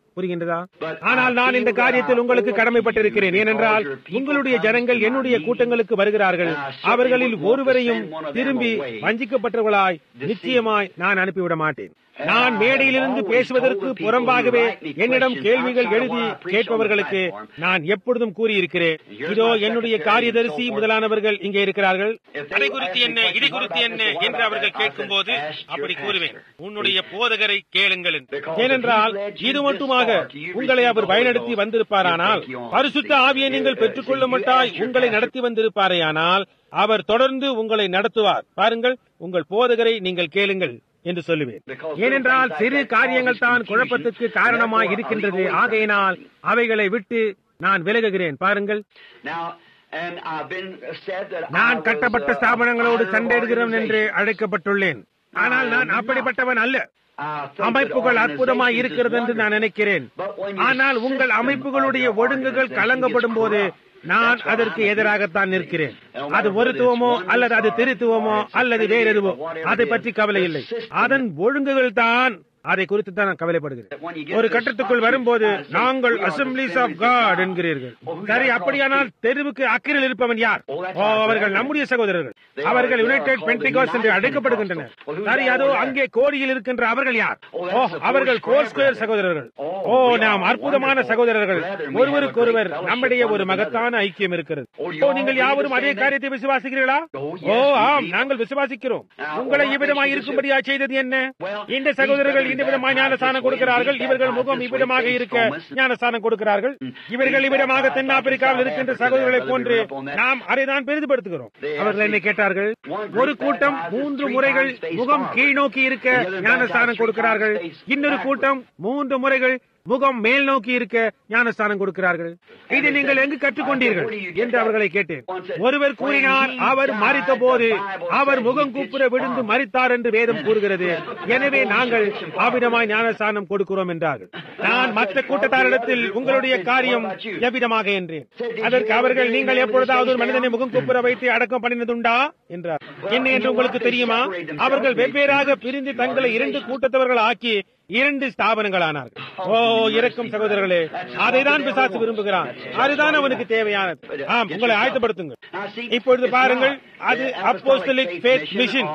புரிகின்றதா ஆனால் நான் இந்த காரியத்தில் உங்களுக்கு கடமைப்பட்டிருக்கிறேன் ஏனென்றால் உங்களுடைய ஜனங்கள் என்னுடைய கூட்டங்களுக்கு வருகிறார்கள் அவர்களில் ஒருவரையும் திரும்பி வஞ்சிக்கப்பட்டவர்களாய் நிச்சயமாய் நான் அனுப்பிவிட மாட்டேன் நான் மேடையிலிருந்து பேசுவதற்கு புறம்பாகவே என்னிடம் கேள்விகள் எழுதி கேட்பவர்களுக்கு நான் எப்பொழுதும் கூறியிருக்கிறேன் இதோ என்னுடைய காரியதரிசி முதலானவர்கள் இங்கே இருக்கிறார்கள் அதை குறித்து என்ன இதை குறித்து என்ன என்று அவர்கள் கேட்கும் போது அப்படி கூறுவேன் உன்னுடைய போதகரை கேளுங்கள் என்று. ஏனென்றால் இது மட்டுமாக உங்களை அவர் வழிநடத்தி வந்திருப்பாரானால் பரிசுத்த ஆவியை நீங்கள் பெற்றுக்கொள்ள மாட்டாய் உங்களை நடத்தி வந்திருப்பாரேயானால் அவர் தொடர்ந்து உங்களை நடத்துவார் பாருங்கள் உங்கள் போதகரை நீங்கள் கேளுங்கள் என்று சொல்லுவேன் ஏனென்றால் சிறு காரியங்கள் தான் குழப்பத்துக்கு காரணமாய் இருக்கின்றது ஆகையினால் அவைகளை விட்டு நான் விலகுகிறேன் பாருங்கள் Now, and I've been said that I நான் was, கட்டப்பட்ட uh, ஸ்தாபனங்களோடு a சண்டையிடுகிறவன் என்று organization. அழைக்கப்பட்டுள்ளேன் ஆனால் நான் அப்படிப்பட்டவன் அல்ல I think that அமைப்புகள் அற்புதமாய் organizations இருக்கிறது is என்று நான் wonderful. நினைக்கிறேன் But when your ஆனால் உங்கள் system அமைப்புகளுடைய of your ஒழுங்குகள் organization கலங்கப்படும் gets போது corrupt, நான் that's why அதற்கு I'm எதிராகத்தான் against நிற்கிறேன் it. No அது matter ஒருத்துவமோ whether it's அல்லது அது oneness திருத்துவமோ or it's a அல்லது வேறு எதுவோ Trinity or whatever அதை it is, பற்றி கவலை the இல்லை system- அதன் ஒழுங்குகள் தான் அதை குறித்து தான் நான் கவலைப்படுகிறேன் ஒரு கட்டத்துக்குள் வரும்போது நாங்கள் அசம்பிளிஸ் ஆஃப் காட் என்கிறீர்கள் சரி அப்படியானால் தெருவுக்கு அக்கறையில் இருப்பவன் யார் ஓ அவர்கள் நம்முடைய சகோதரர்கள் அவர்கள் யுனைடெட் பென்டிகாஸ் என்று அழைக்கப்படுகின்றனர் சரி அதோ அங்கே கோடியில் இருக்கின்ற அவர்கள் யார் ஓ அவர்கள் கோர் ஸ்கொயர் சகோதரர்கள் ஓ நாம் அற்புதமான சகோதரர்கள் ஒருவருக்கொருவர் நம்மிடையே ஒரு மகத்தான ஐக்கியம் இருக்கிறது ஓ நீங்கள் யாவரும் அதே காரியத்தை விசுவாசிக்கிறீர்களா ஓ ஆம் நாங்கள் விசுவாசிக்கிறோம் உங்களை இவ்விதமாய் இருக்கும்படியா செய்தது என்ன இந்த சகோதரர்கள் இந்த விதமாக ஞானஸ்தானம் கொடுக்கிறார்கள் இவர்கள் முகம் இவ்விதமாக இருக்க ஞானஸ்தானம் கொடுக்கிறார்கள் இவர்கள் இவ்விதமாக தென்னாப்பிரிக்காவில் இருக்கின்ற சகோதரர்களை போன்று நாம் அதைதான் பெரிதுபடுத்துகிறோம் அவர்கள் என்னை கேட்டார்கள் ஒரு கூட்டம் மூன்று முறைகள் முகம் கீழ் நோக்கி இருக்க ஞானஸ்தானம் கொடுக்கிறார்கள் இன்னொரு கூட்டம் மூன்று முறைகள் முகம் மேல் நோக்கி இருக்க ஞானஸ்தானம் கொடுக்கிறார்கள் இதை நீங்கள் எங்கு கற்றுக்கொண்டீர்கள் என்று அவர்களை கேட்டேன் ஒருவர் கூறினார் அவர் மறித்த போது அவர் முகம் கூப்புற விழுந்து மறித்தார் என்று வேதம் கூறுகிறது எனவே நாங்கள் அவ்விதமாய் ஞானஸ்தானம் கொடுக்கிறோம் என்றார்கள் நான் மற்ற கூட்டத்தாரிடத்தில் உங்களுடைய காரியம் எவ்விதமாக என்றேன் அதற்கு அவர்கள் நீங்கள் எப்பொழுதாவது ஒரு மனிதனை முகம் கூப்புற வைத்து அடக்கம் பண்ணினதுண்டா என்றார் என்ன என்று உங்களுக்கு தெரியுமா அவர்கள் வெவ்வேறாக பிரிந்து தங்களை இரண்டு கூட்டத்தவர்கள் ஆக்கி இரண்டு ஸ்தாபனங்களானார்கள் ஓ இறக்கும் சகோதரர்களே அதைதான் பிசாசு விரும்புகிறான் அதுதான் அவனுக்கு தேவையானது ஆம் உங்களை ஆயத்தப்படுத்துங்கள் இப்பொழுது பாருங்கள் அது அப்போஸ்தலிக் ஃபேத் மிஷன்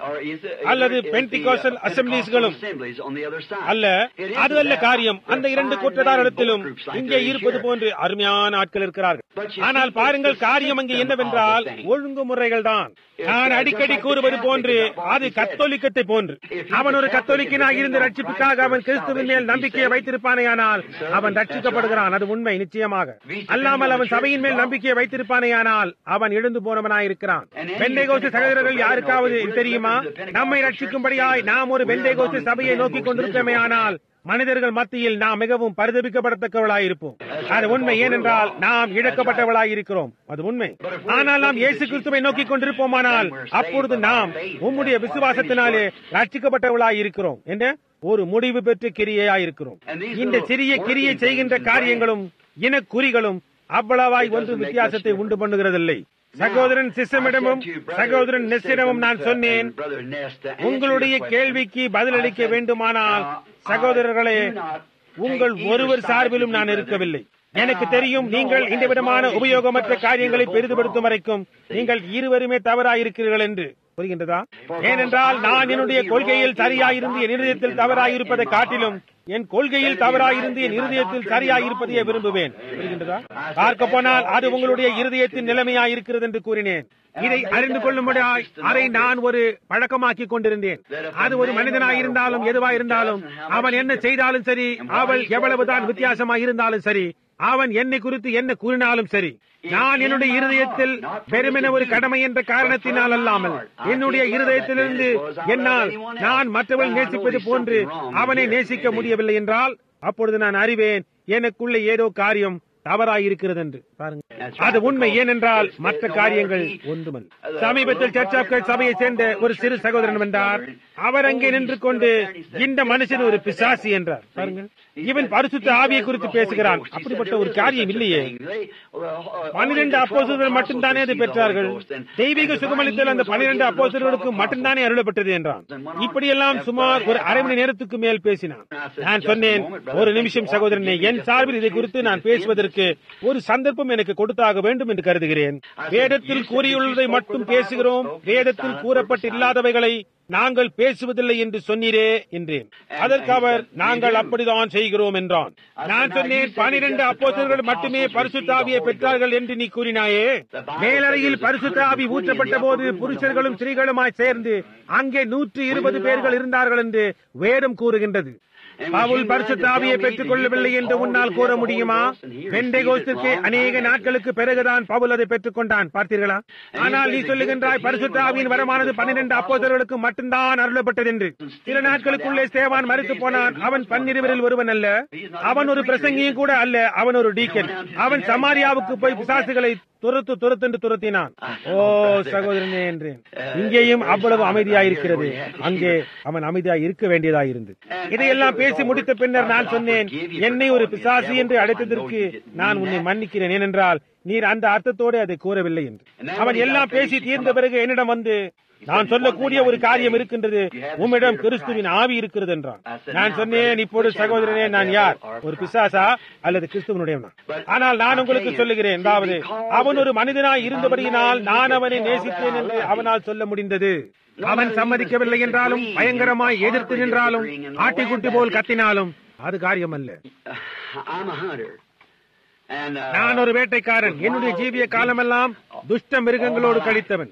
அல்லது பென்டிகாசல் அசம்பிளிஸ்களும் அல்ல அது அல்ல காரியம் அந்த இரண்டு கூட்டத்தாரிடத்திலும் இங்கே இருப்பது போன்று அருமையான ஆட்கள் இருக்கிறார்கள் ஆனால் பாருங்கள் காரியம் அங்கே என்னவென்றால் ஒழுங்குமுறைகள் தான் நான் அடிக்கடி கூறுவது போன்று அது கத்தோலிக்கத்தை போன்று அவன் ஒரு கத்தோலிக்கனாக இருந்து ரட்சிப்புக்காக அவன் கிறிஸ்துவின் மேல் நம்பிக்கையை வைத்திருப்பானேயானால் அவன் ரட்சிக்கப்படுகிறான் அது உண்மை நிச்சயமாக அல்லாமல் அவன் சபையின் மேல் நம்பிக்கையை வைத்திருப்பானேயானால் அவன் எழுந்து போனவனாயிருக்கிறான் பெந்தைகோஸ்து சகோதரர்கள் யாருக்காவது இது தெரியுமா நம்மை ரட்சிக்கும்படியாய் நாம் ஒரு பெந்தைகோஸ்து சபையை நோக்கி கொண்டிருக்கமே ஆனால் மனிதர்கள் மத்தியில் நாம் மிகவும் பரிதபிக்கப்படத்தக்கவளாய் இருப்போம் அது உண்மை ஏனென்றால் நாம் இழக்கப்பட்டவளாய் இருக்கிறோம் அது உண்மை ஆனால் நாம் இயேசு கிறிஸ்துவை நோக்கி கொண்டிருப்போமானால் அப்பொழுது நாம் உம்முடைய விசுவாசத்தினாலே ரட்சிக்கப்பட்டவளாய் இருக்கிறோம் என்ன ஒரு முடிவு பெற்று கிரியையாய் இருக்கிறோம் இந்த சிறிய கிரியை செய்கின்ற காரியங்களும் இனக்குறிகளும் அவ்வளவாய் ஒன்று வித்தியாசத்தை உண்டு பண்ணுகிறதில்லை சகோதரன் சிஸ்டமிடமும் சகோதரன் நெஸ்ஸிடமும் நான் சொன்னேன் உங்களுடைய கேள்விக்கு பதிலளிக்க வேண்டுமானால் சகோதரர்களே உங்கள் ஒருவர் சார்பிலும் நான் இருக்கவில்லை எனக்கு தெரியும் நீங்கள் இந்த விதமான உபயோகமற்ற காரியங்களை பெரிதுபடுத்தும் வரைக்கும் நீங்கள் இருவருமே தவறாயிருக்கிறீர்கள் என்று புரிகின்றதா ஏனென்றால் நான் என்னுடைய கொள்கையில் சரியாயிருந்து என் இருதயத்தில் தவறாயிருப்பதை காட்டிலும் என் கொள்கையில் தவறாயிருந்து என் இருதயத்தில் சரியாயிருப்பதையே விரும்புவேன் புரிகின்றதா பார்க்க போனால் அது உங்களுடைய இருதயத்தின் நிலைமையாயிருக்கிறது என்று கூறினேன் இதை அறிந்து கொள்ளும்படியாய் அதை நான் ஒரு பழக்கமாக்கி கொண்டிருந்தேன் அது ஒரு மனிதனாய் இருந்தாலும் எதுவாய் இருந்தாலும் அவன் என்ன செய்தாலும் சரி அவள் எவ்வளவுதான் வித்தியாசமாய் இருந்தாலும் சரி அவன் என்னை குறித்து என்ன கூறினாலும் சரி நான் என்னுடைய இருதயத்தில் பெருமென ஒரு கடமை என்ற காரணத்தினால் அல்லாமல் என்னுடைய இருதயத்திலிருந்து என்னால் நான் மற்றவள் நேசிப்பது போன்று அவனை நேசிக்க முடியவில்லை என்றால் அப்பொழுது நான் அறிவேன் எனக்குள்ள ஏதோ காரியம் தவறாயிருக்கிறது என்று பாருங்க அது உண்மை ஏனென்றால் மற்ற காரியங்கள் ஒன்றுமல்ல சமீபத்தில் சர்ச் ஆஃப் கிரைஸ்ட் சபையை சேர்ந்த ஒரு சிறு சகோதரன் என்றார் அவர் அங்கே நின்று கொண்டு இந்த மனுஷன் ஒரு பிசாசி என்றார் பாருங்கள் இவன் பரிசுத்த ஆவியை குறித்து பேசுகிறான் அப்படிப்பட்ட ஒரு காரியம் இல்லையே பன்னிரண்டு அப்போசர்கள் மட்டும்தானே அதை பெற்றார்கள் தெய்வீக சுகமளித்தல் அந்த பன்னிரண்டு அப்போசர்களுக்கு மட்டும்தானே அருளப்பட்டது என்றான் இப்படியெல்லாம் சுமார் ஒரு அரை மணி நேரத்துக்கு மேல் பேசினான் நான் சொன்னேன் ஒரு நிமிஷம் சகோதரனே என் சார்பில் இதை குறித்து நான் பேசுவதற்கு ஒரு சந்தர்ப்பம் எனக்கு கொடுத்தாக வேண்டும் என்று கருதுகிறேன் வேதத்தில் கூறியுள்ளதை மட்டும் பேசுகிறோம் வேதத்தில் கூறப்பட்டில்லாதவைகளை நாங்கள் பேசுவதில்லை என்று சொன்னீரே என்றேன் அதற்கு அவர் நாங்கள் அப்படிதான் செய்கிறோம் என்றான் நான் சொன்னேன் பனிரெண்டு அப்போசர்கள் மட்டுமே பரிசுத்தாவியை பெற்றார்கள் என்று நீ கூறினாயே மேலறையில் பரிசுத்தாவி ஊற்றப்பட்ட போது புருஷர்களும் ஸ்திரீகளுமாய் சேர்ந்து அங்கே நூற்றி இருபது பேர்கள் இருந்தார்கள் என்று வேதம் கூறுகின்றது பவுல் பரிசுத்தாவியை பெற்றுக் கொள்ளவில்லை என்று உன்னால் கூற முடியுமா பெண்டைகோஸ்திற்கு அநேக நாட்களுக்கு பிறகுதான் பவுல் அதை பெற்றுக் கொண்டான் பார்த்தீர்களா ஆனால் நீ சொல்லுகின்றாய் பரிசுத்தாவியின் வரமானது பன்னிரண்டு அப்போதர்களுக்கு மட்டும்தான் அருளப்பட்டது என்று சில நாட்களுக்குள்ளே ஸ்தேவான் மறித்து போனான் அவன் பன்னிருவரில் ஒருவன் அல்ல அவன் ஒரு பிரசங்கியும் கூட அல்ல அவன் ஒரு டீக்கன் அவன் சமாரியாவுக்கு போய் பிசாசுகளை துரத்து துரத்தென்று துரத்தினான் ஓ சகோதரனே என்றேன் இங்கேயும் அவ்வளவு அமைதியாயிருக்கிறது அங்கே அவன் அமைதியாய் இருக்க வேண்டியதாயிருந்தது இதையெல்லாம் பேசி முடித்த பின்னர் நான் சொன்னேன் என்னை ஒரு பிசாசு என்று அழைத்ததற்கு நான் உன்னை மன்னிக்கிறேன் ஏனென்றால் நீர் அந்த அர்த்தத்தோடு அதை கூறவில்லை என்று அவன் எல்லாம் பேசி தீர்ந்த பிறகு என்னிடம் வந்து நான் சொல்லக்கூடிய ஒரு காரியம் இருக்கின்றது உம்மிடம் கிறிஸ்துவின் ஆவி இருக்கிறது என்றான் நான் சொன்னேன் இப்போது சகோதரனே நான் யார் ஒரு பிசாசா அல்லது கிறிஸ்துவனுடையவனா ஆனால் நான் உங்களுக்கு சொல்லுகிறேன் அதாவது அவன் ஒரு மனிதனாய் இருந்தபடியினால் நான் அவனை நேசித்தேன் என்று அவனால் சொல்ல முடிந்தது அவன் சம்மதிக்கவில்லை என்றாலும் பயங்கரமாய் எதிர்த்து நின்றாலும் ஆட்டிக்குட்டி போல் கத்தினாலும் அது காரியம் அல்ல நான் ஒரு வேட்டைக்காரன் என்னுடைய ஜீவிய காலமெல்லாம் துஷ்ட மிருகங்களோடு கழித்தவன்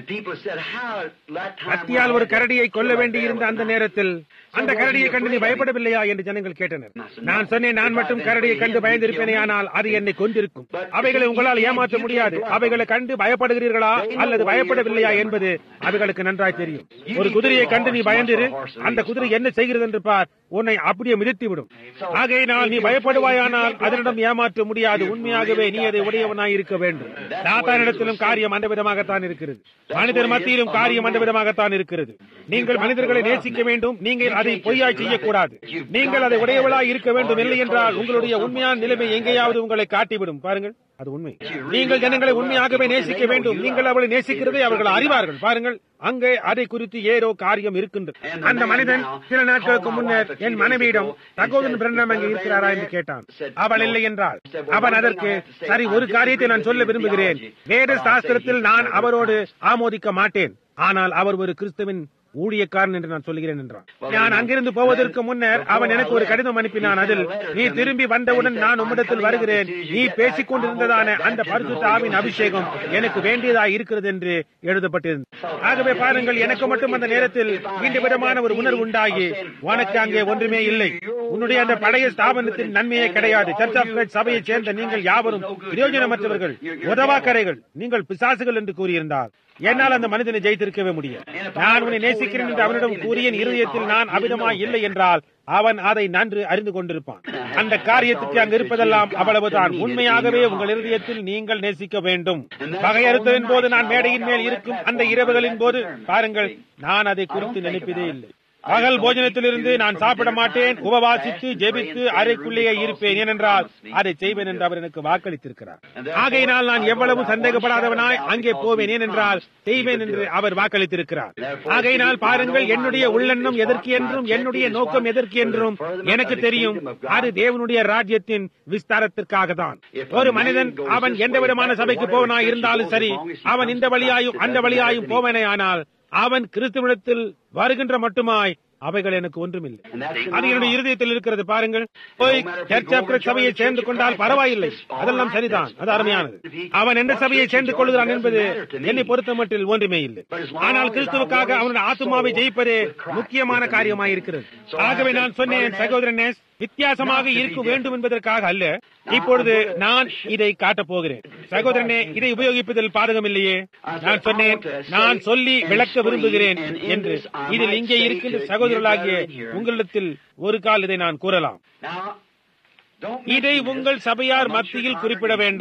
கத்தியால் ஒரு கரடியை கொல்ல வேண்டியிருந்த அந்த நேரத்தில் அந்த கரடியை கண்டு நீ பயப்படவில்லையா என்று ஜனங்கள் கேட்டனர் நான் சொன்னேன் நான் மட்டும் கரடியை கண்டு பயந்திருப்பேனே ஆனால் அது என்னை கொண்டிருக்கும் அவைகளை உங்களால் ஏமாற்ற முடியாது அவைகளை கண்டு பயப்படுகிறீர்களா அல்லது பயப்படவில்லையா என்பது அவைகளுக்கு நன்றாய் தெரியும் ஒரு குதிரையை கண்டு நீ பயந்திரு அந்த குதிரை என்ன செய்கிறது என்று பார் உன்னை அப்படியே மிதித்து விடும் ஆகையினால் நீ பயப்படுவாயானால் அதனிடம் ஏமாற்ற முடியாது உண்மையாகவே நீ அதை உடையவனாய் இருக்க வேண்டும் சாத்தானிடத்திலும் காரியம் அந்த விதமாகத்தான் இருக்கிறது மனிதர் மத்தியிலும் காரியம் அந்த விதமாகத்தான் இருக்கிறது நீங்கள் மனிதர்களை நேசிக்க வேண்டும் நீங்கள் அதை பொய்யாய் செய்யக்கூடாது நீங்கள் அதை உடையவளாய் இருக்க வேண்டும் இல்லை என்றால் உங்களுடைய உண்மையான நிலைமை எங்கேயாவது உங்களை காட்டிவிடும் பாருங்கள் அது உண்மை நீங்கள் ஜனங்களை உண்மையாகவே நேசிக்க வேண்டும் நீங்கள் அவளை நேசிக்கிறதை அவர்கள் அறிவார்கள் பாருங்கள் அங்கே அதை குறித்து ஏதோ காரியம் இருக்கின்றது அந்த மனிதன் சில நாட்களுக்கு முன்னர் என் மனைவியிடம் சகோதரன் பிரண்ணம் அங்கே இருக்கிறாரா என்று கேட்டான் அவள் இல்லை என்றால் அவன் அதற்கு சரி ஒரு காரியத்தை நான் சொல்ல விரும்புகிறேன் வேத சாஸ்திரத்தில் நான் அவரோடு ஆமோதிக்க மாட்டேன் ஆனால் அவர் ஒரு கிறிஸ்துவின் ஊழியக்காரன் என்று நான் சொல்கிறேன் என்றான் நான் அங்கிருந்து போவதற்கு முன்னர் அவன் எனக்கு ஒரு கடிதம் அனுப்பினான் அதில் நீ திரும்பி வந்தவுடன் நான் உம்மிடத்தில் வருகிறேன் நீ பேசிக் கொண்டிருந்ததான அந்த பரிசுத்த ஆவின் அபிஷேகம் எனக்கு வேண்டியதா இருக்கிறது என்று எழுதப்பட்டிருந்தது ஆகவே பாருங்கள் எனக்கு மட்டும் அந்த நேரத்தில் இந்த விதமான ஒரு உணர்வு உண்டாகி உனக்கு அங்கே ஒன்றுமே இல்லை உன்னுடைய அந்த பழைய ஸ்தாபனத்தின் நன்மையே கிடையாது சர்ச் ஆஃப் கிரைஸ்ட் சபையைச் சேர்ந்த நீங்கள் யாவரும் பிரயோஜனமற்றவர்கள் உதவாக்கரைகள் நீங்கள் பிசாசுகள் என்று கூறியிருந்தார் என்னால் அந்த மனிதனை ஜெயித்திருக்கவே முடியும் நான் உன்னை நேசிக்கிறேன் என்று அவனிடம் கூறிய இருதயத்தில் நான் அபிதமாய் இல்லை என்றால் அவன் அதை நன்று அறிந்து கொண்டிருப்பான் அந்த காரியத்துக்கு அங்கு இருப்பதெல்லாம் அவ்வளவுதான் உண்மையாகவே உங்கள் இருதயத்தில் நீங்கள் நேசிக்க வேண்டும் பகையறுத்தலின் போது நான் மேடையின் மேல் இருக்கும் அந்த இரவுகளின் போது பாருங்கள் நான் அதை குறித்து நினைப்பதே இல்லை பகல் போஜனத்திலிருந்து நான் சாப்பிட மாட்டேன் உபவாசித்து ஜெபித்து அறைக்குள்ளேயே இருப்பேன் ஏனென்றால் அதை செய்வேன் என்று அவர் எனக்கு வாக்களித்திருக்கிறார் ஆகையினால் நான் எவ்வளவு சந்தேகப்படாதவனாய் அங்கே போவேன் ஏனென்றால் செய்வேன் என்று அவர் வாக்களித்திருக்கிறார் ஆகையினால் பாருங்கள் என்னுடைய உள்ளெண்ணம் எதற்கு என்றும் என்னுடைய நோக்கம் எதற்கு என்றும் எனக்கு தெரியும் அது தேவனுடைய ராஜ்யத்தின் விஸ்தாரத்திற்காக தான் ஒரு மனிதன் அவன் எந்த விதமான சபைக்கு போவனா இருந்தாலும் சரி அவன் இந்த வழியாயும் அந்த வழியாயும் போவனே ஆனால் அவன் கிறிஸ்துவனிடத்தில் வருகின்ற மட்டுமாய் அவைகள் எனக்கு ஒன்றுமில்லை அது என்னுடைய இருதயத்தில் இருக்கிறது பாருங்கள் போய் சர்ச் ஆஃப் சபையை சேர்ந்து கொண்டால் பரவாயில்லை அதெல்லாம் சரிதான் அது அருமையானது அவன் எந்த சபையை சேர்ந்து கொள்கிறான் என்பது என்னை பொறுத்த மட்டில் ஒன்றுமே இல்லை ஆனால் கிறிஸ்துவுக்காக அவனுடைய ஆத்மாவை ஜெயிப்பதே முக்கியமான காரியமாய் இருக்கிறது ஆகவே நான் சொன்னேன் சகோதரனே வித்தியாசமாக இருக்க வேண்டும் என்பதற்காக அல்ல இப்பொழுது நான் இதை காட்டப் போகிறேன் சகோதரனே இதை உபயோகிப்பதில் பாதகம் இல்லையே நான் சொன்னேன் நான் சொல்லி விளக்க விரும்புகிறேன் என்று இதில் இங்கே இருக்கின்ற சகோதரர்களாகிய உங்களிடத்தில் ஒரு கால் இதை நான் கூறலாம் இதை உங்கள் சபையார் மத்தியில் குறிப்பிட வேண்டாம்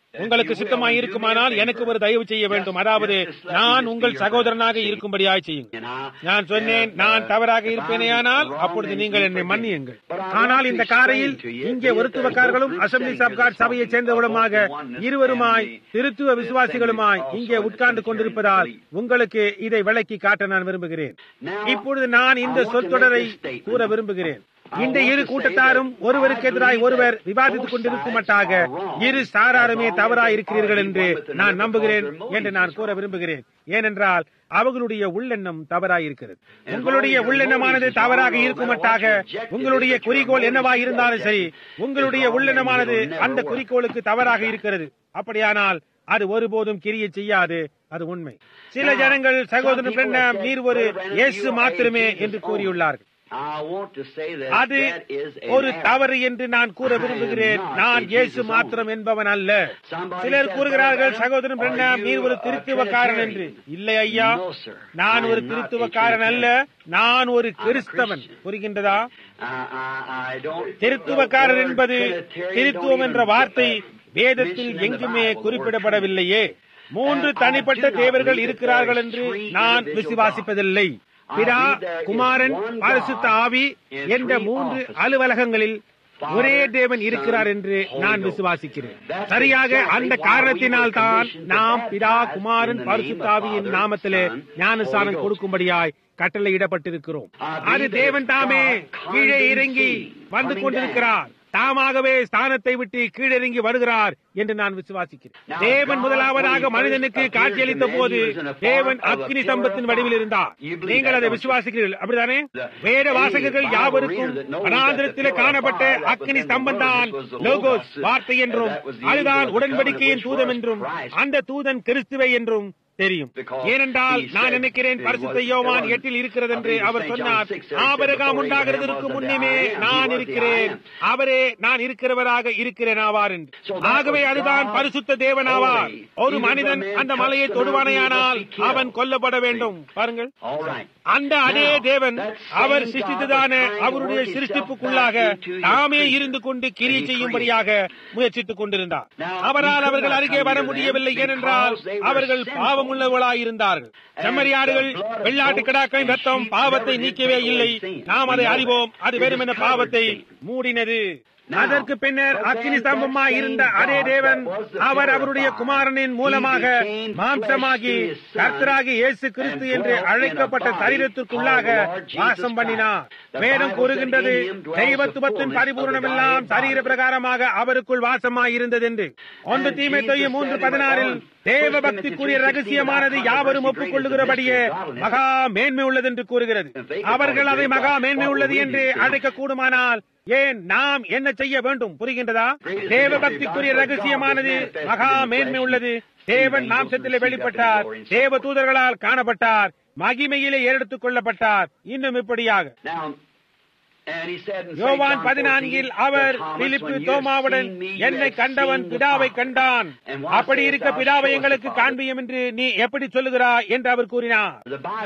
உங்களுக்கு சித்தமாய் இருக்குமானால் எனக்கு ஒரு தயவு செய்ய வேண்டும் அதாவது நான் உங்கள் சகோதரனாக இருக்கும்படியாய் செய்யுங்கள் நான் சொன்னேன் நான் தவறாக இருப்பேனேயானால் அப்பொழுது நீங்கள் என்னை மன்னியுங்கள் ஆனால் இந்த காரையில் இங்கே ஒருத்துவக்காரர்களும் அசம்பிளி ஆஃப் காட் சபையைச் சேர்ந்தவருமாக இருவருமாய் திருத்துவ விசுவாசிகளுமாய் இங்கே உட்கார்ந்து கொண்டிருப்பதால் உங்களுக்கு இதை விளக்கி காட்ட நான் விரும்புகிறேன் இப்பொழுது நான் இந்த சொற்றொடரை கூற விரும்புகிறேன் இந்த இரு கூட்டத்தாரும் ஒருவருக்கு எதிராய் ஒருவர் விவாதித்துக் கொண்டிருக்குமட்டாக இரு சாராருமே தவறாய் இருக்கிறீர்கள் என்று நான் நம்புகிறேன் என்று நான் கூற விரும்புகிறேன் ஏனென்றால் அவர்களுடைய உள்ளெண்ணம் தவறாய் இருக்கிறது உங்களுடைய உள்ளெண்ணமானது தவறாக இருக்குமட்டாக உங்களுடைய குறிக்கோள் என்னவாய் இருந்தாலும் சரி உங்களுடைய உள்ளெண்ணமானது அந்த குறிக்கோளுக்கு தவறாக இருக்கிறது அப்படியானால் அது ஒருபோதும் கிரிய செய்யாது அது உண்மை சில ஜனங்கள் சகோதரன் பிரண்ணம் நீர் ஒரு இயேசு மாத்திரமே என்று கூறியுள்ளார்கள் அது ஒரு தவறு என்று நான் கூற விரும்புகிறேன் நான் இயேசு மாத்திரம் என்பவன் அல்ல சிலர் கூறுகிறார்கள் சகோதரன் பிரண்ணாம் நீர் ஒரு திருத்துவக்காரன் என்று இல்லை ஐயா நான் ஒரு திருத்துவக்காரன் அல்ல நான் ஒரு கிறிஸ்தவன் புரிகின்றதா திருத்துவக்காரர் என்பது திருத்துவம் என்ற வார்த்தை வேதத்தில் எங்குமே குறிப்பிடப்படவில்லையே மூன்று தனிப்பட்ட தேவர்கள் இருக்கிறார்கள் என்று நான் விசுவாசிப்பதில்லை பிதா குமாரன் பரிசுத்த ஆவி என்ற மூன்று அலுவலகங்களில் ஒரே தேவன் இருக்கிறார் என்று நான் விசுவாசிக்கிறேன் சரியாக அந்த காரணத்தினால் தான் நாம் பிதா குமாரன் பரிசுத்தாவியின் நாமத்திலே ஞானஸ்தானம் கொடுக்கும்படியாய் கட்டளையிடப்பட்டிருக்கிறோம் அது தேவன் தாமே கீழே இறங்கி வந்து கொண்டிருக்கிறார் தாமாகவே ஸ்தானத்தை விட்டு கீழிறங்கி வருகிறார் என்று நான் விசுவாசிக்கிறேன் தேவன் முதலாவதாக மனிதனுக்கு காட்சியளித்த போது தேவன் அக்னி சம்பத்தின் வடிவில் இருந்தார் நீங்கள் அதை விசுவாசிக்கிறீர்கள் அப்படித்தானே வேத வாசகர்கள் யாவருக்கும் வனாந்திரத்திலே காணப்பட்ட அக்னி ஸ்தம்பம் தான் லோகோஸ் வார்த்தை என்றும் அதுதான் உடன்படிக்கையின் தூதம் என்றும் அந்த தூதன் கிறிஸ்துவை என்றும் தெரியும் ஏனென்றால் நான் நினைக்கிறேன் பரிசுத்த யோவான் எட்டில் இருக்கிறது என்று அவர் சொன்னார் ஆபரகாம் உண்டாகிறதற்கு முன்னமே நான் இருக்கிறேன் அவரே நான் இருக்கிறவராக இருக்கிறேன் ஆவார் என்று ஆகவே அதுதான் பரிசுத்த தேவன் ஆவார் ஒரு மனிதன் அந்த மலையை தொடுவானையானால் அவன் கொல்லப்பட வேண்டும் பாருங்கள் அந்த அதே தேவன் அவர் சிருஷ்டித்ததான அவருடைய சிருஷ்டிப்புக்குள்ளாக தாமே இருந்து கொண்டு கிரியை செய்யும்படியாக முயற்சித்துக் கொண்டிருந்தார் அவரால் அவர்கள் அருகே வர முடியவில்லை ஏனென்றால் அவர்கள் பாவம் உள்ளவர்களாயிருந்தார்கள் செம்மறியாடுகள் வெள்ளாட்டு கிடாக்களின் ரத்தம் பாவத்தை நீக்கவே இல்லை நாம் அதை அறிவோம் அது வெறுமென பாவத்தை மூடினது அதற்கு பின்னர் அக்னி ஸ்தம்பமாய் இருந்த அதே தேவன் அவர் அவருடைய குமாரனின் மூலமாக மாம்சமாகி கர்த்தராகி இயேசு கிறிஸ்து என்று அழைக்கப்பட்ட சரீரத்திற்குள்ளாக வாசம் பண்ணினார் வேதம் கூறுகின்றது தெய்வத்துவத்தின் பரிபூர்ணம் எல்லாம் சரீர பிரகாரமாக அவருக்குள் வாசமாய் இருந்தது என்று ஒன்று தீமை தொய்யும் மூன்று பதினாறில் தேவ பக்திக்குரிய ரகசியமானது யாவரும் ஒப்புக்கொள்ளுகிறபடியே மகா மேன்மை உள்ளது என்று கூறுகிறது அவர்கள் அதை மகா மேன்மை உள்ளது என்று அழைக்க கூடுமானால் ஏன் நாம் என்ன செய்ய வேண்டும் புரிகின்றதா தேவ பக்திக்குரிய ரகசியமானது மகா மேன்மை உள்ளது தேவன் மாம்சத்திலே வெளிப்பட்டார் தேவ தூதர்களால் காணப்பட்டார் மகிமையிலே ஏறெடுத்துக் கொள்ளப்பட்டார் இன்னும் இப்படியாக யோவான் பதினான்கில் அவர் பிலிப்பு தோமாவுடன் என்னை கண்டவன் பிதாவை கண்டான் அப்படி இருக்க பிதாவை எங்களுக்கு காண்பியும் என்று நீ எப்படி சொல்லுகிறாய் என்று அவர் கூறினார்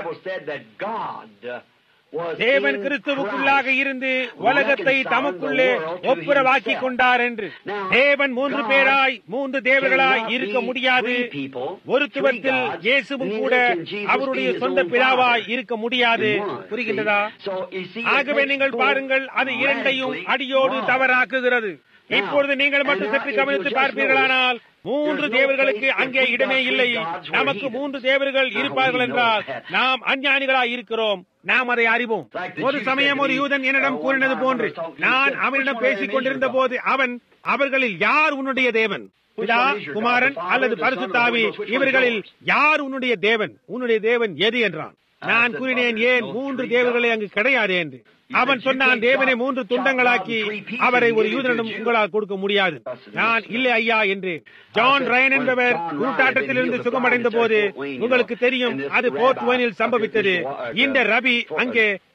தேவன் கிறிஸ்துவுக்குள்ளாக இருந்து உலகத்தை தமக்குள்ளே ஒப்புரவாக்கி கொண்டார் என்று தேவன் மூன்று பேராய் மூன்று தேவர்களாய் இருக்க முடியாது ஒருத்துவத்தில் இயேசுவும் கூட அவருடைய சொந்த பிதாவாய் இருக்க முடியாது புரிகின்றதா ஆகவே நீங்கள் பாருங்கள் அது இரண்டையும் அடியோடு தவறாக்குகிறது இப்பொழுது நீங்கள் மட்டும் சற்று கவனித்து பார்ப்பீர்களானால் மூன்று தேவர்களுக்கு அங்கே இடமே இல்லை நமக்கு மூன்று தேவர்கள் இருப்பார்கள் என்றால் நாம் அஞ்ஞானிகளாய் இருக்கிறோம் நாம் அதை அறிவோம் ஒரு சமயம் ஒரு யூதன் என்னிடம் கூறினது போன்று நான் அவனிடம் பேசிக் கொண்டிருந்த போது அவன் அவர்களில் யார் உன்னுடைய தேவன் பிதா குமாரன் அல்லது பரிசுத்தாவி இவர்களில் யார் உன்னுடைய தேவன் உன்னுடைய தேவன் எது என்றான் நான் கூறினேன் ஏன் மூன்று தேவர்களை அங்கு கிடையாது என்று அவன் சொன்னான் தேவனை மூன்று துண்டங்களாக்கி அவரை ஒரு யூதனிடம் உங்களால் கொடுக்க முடியாது நான் இல்லை ஐயா என்று ஜான் ரயன் என்பவர் கூட்டாட்டத்திலிருந்து சுகமடைந்த போது உங்களுக்கு தெரியும் அது போர்ட் ஒயினில் சம்பவித்தது இந்த ரவி அங்கே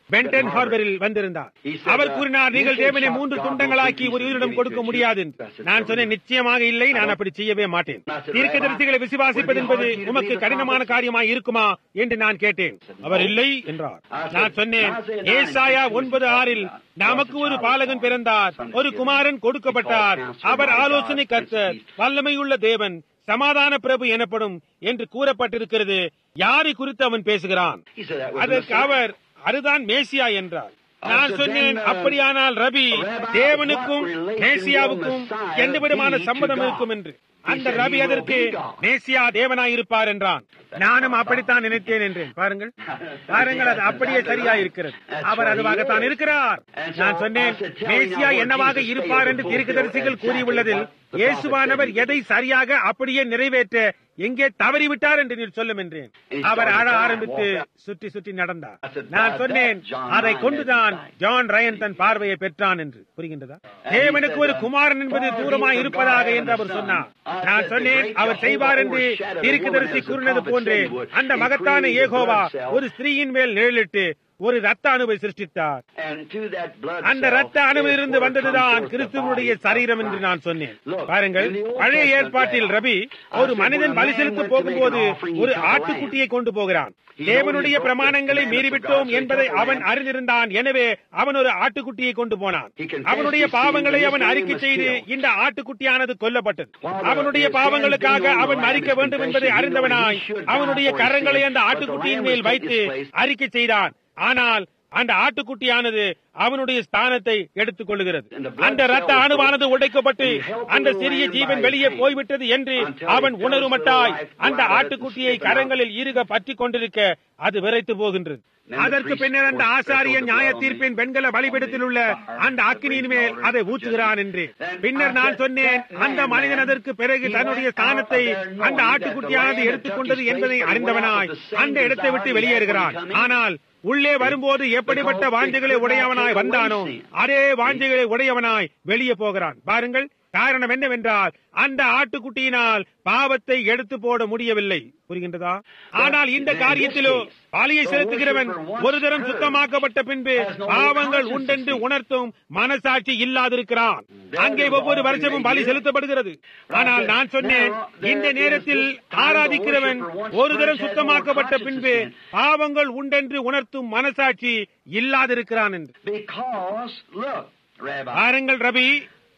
பென்டன் ஹார்பரில் வந்திருந்தார் அவர் கூறினார் நீங்கள் தேவனை மூன்று துண்டங்களாக்கி ஒரு உயிரிடம் கொடுக்க முடியாது என்று. நான் சொன்னேன் நிச்சயமாக இல்லை நான் அப்படி செய்யவே மாட்டேன் தீர்க்கதரிசிகளை விசுவாசிப்பது என்பது உமக்கு கடினமான காரியமாய் இருக்குமா என்று நான் கேட்டேன் அவர் இல்லை என்றார் நான் சொன்னேன் ஏசாயா ஒன்பது ஆறில் நமக்கு ஒரு பாலகன் பிறந்தார் ஒரு குமாரன் கொடுக்கப்பட்டார் அவர் ஆலோசனை கர்த்தர் வல்லமையுள்ள தேவன் சமாதான பிரபு எனப்படும் என்று கூறப்பட்டிருக்கிறது யாரை குறித்து அவன் பேசுகிறான் He said that was அதற்கு Messiah. அவர் அதுதான் மேசியா என்றார் நான் சொன்னேன் அப்படியானால் ரபி தேவனுக்கும் மேசியாவுக்கும் எந்த விதமான சம்மதம் இருக்கும் என்று அந்த ரபி அதற்கு மேசியா தேவனாய் இருப்பார் என்றான் நானும் அப்படித்தான் நினைத்தேன் என்றேன் பாருங்கள் பாருங்கள் அது அப்படியே சரியா இருக்கிறது அவர் அதுவாகத்தான் இருக்கிறார் நான் சொன்னேன் மேசியா என்னவாக இருப்பார் என்று தீர்க்கதரிசிகள் கூறியுள்ளதில் இயேசுவானவர் எதை சரியாக அப்படியே நிறைவேற்ற எங்கே தவறிவிட்டார் என்று நீர் சொல்லும் என்றேன் அவர் அழ ஆரம்பித்து சுற்றி சுற்றி நடந்தார் நான் சொன்னேன் அதை கொண்டுதான் ஜான் ரயன் தன் பார்வையை பெற்றான் என்று புரிகின்றதா தேவனுக்கு ஒரு குமாரன் என்பது தூரமாய் இருப்பதாக என்று அவர் சொன்னார் நான் சொன்னேன் அவர் செய்வார் என்று தீர்க்கதரிசி கூறினது போன்று அந்த மகத்தான ஏகோவா ஒரு ஸ்திரீயின் மேல் நிழலிட்டு ஒரு ரத்த அணுவை சிருஷ்டித்தார் And to that blood அந்த cell, ரத்த அணுவிலிருந்து it was வந்ததுதான் forth the கிறிஸ்துவனுடைய body சரீரம் of என்று Christ. நான் சொன்னேன் Look, பாருங்கள் in the Old பழைய Testament ஏற்பாட்டில் there, ரபி I ஒரு said, மனிதன் when a பலி man செலுத்த went to போகும்போது make an offering, he ஒரு took a ஆட்டுக்குட்டியை கொண்டு போகிறான் He தேவனுடைய knows he broke the பிரமாணங்களை commandments of மீறிவிட்டோம் God, so he என்பதை took a அவன் lamb. அறிந்திருந்தான் எனவே அவன் ஒரு ஆட்டுக்குட்டியை கொண்டு போனான் He confessed அவனுடைய his sins பாவங்களை and his அவன் sin அறிக்கை was செய்து killed. இந்த ஆட்டுக்குட்டியானது கொல்லப்பட்டது While the- அவனுடைய his பாவங்களுக்காக sins being அவன் on the மறிக்க lamb வேண்டும் and என்பதை confession, அறிந்தவனாய் he should die அவனுடைய for his கரங்களை sins. அந்த But the ஆட்டுக்குட்டியின் lamb மேல் was வைத்து taking his place. அறிக்கை செய்தான் ஆனால் அந்த ஆட்டுக்குட்டியானது அவனுடைய ஸ்தானத்தை எடுத்துக் கொள்ளுகிறது And the blood அந்த ரத்த cell was அணுவானது உடைக்கப்பட்டு and held அந்த the சிறிய lamb ஜீவன் by வெளியே faith போய்விட்டது என்று until அவன் he felt உணருமட்டாய் the life அந்த right out ஆட்டுக்குட்டியை and skipping கரங்களில் இருக பற்றி கொண்டிருக்க அது விரைத்து போகின்றது Then the அதற்கு priest பின்னர் அந்த poured ஆசாரியன் special நியாய blood on தீர்ப்பின் the- வெண்கல பலிபீடத்தில் உள்ள on the அந்த fire, அக்கினியின் the மேல் priest அதை altar, ஊற்றுகிறான் என்று Then பின்னர் I நான் said, சொன்னேன் that அந்த man, மனிதன் அதற்கு பிறகு he தன்னுடைய went out ஸ்தானத்தை of there knowing அந்த that ஆட்டுக்குட்டியானது the lamb had எடுத்துக்கொண்டது took his என்பதை place, but he went out அறிந்தவனாய் with the same அந்த இடத்தை விட்டு desire he had வெளியேறுகிறான் when coming. ஆனால் உள்ளே வரும்போது எப்படிப்பட்ட Because வாஞ்சைகளை it could not உடையவனாய் take away வந்தானோ sin. அதே வாஞ்சைகளை உடையவனாய் வெளியே போகிறான் பாருங்கள் காரணம் என்னவென்றால் அந்த ஆட்டுக்குட்டியினால் பாவத்தை எடுத்து போட முடியவில்லை புரிகின்றதா ஆனால் இந்த காரியத்திலோ பாலியை செலுத்துகிறவன் ஒரு தரம் சுத்தமாக்கப்பட்ட பின்பு பாவங்கள் உண்டென்று உணர்த்தும் மனசாட்சி இல்லாதிருக்கிறான் அங்கே ஒவ்வொரு வருஷமும் பலி செலுத்தப்படுகிறது ஆனால் நான் சொன்னேன் இந்த நேரத்தில் ஆராதிக்கிறவன் ஒரு தரம் சுத்தமாக்கப்பட்ட பின்பு பாவங்கள் உண்டென்று உணர்த்தும் மனசாட்சி இல்லாதிருக்கிறான் என்று Because, look, Rabbi, பாருங்கள் ரவி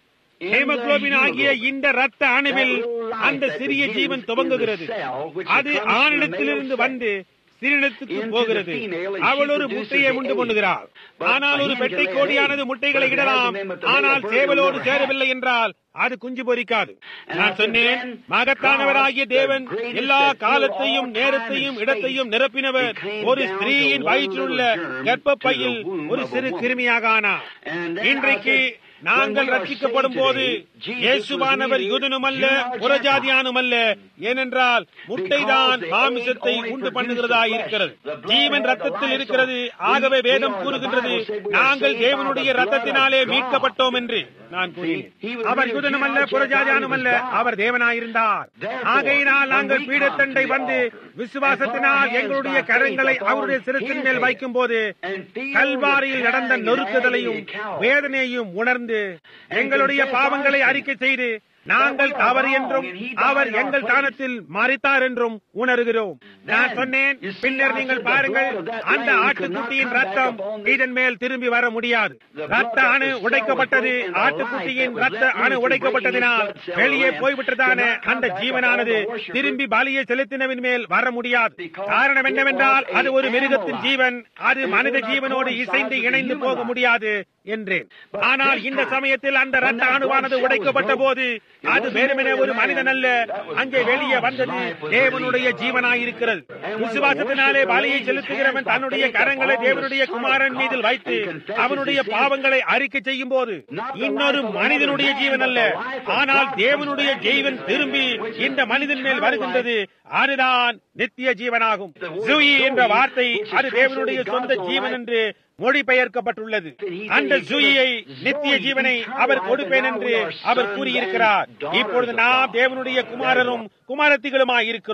in ஹேமோகுளோபின் the ஆகிய hemoglobin, இந்த ரத்த அணுவில் அந்த சிறிய ஜீவன் துவங்குகிறது அது ஆணிடத்திலிருந்து வந்து சிறிடத்துக்கு போகிறது அவள் ஒரு முட்டையை உண்டு பண்ணுகிறாள் ஆனால் ஒரு பெட்டை கோடியானது முட்டைகளை இடலாம் ஆனால் சேவலோடு சேரவில்லை என்றால் அது குஞ்சு பொறிக்காது நான் சொன்னேன் மகத்தானவராகிய தேவன் எல்லா காலத்தையும் நேரத்தையும் இடத்தையும் நிரப்பினவர் ஒரு ஸ்திரீயின் வயிற்றிலுள்ள கர்ப்பப்பையில் ஒரு சிறு கிருமியாக ஆனார் இன்றைக்கு நாங்கள் ரட்சிக்கப்படும் போது இயேசுவானவர் யூதனும் அல்ல புறஜாதியானும் அல்ல ஏனென்றால் முட்டைதான் மாமிசத்தை உண்டு பண்ணுகிறதா இருக்கிறது ஜீவன் ரத்தத்தில் இருக்கிறது ஆகவே வேதம் கூறுகின்றது நாங்கள் தேவனுடைய ரத்தத்தினாலே மீட்கப்பட்டோம் என்று நான் கூறினேன் அவர் யூதனும் அல்ல புறஜாதியானும் அல்ல அவர் தேவனாயிருந்தார் ஆகையினால் நாங்கள் பீடத்தண்டை வந்து விசுவாசத்தினால் எங்களுடைய கரங்களை அவருடைய சிரத்தின் மேல் வைக்கும் போது கல்வாரியில் நடந்த நொறுக்குதலையும் வேதனையையும் உணர்ந்து எங்களுடைய பாவங்களை அறிக்கை செய்து நாங்கள் தவறு என்றும் அவர் எங்கள் தானத்தில் மறித்தார் என்றும் உணர்கிறோம் நான் சொன்னேன் பின்னர் நீங்கள் பாருங்கள் அந்த ஆட்டுக்குட்டியின் ரத்தம் இதன் மேல் திரும்பி வர முடியாது ரத்த அணு உடைக்கப்பட்டது ஆட்டுக்குட்டியின் ரத்த அணு உடைக்கப்பட்டதினால் வெளியே போய்விட்டதான அந்த ஜீவனானது திரும்பி பலியை செலுத்தினவின் மேல் வர முடியாது காரணம் என்னவென்றால் அது ஒரு மிருகத்தின் ஜீவன் அது மனித ஜீவனோடு இசைந்து இணைந்து போக முடியாது என்றேன் ஆனால் இந்த சமயத்தில் அந்த ரத்த அணுவானது உடைக்கப்பட்ட போது அது வெறுமனே ஒரு மனிதன் அல்ல அங்கே வெளியே வந்தது தேவனுடைய ஜீவனாயிருக்கிறது விசுவாசத்தினாலே பலியை செலுத்துகிறவன் தன்னுடைய கரங்களை தேவனுடைய குமாரன் மீதில் வைத்து அவனுடைய பாவங்களை அறிக்கை செய்யும் போது இன்னொரு மனிதனுடைய ஜீவன் அல்ல ஆனால் தேவனுடைய ஜீவன் திரும்பி இந்த மனிதன் மேல் வருகின்றது அதுதான் நித்திய ஜீவனாகும் ஜூயி என்ற வார்த்தை அது தேவனுடைய சொந்த ஜீவன் என்று மொழிபெயர்க்கப்பட்டுள்ளது அந்த ஜூயை நித்திய ஜீவனை அவர் கொடுப்பேன் என்று அவர் கூறியிருக்கிறார் இப்பொழுது நாம் தேவனுடைய குமாரரும் குமாரத்திகளுமாய் இருக்கிறோம்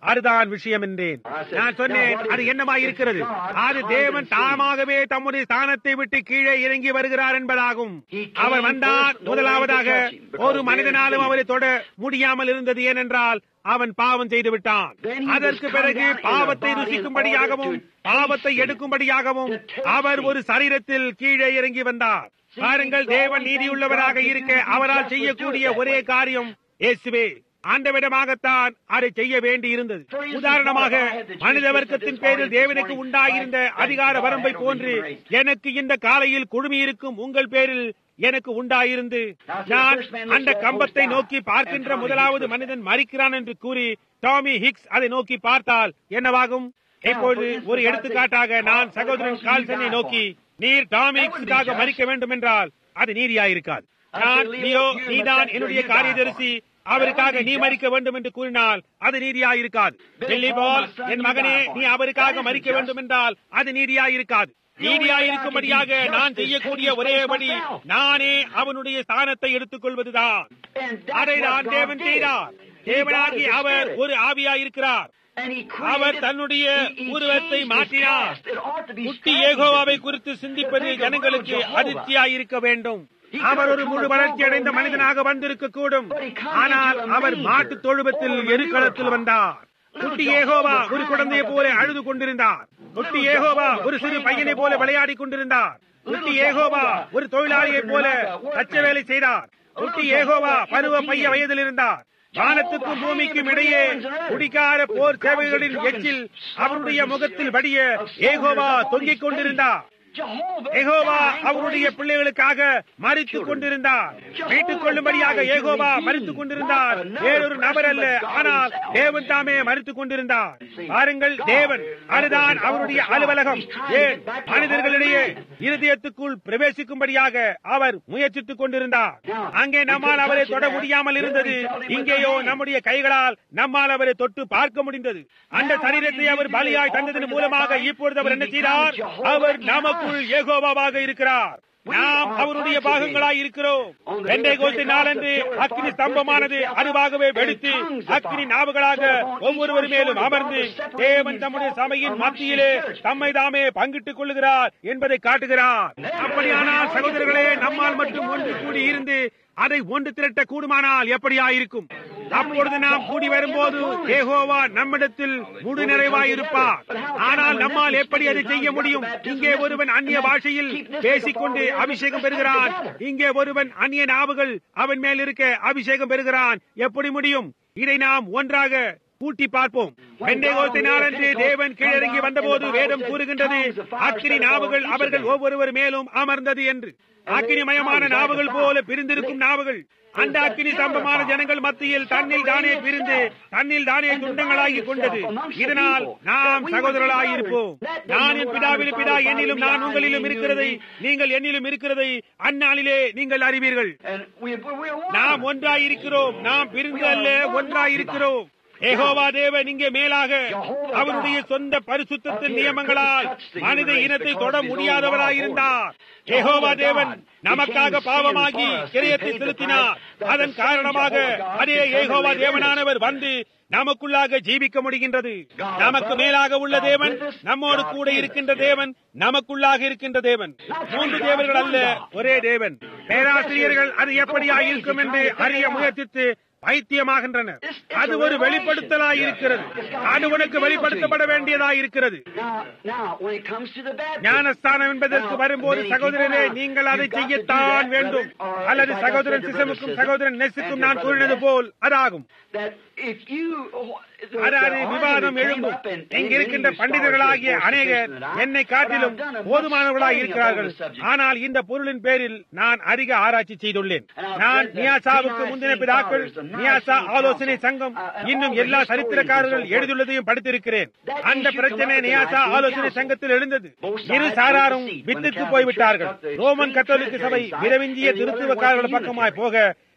அதுதான் விஷயம் என்றேன் நான் சொன்னேன் அது என்னமா இருக்கிறது அது தேவன் தாமாகவே தம்முடைய ஸ்தானத்தை விட்டு கீழே இறங்கி வருகிறார் என்பதாகும் அவர் வந்தார் முதலாவதாக ஒரு மனிதனாலும் அவரை தொட முடியாமல் இருந்தது ஏனென்றால் அவன் பாவம் செய்து விட்டான் அதற்கு பிறகு பாவத்தை ருசிக்கும்படியாகவும் பாவத்தை எடுக்கும்படியாகவும் அவர் ஒரு சரீரத்தில் கீழே இறங்கி வந்தார் பாருங்கள் தேவன் நீதியுள்ளவராக இருக்க அவரால் செய்யக்கூடிய ஒரே காரியம் இயேசுவே அந்த விடமாகத்தான் அதை செய்ய வேண்டி இருந்தது உதாரணமாக மனித வர்க்கத்தின் பேரில் தேவனுக்கு உண்டாயிருந்த அதிகார வரம்பை போன்று எனக்கு இந்த காலையில் குழுமி இருக்கும் உங்கள் பேரில் எனக்கு உண்டாயிருந்து நான் அந்த கம்பத்தை நோக்கி பார்க்கின்ற முதலாவது மனிதன் மறிக்கிறான் என்று கூறி டாமி ஹிக்ஸ் அதை நோக்கி பார்த்தால் என்னவாகும் இப்பொழுது ஒரு எடுத்துக்காட்டாக நான் சகோதரன் கால்சனை நோக்கி நீர் டாமி ஹிக்ஸுக்காக மறிக்க வேண்டும் என்றால் அது நீதியாயிருக்காது நான் நீயோ நீதான் என்னுடைய காரியதரிசி அவருக்காக நீ மறிக்க வேண்டும் என்று கூறினால் அது நீதியாயிருக்காது பால் என் மகனே நீ அவருக்காக மறிக்க வேண்டும் என்றால் அது நீதியாயிருக்காது நீதியாயிருக்கும்படியாக நான் செய்யக்கூடிய ஒரே வழி நானே அவனுடைய ஸ்தானத்தை எடுத்துக் கொள்வதுதான் அதை நான் தேவன் செய்தார் தேவனாகி அவர் ஒரு ஆவியாயிருக்கிறார் அவர் தன்னுடைய உருவத்தை மாற்றினார் குட்டி ஏகோவாவை குறித்து சிந்திப்பது ஜனங்களுக்கு அதிர்ச்சியாயிருக்க வேண்டும் அவர் ஒரு முழு வளர்ச்சி அடைந்த மனிதனாக வந்திருக்க கூடும் ஆனால் அவர் மாட்டு தொழுவத்தில் எருக்களத்தில் வந்தார் குட்டி ஏகோவா ஒரு குழந்தையை போல அழுது கொண்டிருந்தார் குட்டி ஏகோவா ஒரு சிறு பையனை போல விளையாடி கொண்டிருந்தார் குட்டி ஏகோவா ஒரு தொழிலாளியை போல தச்ச வேலை செய்தார் குட்டி ஏகோவா பருவ பைய வயதில் இருந்தார் வானத்துக்கும் பூமிக்கும் இடையே குடிக்கார போர் சேவைகளின் எச்சில் அவருடைய முகத்தில் வடிய ஏகோவா தொங்கிக் கொண்டிருந்தார் ஏகோவா அவருடைய பிள்ளைகளுக்காக மறித்துக் கொண்டிருந்தார் மீட்டுக் கொள்ளும்படியாக ஏகோவா மறித்துக் கொண்டிருந்தார் வேறொரு நபர் அல்ல ஆனால் தேவன் தாமே மறித்துக் கொண்டிருந்தார் பாருங்கள் தேவன் அதுதான் அவருடைய அலுவலகம் ஏன் மனிதர்களிடையே இருதயத்துக்குள் பிரவேசிக்கும்படியாக அவர் முயற்சித்துக் கொண்டிருந்தார் அங்கே நம்மால் அவரை தொட முடியாமல் இருந்தது இங்கேயோ நம்முடைய கைகளால் நம்மால் அவரை தொட்டு பார்க்க முடிந்தது அந்த சரீரத்தை அவர் பலியாய் தந்ததன் மூலமாக இப்பொழுது அவர் என்ன செய்தார் அவர் நமக்கு நமக்குள் ஏகோபாவாக இருக்கிறார் நாம் அவருடைய பாகங்களாய் இருக்கிறோம் வெண்டை கோசி நாளன்று அக்னி ஸ்தம்பமானது அதுவாகவே வெடித்து அக்னி நாவுகளாக ஒவ்வொருவர் மேலும் அமர்ந்து தேவன் தம்முடைய சபையின் மத்தியிலே தம்மை தாமே பங்கிட்டுக் கொள்ளுகிறார் என்பதை காட்டுகிறார் அப்படியானால் சகோதரர்களே நம்மால் மட்டும் ஒன்று கூடி இருந்து அதை ஒன்று திரட்ட கூடுமானால் எப்படியாயிருக்கும் அப்பொழுது நாம் கூடி வரும்போது ஏகோவா நம்மிடத்தில் முழு நிறைவாயிருப்பார் ஆனால் நம்மால் எப்படி அதை செய்ய முடியும் இங்கே ஒருவன் அந்நிய பாஷையில் பேசிக்கொண்டு அபிஷேகம் பெறுகிறான் இங்கே ஒருவன் அந்நிய நாவுகள் அவன் மேல் இருக்க அபிஷேகம் பெறுகிறான் எப்படி முடியும் இதை நாம் ஒன்றாக கூட்டி பார்ப்போம் வெண்டைகோத்தை நாளன்று தேவன் கீழிறங்கி வந்தபோது வேதம் கூறுகின்றது அக்கினி நாவுகள் அவர்கள் ஒவ்வொருவர் மேலும் அமர்ந்தது என்று அக்கினிமயமான நாவுகள் போல பிரிந்திருக்கும் நாவுகள் அந்த அக்கினி சம்பமான ஜனங்கள் மத்தியில் தன்னில் தானே பிரிந்து தன்னில் தானே துண்டங்களாகி கொண்டது இதனால் நாம் சகோதரர்களாயிருப்போம் நான் என் பிதாவில் பிதா என்னிலும் நான் உங்களிலும் இருக்கிறதை நீங்கள் என்னிலும் இருக்கிறதை அந்நாளிலே நீங்கள் அறிவீர்கள் நாம் ஒன்றாயிருக்கிறோம் நாம் பிரிந்து அல்ல ஒன்றாயிருக்கிறோம் ஏகோவா தேவன் இங்கே மேலாக அவருடைய சொந்த பரிசுத்தத்தின் நியமங்களால் மனித இனத்தை தொட முடியாதவராயிருந்தார் ஏகோவா தேவன் நமக்காக பாவமாகி கிரியத்தை செலுத்தினார் அதன் காரணமாக அதே ஏகோவா தேவனானவர் வந்து நமக்குள்ளாக ஜீவிக்க முடிகின்றது நமக்கு மேலாக உள்ள தேவன் நம்மோடு கூட இருக்கின்ற தேவன் நமக்குள்ளாக இருக்கின்ற தேவன் மூன்று தேவர்கள் அல்ல ஒரே தேவன் பேராசிரியர்கள் அது எப்படியா இருக்கும் என்று அறிய முயற்சித்து பைத்தியமாகின்றனர் அது ஒரு வெளிப்படுத்தலாய் இருக்கிறது அது உனக்கு வெளிப்படுத்தப்பட வேண்டியதாய் இருக்கிறது ஞானஸ்தானம் என்பதற்கு வரும்போது சகோதரனே நீங்கள் அதை செய்யத்தான் வேண்டும் அல்லது சகோதரன் சிசமுக்கும் சகோதரன் நெசுக்கும் நான் கூறினது போல் அதாகும் அதாவது விவாதம் எழும்பும் இங்கிருக்கின்ற பண்டிதர்களாகிய அநேகர் என்னை காட்டிலும் போதுமானவர்களாக இருக்கிறார்கள் ஆனால் இந்த பொருளின் பேரில் நான் அதிக ஆராய்ச்சி செய்துள்ளேன் நான் நியாசாவுக்கு முந்தின பிதாக்கள் நியாசா ஆலோசனை சங்கம் இன்னும் எல்லா சரித்திரக்காரர்கள் எழுதியுள்ளதையும் படித்திருக்கிறேன் அந்த பிரச்சனை நியாசா ஆலோசனை சங்கத்தில் எழுந்தது இரு சாராரும் வித்துக்கு போய்விட்டார்கள் ரோமன் கத்தோலிக்க சபை விரவிஞ்சிய திருத்துவக்காரர்கள் பக்கமாய் போக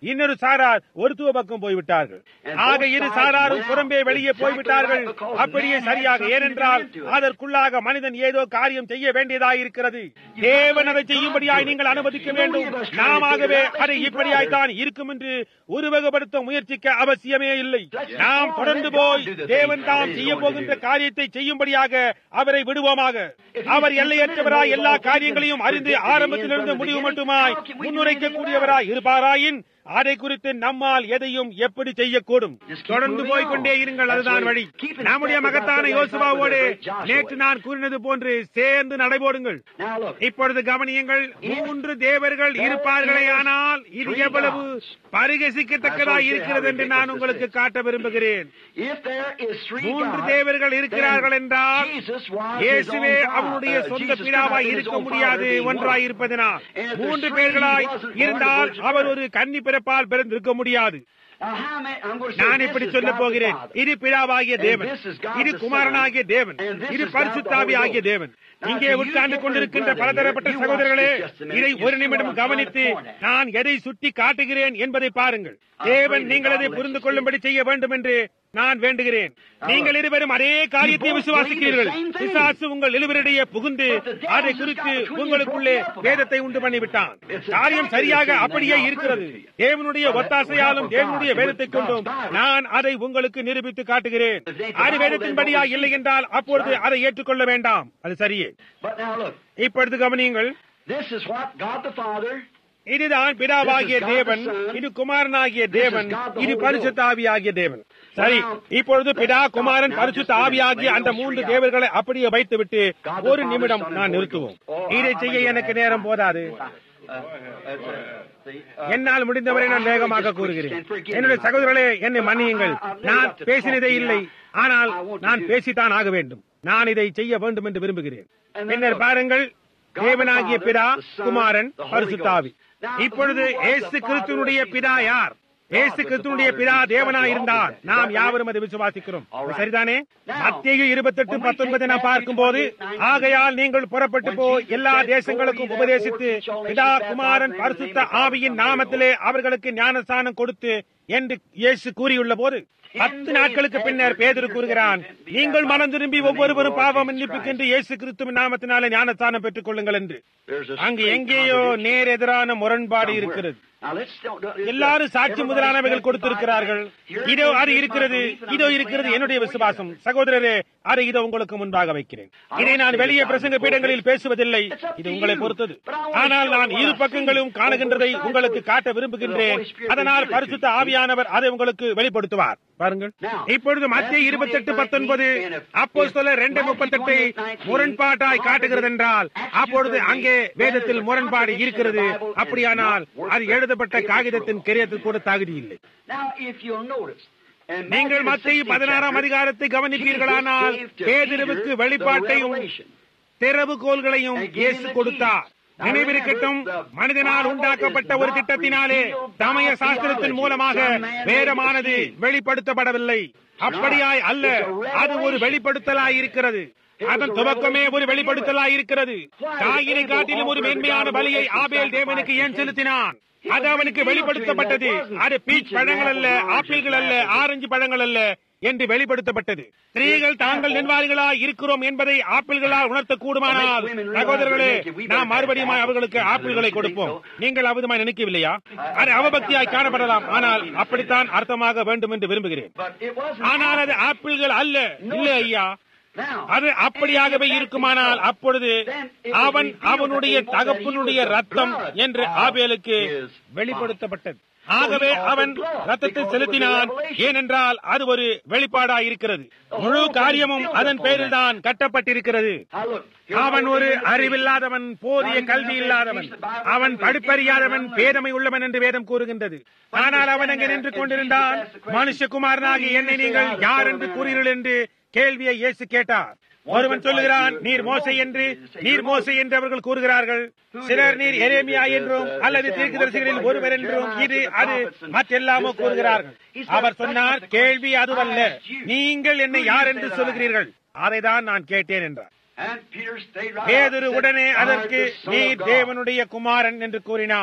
இன்னொரு சாரார் ஒருத்துவ பக்கம் போய்விட்டார்கள் ஆக இரு சாராரும் புறம்பே வெளியே போய்விட்டார்கள் அப்படியே சரியாக ஏனென்றால் அதற்குள்ளாக மனிதன் ஏதோ காரியம் செய்ய வேண்டியதாய் இருக்கிறது தேவன் அதை செய்யும்படியாய் நீங்கள் அனுமதிக்க வேண்டும் நாமவே அதை இப்படியாய் தான் இருக்கும் என்று உருவகப்படுத்த முயற்சிக்க அவசியமே இல்லை நாம் தொடர்ந்து போய் தேவன் தாம் செய்ய போகின்ற காரியத்தை செய்யும்படியாக அவரை விடுவோமாக அவர் எல்லையற்றவராய் எல்லா காரியங்களையும் அறிந்து ஆரம்பத்திலிருந்து முடிவு மட்டுமாய் முன்னுரைக்கக்கூடியவராய் இருப்பாராயின் அதை குறித்து நம்மால் எதையும் எப்படி செய்யக்கூடும் தொடர்ந்து போய்கொண்டே இருங்கள் அதுதான் வழி நம்முடைய மகத்தான யோசுவாவோடு நேற்று நான் கூறினது போன்று சேர்ந்து நடைபோடுங்கள் இப்பொழுது கவனியுங்கள் மூன்று தேவர்கள் இருப்பார்களே ஆனால் இது எவ்வளவு பரிகசிக்கத்தக்கதாய் இருக்கிறது என்று நான் உங்களுக்கு காட்ட விரும்புகிறேன் மூன்று தேவர்கள் இருக்கிறார்கள் என்றால் இயேசுவே அவனுடைய சொந்த பிதாவாய் இருக்க முடியாது ஒன்றாய் இருப்பதனால் மூன்று பேர்களாய் இருந்தால் அவர் ஒரு கன்னி பிறப்பால் பிறந்திருக்க முடியாது நான் இப்படி சொல்ல போகிறேன் இது பிதாவாகிய தேவன் இது குமாரனாகிய தேவன் இது பரிசுத்தாவி ஆகிய தேவன் இங்கே உட்கார்ந்து கொண்டிருக்கின்ற பலதரப்பட்ட சகோதரர்களே இதை ஒரு நிமிடம் கவனித்து நான் எதை சுட்டி காட்டுகிறேன் என்பதை பாருங்கள் தேவன் நீங்கள் அதை புரிந்து கொள்ளும்படி செய்ய வேண்டும் என்று நான் வேண்டுகிறேன் நீங்கள் இருவரும் அதே காரியத்தை விசுவாசிக்கிறீர்கள் பிசாசு உங்கள் இருவரிடையே புகுந்து அதை குறித்து உங்களுக்குள்ளே வேதத்தை உண்டு பண்ணிவிட்டான் காரியம் சரியாக அப்படியே இருக்கிறது தேவனுடைய ஒத்தாசையாலும் தேவனுடைய வேதத்தை கொண்டும் நான் அதை உங்களுக்கு நிரூபித்து காட்டுகிறேன் அது வேதத்தின்படியா இல்லை என்றால் அப்பொழுது அதை ஏற்றுக்கொள்ள வேண்டாம் அது சரியே இப்பொழுது கவனியுங்கள் இதுதான் பிதாவாகிய தேவன் இது குமாரனாகிய தேவன் இது பரிசுத்த ஆவியாகிய தேவன் சரி இப்பொழுது பிதா குமாரன் பரிசுத்த ஆவியாகிய அந்த மூன்று தேவர்களை அப்படியே வைத்துவிட்டு ஒரு நிமிடம் நான் நிறுத்துவோம் இதை செய்ய எனக்கு நேரம் போதாது என்னால் முடிந்தவரை நான் வேகமாக கூறுகிறேன் என்னுடைய சகோதரர்களே என்னை மன்னியுங்கள் நான் பேசினதே இல்லை ஆனால் நான் பேசித்தான் ஆக வேண்டும் நான் இதை செய்ய வேண்டும் என்று விரும்புகிறேன் பின்னர் பாருங்கள் தேவனாகிய பிதா குமாரன் பரிசுத்தாவி இப்பொழுது ஏசு கிறிஸ்துவனுடைய பிதா யார் ஏசு கிறிஸ்துவனுடைய பிதா தேவனா இருந்தார் நாம் யாவரும் அதை விசுவாசிக்கிறோம் சரிதானே மத்திய இருபத்தி எட்டு பத்தொன்பது நாம் பார்க்கும் போது ஆகையால் நீங்கள் புறப்பட்டு போய் எல்லா தேசங்களுக்கும் உபதேசித்து பிதா குமாரன் பரிசுத்த ஆவியின் நாமத்திலே அவர்களுக்கு ஞானஸ்தானம் கொடுத்து என்று இயேசு கூறியுள்ள போது பத்து நாட்களுக்கு பின்னர் பேதரு கூறுகிறான் நீங்கள் மனம் திரும்பி ஒவ்வொருவரும் பாவம் மன்னிப்புக்கென்று இயேசு கிறிஸ்துவின் நாமத்தினாலே ஞானஸ்தானம் பெற்றுக் கொள்ளுங்கள் என்று அங்கு எங்கேயோ நேர் எதிரான முரண்பாடு இருக்கிறது எல்லாரும் சாட்சி முதலானவைகள் கொடுத்திருக்கிறார்கள் இதோ அது இருக்கிறது இதோ இருக்கிறது என்னுடைய விசுவாசம் சகோதரரே அதை இதோ உங்களுக்கு முன்பாக வைக்கிறேன் இதை நான் வெளியே பிரசங்க பீடங்களில் பேசுவதில்லை இது உங்களை பொறுத்தது ஆனால் நான் இரு பக்கங்களும் காணுகின்றதை உங்களுக்கு காட்ட விரும்புகின்றேன் அதனால் பரிசுத்த ஆவியானவர் அதை உங்களுக்கு வெளிப்படுத்துவார் பாருங்கள் இப்பொழுது மத்திய இருபத்தி எட்டு பத்தொன்பது அப்போ சொல்ல ரெண்டு முப்பத்தெட்டை முரண்பாட்டாய் காட்டுகிறது என்றால் அப்பொழுது அங்கே வேதத்தில் முரண்பாடு இருக்கிறது அப்படியானால் அது எழுதப்பட்ட காகிதத்தின் கிரியத்தில் கூட தகுதி இல்லை நீங்கள் மத்திய பதினாறாம் அதிகாரத்தை கவனிப்பீர்களானால் பேதிருவுக்கு வெளிப்பாட்டையும் திறவுகோள்களையும் இயேசு கொடுத்தார் நினைவிருக்கட்டும் மனிதனால் உண்டாக்கப்பட்ட ஒரு திட்டத்தினாலே சமய சாஸ்திரத்தின் மூலமாக வேதமானது வெளிப்படுத்தப்படவில்லை அப்படியாய் அல்ல அது ஒரு வெளிப்படுத்தலாய் இருக்கிறது அதன் துவக்கமே ஒரு வெளிப்படுத்தலாய் இருக்கிறது தாயினை காட்டிலும் ஒரு மேன்மையான பலியை ஆபேல் தேவனுக்கு ஏன் செலுத்தினான் அது அவனுக்கு வெளிப்படுத்தப்பட்டது அது பீச் பழங்கள் அல்ல ஆப்பிள்கள் அல்ல ஆரஞ்சு பழங்கள் அல்ல என்று வெளிப்படுத்தப்பட்டது ஸ்திரீகள் தாங்கள் நிர்வாகிகளா இருக்கிறோம் என்பதை ஆப்பிள்களால் உணர்த்த கூடுமானால் சகோதரர்களே நாம் மறுபடியும் அவர்களுக்கு ஆப்பிள்களை கொடுப்போம் நீங்கள் அவுதுமாய் நினைக்கவில்லையா அது அவபக்தியாய் காணப்படலாம் ஆனால் அப்படித்தான் அர்த்தமாக வேண்டும் என்று விரும்புகிறேன் ஆனால் அது ஆப்பிள்கள் அல்ல இல்லை ஐயா அது அப்படியாகவே இருக்குமானால் அப்பொழுது அவன் அவனுடைய தகப்பனுடைய ரத்தம் என்று ஆபேலுக்கு வெளிப்படுத்தப்பட்டது ஆகவே அவன் ரத்தத்தை செலுத்தினான் ஏனென்றால் அது ஒரு வெளிப்பாடாய் இருக்கிறது முழு காரியமும் அதன் பேரில் தான் கட்டப்பட்டிருக்கிறது அவன் ஒரு அறிவில்லாதவன் போதிய கல்வி இல்லாதவன் அவன் படிப்பறியாதவன் பேதமை உள்ளவன் என்று வேதம் கூறுகின்றது ஆனால் அவன் அங்கே நின்று கொண்டிருந்தான் மனுஷகுமாரனாகி என்னை நீங்கள் யார் என்று கூறுகிறீர்கள் என்று கேள்வியை இயேசு கேட்டார் ஒருவன் சொல்லுகிறான் நீர் மோசை என்று நீர் மோசை என்று அவர்கள் கூறுகிறார்கள் சிலர் நீர் எரேமியா என்றும் அல்லது தீர்க்கதரிசிகளில் ஒருவர் என்றும் இது அது மற்றெல்லாமோ கூறுகிறார்கள் அவர் சொன்னார் கேள்வி அதுவல்ல நீங்கள் என்னை யார் என்று சொல்லுகிறீர்கள் அதைதான் நான் கேட்டேன் என்றார் பேதுரு உடனே அதற்கு நீ தேவனுடைய குமாரன் என்று கூறினார்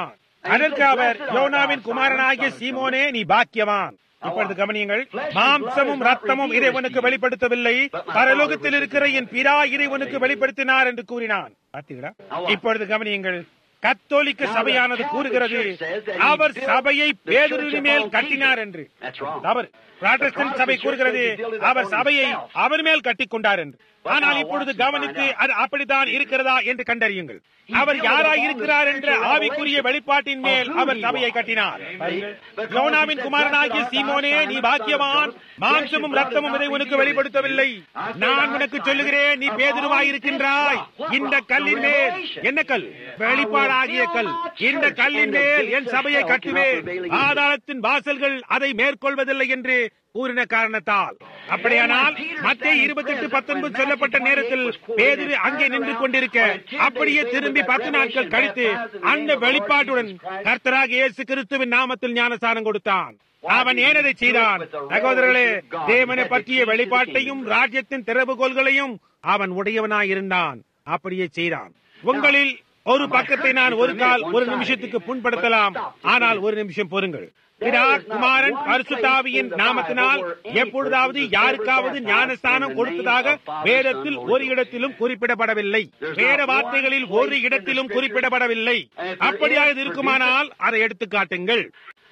அதற்கு அவர் யோனாவின் குமாரனாகிய சீமோனே நீ பாக்கியவான் இப்பொழுது கவனியுங்கள் மாம்சமும் ரத்தமும் இறைவனுக்கு வெளிப்படுத்தவில்லை பரலோகத்தில் இருக்கிற என் பிதா இறைவனுக்கு வெளிப்படுத்தினார் என்று கூறினான் பார்த்தீங்களா இப்பொழுது கவனியுங்கள் கத்தோலிக்க சபையானது கூறுகிறது அவர் சபையை பேதுருவின் மேல் கட்டினார் என்று தவறு புராட்டஸ்டன்ட் சபை கூறுகிறது அவர் சபையை அவர் மேல் கட்டிக் கொண்டார் என்று ஆனால் இப்பொழுது கவனித்து அது அப்படித்தான் இருக்கிறதா என்று கண்டறியுங்கள் அவர் யாராய் இருக்கிறார் என்ற ஆவிக்குரிய வெளிப்பாட்டின் மேல் அவர் சபையை கட்டினார் யோனாவின் குமாரனாகிய சீமோனே நீ பாக்கியவான் மாம்சமும் ரத்தமும் இதை உனக்கு வெளிப்படுத்தவில்லை நான் உனக்கு சொல்லுகிறேன் நீ பேதுருவாய் இருக்கின்றாய் இந்த கல்லின் மேல் என்ன கல் வெளிப்பாடாகிய கல் இந்த கல்லின் மேல் என் சபையை கட்டுவேன் ஆதாரத்தின் வாசல்கள் அதை மேற்கொள்வதில்லை என்று கூறின காரணத்தால் அப்படியானால் மத்திய இருபத்தி எட்டு பத்தொன்பது சொல்லப்பட்ட நேரத்தில் பேதிரு அங்கே நின்று கொண்டிருக்க அப்படியே திரும்பி பத்து நாட்கள் கழித்து அந்த வெளிப்பாட்டுடன் கர்த்தராக இயேசு கிறிஸ்துவின் நாமத்தில் ஞானசானம் கொடுத்தான் அவன் ஏனதை செய்தான் சகோதரர்களே தேவனை பற்றிய வெளிப்பாட்டையும் ராஜ்யத்தின் திறவுகோள்களையும் அவன் உடையவனாய் இருந்தான் அப்படியே செய்தான் உங்களில் ஒரு பக்கத்தை நான் ஒரு கால் ஒரு நிமிஷத்துக்கு புண்படுத்தலாம் ஆனால் ஒரு நிமிஷம் பொறுங்கள் பிதா குமாரன் பரிசுத்தாவியின் நாமத்தினால் எப்பொழுதாவது யாருக்காவது ஞானஸ்தானம் கொடுத்ததாக வேதத்தில் ஒரு இடத்திலும் குறிப்பிடப்படவில்லை வேற வார்த்தைகளில் ஒரு இடத்திலும் குறிப்பிடப்படவில்லை அப்படியாக இருக்குமானால் அதை எடுத்து காட்டுங்கள்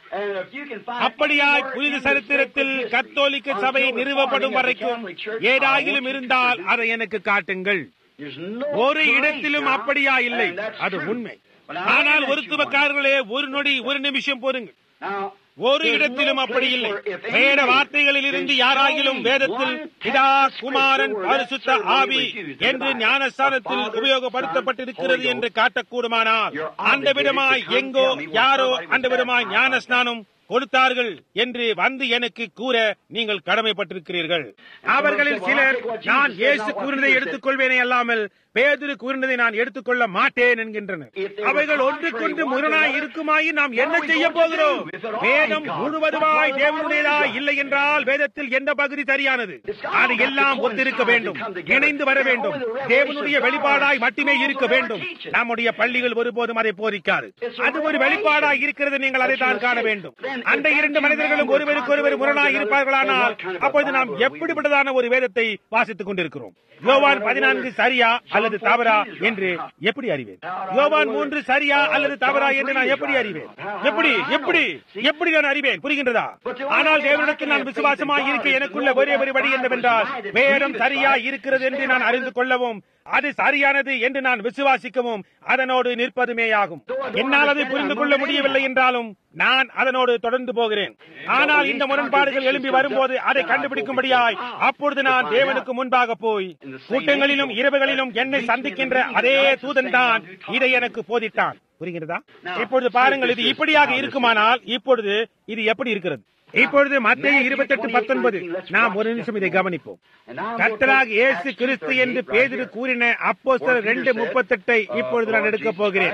அப்படியாய் புனித சரித்திரத்தில் கத்தோலிக்க சபை நிறுவப்படும் வரைக்கும் ஏதாயிலும் இருந்தால் அதை எனக்கு காட்டுங்கள் ஒரு இடத்திலும் அப்படியா இல்லை அது உண்மை ஆனால் ஒரு துவக்காரர்களே ஒரு நொடி ஒரு நிமிஷம் போருங்கள் ஒரு இடத்திலும் அப்படி இல்லை வேற வார்த்தைகளில் இருந்து யாராகிலும் வேதத்தில் பிதா குமாரன் பரிசுத்த ஆவி என்று ஞானஸ்தானத்தில் உபயோகப்படுத்தப்பட்டிருக்கிறது என்று காட்டக்கூடுமானால் அந்த விதமாய் எங்கோ யாரோ அந்த விதமாய் ஞானஸ்நானம் கொடுத்தார்கள் என்று வந்து எனக்கு கூற நீங்கள் கடமைப்பட்டிருக்கிறீர்கள் அவர்களில் சிலர் நான் இயேசு கூறினதை எடுத்துக்கொள்வேனே அல்லாமல் பேதுரு கூறினதை நான் எடுத்துக்கொள்ள மாட்டேன் என்கின்றனர் அவைகள் ஒன்றுக்கொன்று முரணாய் இருக்குமாயின் நாம் என்ன செய்ய போகிறோம் வேதம் முழுவதுமாய் தேவனுடையதாய் இல்லை என்றால் வேதத்தில் எந்த பகுதி சரியானது அது எல்லாம் ஒத்திருக்க வேண்டும் இணைந்து வர வேண்டும் தேவனுடைய வெளிப்பாடாய் மட்டுமே இருக்க வேண்டும் நம்முடைய பள்ளிகள் ஒருபோதும் அதை போதிக்காது அது ஒரு வெளிப்பாடாய் இருக்கிறது நீங்கள் அதை தான் காண வேண்டும் அந்த இரண்டு மனிதர்களும் ஒருவருக்கு ஒருவர் முரணாய் இருப்பார்களானால் அப்பொழுது நாம் எப்படிப்பட்டதான ஒரு வேதத்தை வாசித்துக் கொண்டிருக்கிறோம் யோவான் பதினான்கு சரியா அல்லது தவறா என்று எப்படி அறிவேன் யோவான் மூன்று சரியா அல்லது தவறா என்று நான் எப்படி அறிவேன் எப்படி எப்படி எப்படி நான் அறிவேன் புரிகின்றதா ஆனால் தேவனிடத்தில் நான் விசுவாசமாக இருக்க எனக்குள்ள ஒரே ஒரு வழி என்னவென்றால் வேதம் சரியா இருக்கிறது என்று நான் அறிந்து கொள்ளவும் அது சரியானது என்று நான் விசுவாசிக்கவும் அதனோடு நிற்பதுமேயாகும் என்னால் அதை புரிந்து கொள்ள முடியவில்லை என்றாலும் நான் அதனோடு தொடர்ந்து போகிறேன் ஆனால் இந்த முரண்பாடுகள் எழும்பி வரும்போது அதை கண்டுபிடிக்கும்படியாய் அப்பொழுது நான் தேவனுக்கு முன்பாக போய் கூட்டங்களிலும் இரவுகளிலும் என்னை சந்திக்கின்ற அதே தூதன் தான் இதை எனக்கு போதித்தான் புரிகிறதா இப்பொழுது பாருங்கள் இது இப்படியாக இருக்குமானால் இப்பொழுது இது எப்படி இருக்கிறது இப்பொழுது மத்திய இருபத்தி எட்டு பத்தொன்பது நாம் ஒரு நிமிஷம் இதை கவனிப்போம் கர்த்தராக இயேசு கிறிஸ்து என்று பேதிரு கூறின அப்போ ரெண்டு முப்பத்தெட்டை இப்பொழுது நான் எடுக்க போகிறேன்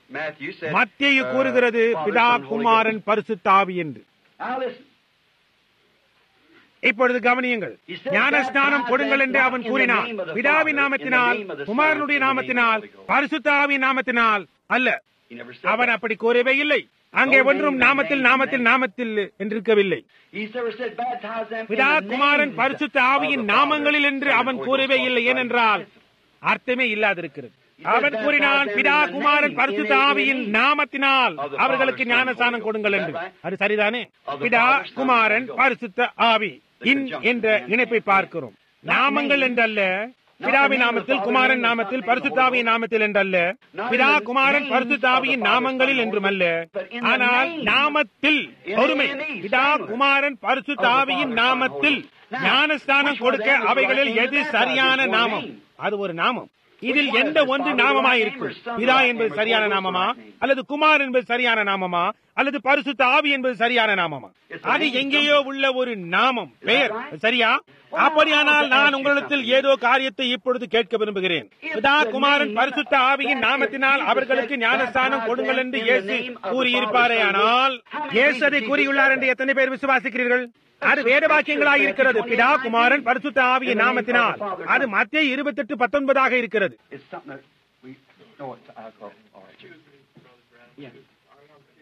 மத்திய கூறுகிறது பிதா குமாரன் பரிசுத்தாவி என்று இப்பொழுது கவனியுங்கள் ஞான ஸ்நானம் கொடுங்கள் என்று அவன் கூறினான் பிதாவின் நாமத்தினால் குமாரனுடைய நாமத்தினால் பரிசுத்தாவின் நாமத்தினால் அல்ல அவன் அப்படி கூறவே இல்லை அங்கே ஒன்றும் நாமத்தில் நாமத்தில் நாமத்தில் என்றிருக்கவில்லை பிதா குமாரன் பரிசுத்த ஆவியின் நாமங்களில் என்று அவன் கூறவே இல்லை ஏனென்றால் அர்த்தமே இல்லாதிருக்கிறது அவன் கூறினான் பிதா குமாரன் பரிசுத்த ஆவியின் நாமத்தினால் அவர்களுக்கு ஞானஸ்தானம் கொடுங்கள் என்று அது சரிதானே பிதா குமாரன் பரிசுத்த ஆவி இன் என்ற இணைப்பை பார்க்கிறோம் நாமங்கள் என்றல்ல பிதாவின் நாமத்தில் குமாரன் நாமத்தில் பரிசுத்தாவியின் நாமத்தில் என்றல்ல பிதா குமாரன் பரிசுத்தாவியின் நாமங்களில் என்றுமல்ல ஆனால் நாமத்தில் ஒருமை பிதா குமாரன் பரிசுத்தாவியின் நாமத்தில் ஞானஸ்தானம் கொடுக்க அவைகளில் எது சரியான நாமம் அது ஒரு நாமம் இதில் எந்த ஒன்று நாமமாயிருக்கும் பிதா என்பது சரியான நாமமா அல்லது குமார் என்பது சரியான நாமமா அல்லது பரிசுத்த ஆவி என்பது சரியான நாமமா அது எங்கேயோ உள்ள ஒரு நாமம் பெயர் சரியா அப்படியானால் நான் உங்களிடத்தில் ஏதோ காரியத்தை இப்பொழுது கேட்க விரும்புகிறேன் பிதா குமாரன் பரிசுத்த ஆவியின் நாமத்தினால் அவர்களுக்கு ஞானஸ்தானம் கொடுங்கள் என்று இயேசு கூறியிருப்பாரே ஆனால் இயேசு அதை கூறியுள்ளார் என்று எத்தனை பேர் விசுவாசிக்கிறீர்கள் அது வேத வாக்கியங்களாக இருக்கிறது பிதா குமாரன் பரிசுத்த ஆவியின் நாமத்தினால் அது மத்திய இருபத்தி எட்டு பத்தொன்பதாக இருக்கிறது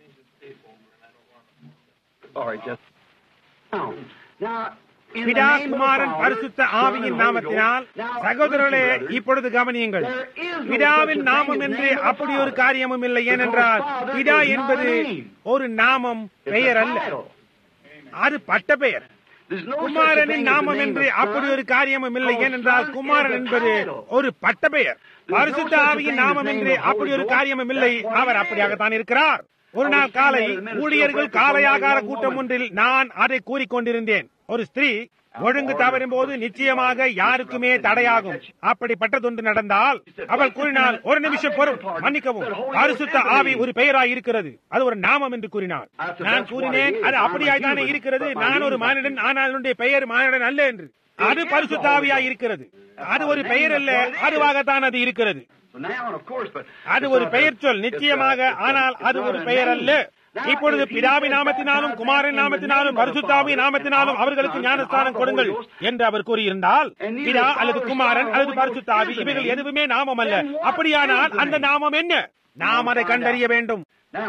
Or just now, now in the பிதா name of the Kumaran Father, பரிசுத்த Son, and ஆவியின் Holy நாமத்தினால் Ghost. Now, சகோதரர்களே listen, brothers. இப்பொழுது கவனியுங்கள் There is no பிதாவின் such a நாமம் thing as என்று name of அப்படி ஒரு Father. காரியமும் இல்லை ஏனென்றால் Because Father பிதா is not என்பது a name. ஒரு நாமம் It's பெயர் a அல்ல title. அது பட்ட பெயர் There's no such a குமாரனின் thing as the நாமம் name என்று of அப்படி Son. ஒரு காரியமும் இல்லை Because ஏனென்றால் Son குமாரன் is a என்பது title. ஒரு பட்ட பெயர் பரிசுத்த ஆவியின் நாமம் என்று அப்படி ஒரு காரியமும் இல்லை அவர் அப்படியாகத்தான் இருக்கிறார் ஒரு நாள் காலை ஊழியர்கள் காலையாகார கூட்டம் ஒன்றில் நான் அதை கூறிக்கொண்டிருந்தேன் ஒரு ஸ்திரீ ஒழுங்கு தவறும் போது நிச்சயமாக யாருக்குமே தடையாகும் அப்படிப்பட்டதொன்று நடந்தால் அவள் கூறினாள் ஒரு நிமிஷம் பொறும் மன்னிக்கவும் பரிசுத்த ஆவி ஒரு பெயராய் இருக்கிறது அது ஒரு நாமம் என்று கூறினாள் நான் கூறினேன் அது அப்படியாய்தானே இருக்கிறது நான் ஒரு மானிடன் ஆனால் என்னுடைய பெயர் மானிடன் அல்ல என்று அது பரிசுத்த ஆவியாய் இருக்கிறது அது ஒரு பெயர் அல்ல அதுவாகத்தான் அது இருக்கிறது So now, and of course, but அது ஒரு பெயர் சொல் நிச்சயமாக ஆனால் அது ஒரு பெயர் அல்ல இப்பொழுது பிதாவி நாமத்தினாலும் குமாரன் நாமத்தினாலும் பரிசுத்தாவி நாமத்தினாலும் அவர்களுக்கு ஞானஸ்தானம் கொடுங்கள் என்று அவர் கூறியிருந்தால் பிதா அல்லது குமாரன் அல்லது பரிசுத்தாவி இவைகள் எதுவுமே நாமம் அல்ல அப்படியானால் அந்த நாமம் என்ன நாம் அதை கண்டறிய வேண்டும் now,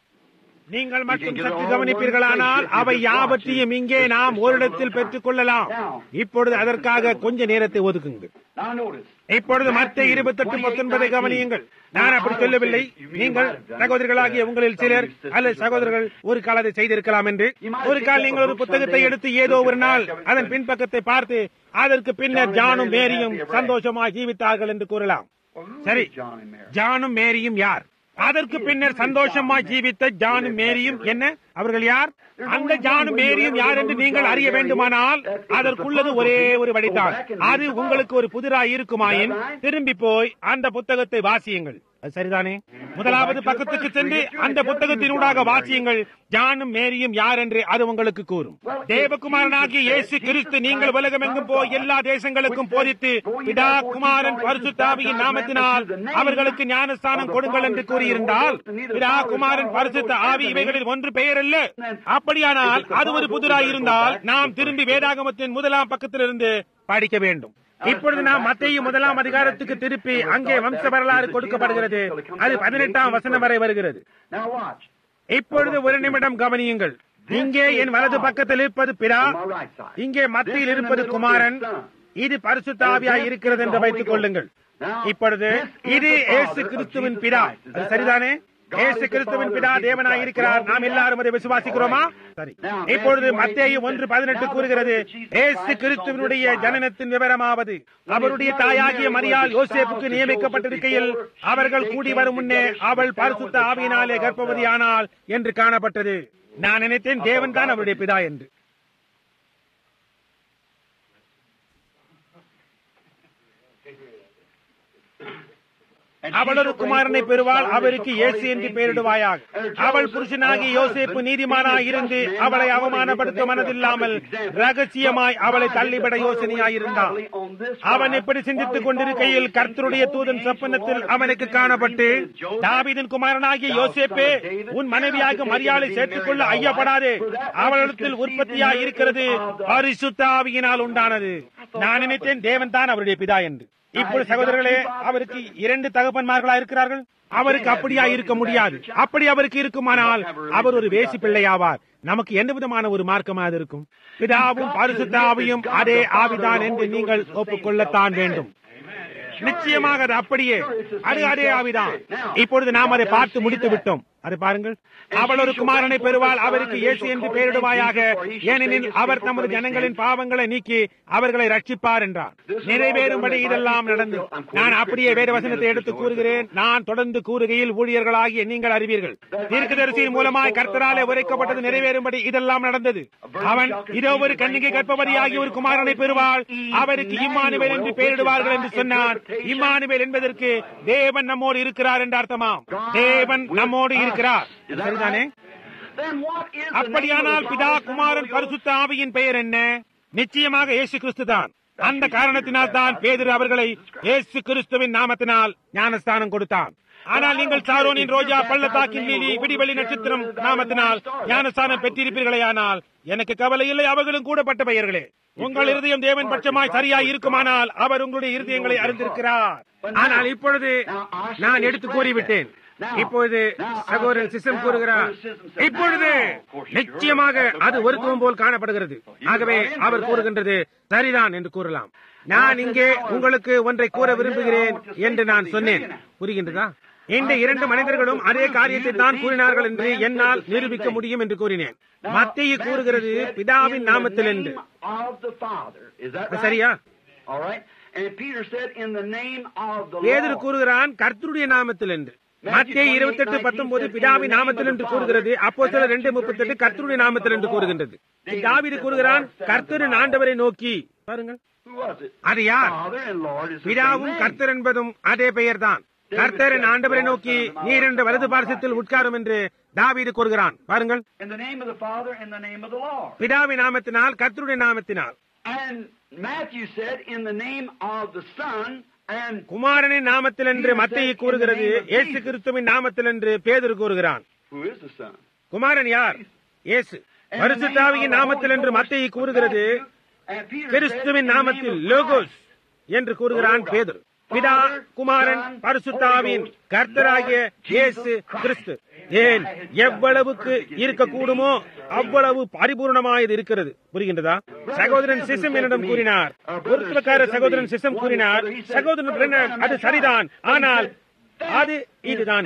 நீங்கள் மட்டும் சற்று கவனிப்பீர்களானால் அவை யாவற்றையும் இங்கே நாம் ஓரிடத்தில் பெற்றுக் கொள்ளலாம் இப்பொழுது அதற்காக கொஞ்ச நேரத்தை ஒதுக்குங்கள் now notice. இப்பொழுது மற்ற இருபத்தெட்டு பத்தொன்பதை கவனியுங்கள் நான் அப்படி சொல்லவில்லை நீங்கள் சகோதரர்களாகிய உங்களில் சிலர் அல்லது சகோதரர்கள் ஒரு காலத்தை செய்திருக்கலாம் என்று ஒரு கால் நீங்கள் ஒரு புத்தகத்தை எடுத்து ஏதோ ஒரு நாள் அதன் பின்பக்கத்தை பார்த்து அதற்கு பின்னர் ஜானும் மேரியும் சந்தோஷமாய் ஜீவித்தார்கள் என்று கூறலாம் Well, who சரி is John and Mary? ஜானும் மேரியும் யார் அதற்கு பின்னர் சந்தோஷமாய் ஜீவித்த ஜானும் மேரியும் என்ன அவர்கள் யார் அந்த ஜானும் மேரியும் யார் என்று நீங்கள் அறிய வேண்டுமானால் அதற்குள்ளது ஒரே ஒரு வழிதான் அது உங்களுக்கு ஒரு புதிராய் இருக்குமாயின் திரும்பி போய் அந்த புத்தகத்தை வாசியுங்கள் அது சரிதானே முதலாவது பக்கத்துக்கு சென்று அந்த புத்தகத்தினூடாக வாசியுங்கள் ஜானும் மேரியும் யார் என்று அது உங்களுக்கு கூறும் தேவகுமாரனாகிய இயேசு கிறிஸ்து நீங்கள் உலகமெங்கும் போய் எல்லா தேசங்களுக்கும் போதித்து பிதா குமாரன் பரிசுத்தாவியின் நாமத்தினால் அவர்களுக்கு ஞானஸ்தானம் கொடுங்கள் என்று கூறியிருந்தால் பிதா குமாரன் பரிசுத்த ஆவி இவைகளில் ஒன்று பெயர் அல்ல அப்படியானால் அது ஒரு புதிராய் இருந்தால் நாம் திரும்பி வேதாகமத்தின் முதலாம் பக்கத்திலிருந்து படிக்க வேண்டும் இப்பொழுது நாம் மத்திய முதலாம் அதிகாரத்துக்கு திருப்பி அங்கே வம்ச வரலாறு கொடுக்கப்படுகிறது அது பதினெட்டாம் வசனம் வரை வருகிறது Now watch. இப்பொழுது ஒரு நிமிடம் கவனியுங்கள் இங்கே என் வலது பக்கத்தில் இருப்பது பிதா On my right side. இங்கே மத்தியில் இருப்பது குமாரன் இது பரிசுத்தாவியாய் இருக்கிறது என்று வைத்துக் கொள்ளுங்கள் இப்பொழுது இது இயேசு கிறிஸ்துவின் பிதா அது சரிதானே இயேசு கிறிஸ்துவின் பிதா தேவனாய் இருக்கிறார் நாம் எல்லாரும் அதை விசுவாசிக்கிறோமா சரி இப்பொழுது மத்தேயு ஒன்று பதினெட்டு கூறுகிறது இயேசு கிறிஸ்துவனுடைய ஜனனத்தின் விவரமாவது அவருடைய தாயாகிய மரியாள் யோசேப்புக்கு நியமிக்கப்பட்டிருக்கையில் அவர்கள் கூடி வரும் முன்னே அவள் பரிசுத்த ஆவியினாலே கர்ப்பவதியானாள் என்று காணப்பட்டது நான் நினைத்தேன் தேவன் தான் அவருடைய பிதா என்று அவள் ஒரு குமாரனை பெறுவாள் அவருக்கு இயேசு என்று பெயரிடுவாயாக அவள் புருஷனாகி யோசேப்பு நீதிமானாய் இருந்து அவளை அவமானப்படுத்த மனதில்லாமல் ரகசியமாய் அவளை தள்ளிவிட யோசனையாயிருந்தான் அவன் இப்படி சிந்தித்துக் கொண்டிருக்கையில் கர்த்தருடைய தூதன் சொப்பனத்தில் அவனுக்கு காணப்பட்டு தாவீதின் குமாரனாகிய யோசேப்பே உன் மனைவியாக மரியாதை சேர்த்துக் கொள்ள ஐயப்படாதே அவளிடத்தில் உற்பத்தியாய் இருக்கிறது பரிசுத்த ஆவியினால் உண்டானது நான் நினைத்தேன் தேவன் தான் அவருடைய பிதா என்று இப்பொழுது சகோதரர்களே அவருக்கு இரண்டு தகப்பன்மார்களா இருக்கிறார்கள் அவருக்கு அப்படியா இருக்க முடியாது அப்படி அவருக்கு இருக்குமானால் அவர் ஒரு வேசி பிள்ளையாவார் நமக்கு எந்த விதமான ஒரு மார்க்கமா அது இருக்கும் பிதாவும் பரிசுத்த ஆவியும் அதே ஆவிதான் என்று நீங்கள் ஒப்புக்கொள்ளத்தான் வேண்டும் நிச்சயமாக அது அப்படியே அது அதே ஆவிதான் இப்பொழுது நாம் அதை பார்த்து முடித்து விட்டோம் அதை பாருங்கள் அவள் ஒரு குமாரனை பெறுவாள் அவருக்கு இயேசு என்று பெயரிடுவாயாக ஏனெனில் அவர் தமது ஜனங்களின் பாவங்களை நீக்கி அவர்களை ரட்சிப்பார் என்றார் நிறைவேறும்படி இதெல்லாம் நடந்து நான் அப்படியே வேறு வசனத்தை எடுத்து கூறுகிறேன் நான் தொடர்ந்து கூறுகையில் ஊழியர்களாகிய நீங்கள் அறிவீர்கள் தீர்க்கதரிசியின் மூலமாய் கர்த்தராலே உரைக்கப்பட்டது நிறைவேறும்படி இதெல்லாம் நடந்தது அவன் இதோ ஒரு கன்னிகை கற்பவதியாகி ஒரு குமாரனை பெறுவாள் அவருக்கு இம்மானுவேல் என்று பெயரிடுவார்கள் என்று சொன்னார் இம்மானுவேல் என்பதற்கு தேவன் நம்மோடு இருக்கிறார் என்று அர்த்தமாம் தேவன் நம்மோடு இருக்கிறார் சரிதானே Then what is the அப்படியானால் name of பிதா God, குமாரன் Son, பரிசுத்த ஆவியின் பெயர் என்ன நிச்சயமாக இயேசு கிறிஸ்து தான் அந்த காரணத்தினால் தான் பேதுரு அவர்களை இயேசு கிறிஸ்துவின் நாமத்தினால் ஞானஸ்தானம் கொடுத்தான் ஆனால் நீங்கள் சாரோனின் ரோஜா பள்ளத்தாக்கின் நீதி விடிவெளி நட்சத்திரம் நாமத்தினால் ஞானஸ்தானம் பெற்றிருப்பீர்களேயானால் எனக்கு கவலை இல்லை அவர்களும் கூடப்பட்ட பெயர்களே உங்கள் இருதயம் தேவன் பட்சமாய் சரியாய் இருக்குமானால் அவர் உங்களுடைய இருதயங்களை அறிந்திருக்கிறார் ஆனால் இப்பொழுது நான் எடுத்து கூறிவிட்டேன் இப்பொழுது சகோதரன் சிஸ்டம் கூறுகிறார் இப்பொழுது நிச்சயமாக அது ஒருத்துவம் போல் காணப்படுகிறது ஆகவே அவர் கூறுகின்றது சரிதான் என்று கூறலாம் நான் இங்கே உங்களுக்கு ஒன்றை கூற விரும்புகிறேன் என்று நான் சொன்னேன் புரிகின்றதா இந்த இரண்டு மனிதர்களும் அதே காரியத்தை தான் கூறினார்கள் என்று என்னால் நிரூபிக்க முடியும் என்று கூறினேன் மத்திய கூறுகிறது பிதாவின் நாமத்தில் என்று சரியா பேதர் கூறுகிறான் கர்த்தருடைய நாமத்தில் என்று மத்திய இருபத்தி எட்டு பத்தொன்பது பிதாவின் நாமத்தில் என்று கூறுகிறது அப்போ சில ரெண்டு முப்பத்தி எட்டு கர்த்தருடைய நாமத்தில் என்று கூறுகின்றது தாவிது கூறுகிறான் கர்த்தரின் ஆண்டவரை நோக்கி பாருங்கள் அது யார் பிதாவும் கர்த்தர் என்பதும் அதே பெயர்தான் கர்த்தரின் ஆண்டவரை நோக்கி நீர் என்ற வலது பார்சத்தில் உட்காரும் என்று தாவீது கூறுகிறான் பாருங்கள் பிதாவின் நாமத்தினால் கர்த்தருடைய நாமத்தினால் குமாரனின் நாமத்தில் என்று மத்திய கூறுகிறது இயேசு கிறிஸ்துவின் நாமத்தில் என்று பேதர் கூறுகிறான் குமாரன் யார் இயேசு பரிசுத்தாவியின் நாமத்தில் என்று மத்திய கூறுகிறது கிறிஸ்துவின் நாமத்தில் லோகோஸ் என்று கூறுகிறான் பேதர் பிதா குமாரன் பரிசுத்தாவின் கர்த்தராகிய இயேசு கிறிஸ்து ஏன் எவ்வளவுக்கு இருக்கக்கூடுமோ அவ்வளவு பரிபூர்ணமாயது இருக்கிறது புரிகின்றதா சகோதரன் சிசம் என்னிடம் கூறினார் பொருத்துவக்கார சகோதரன் சிசம் கூறினார் சகோதரன் அது சரிதான் ஆனால் அது இதுதான்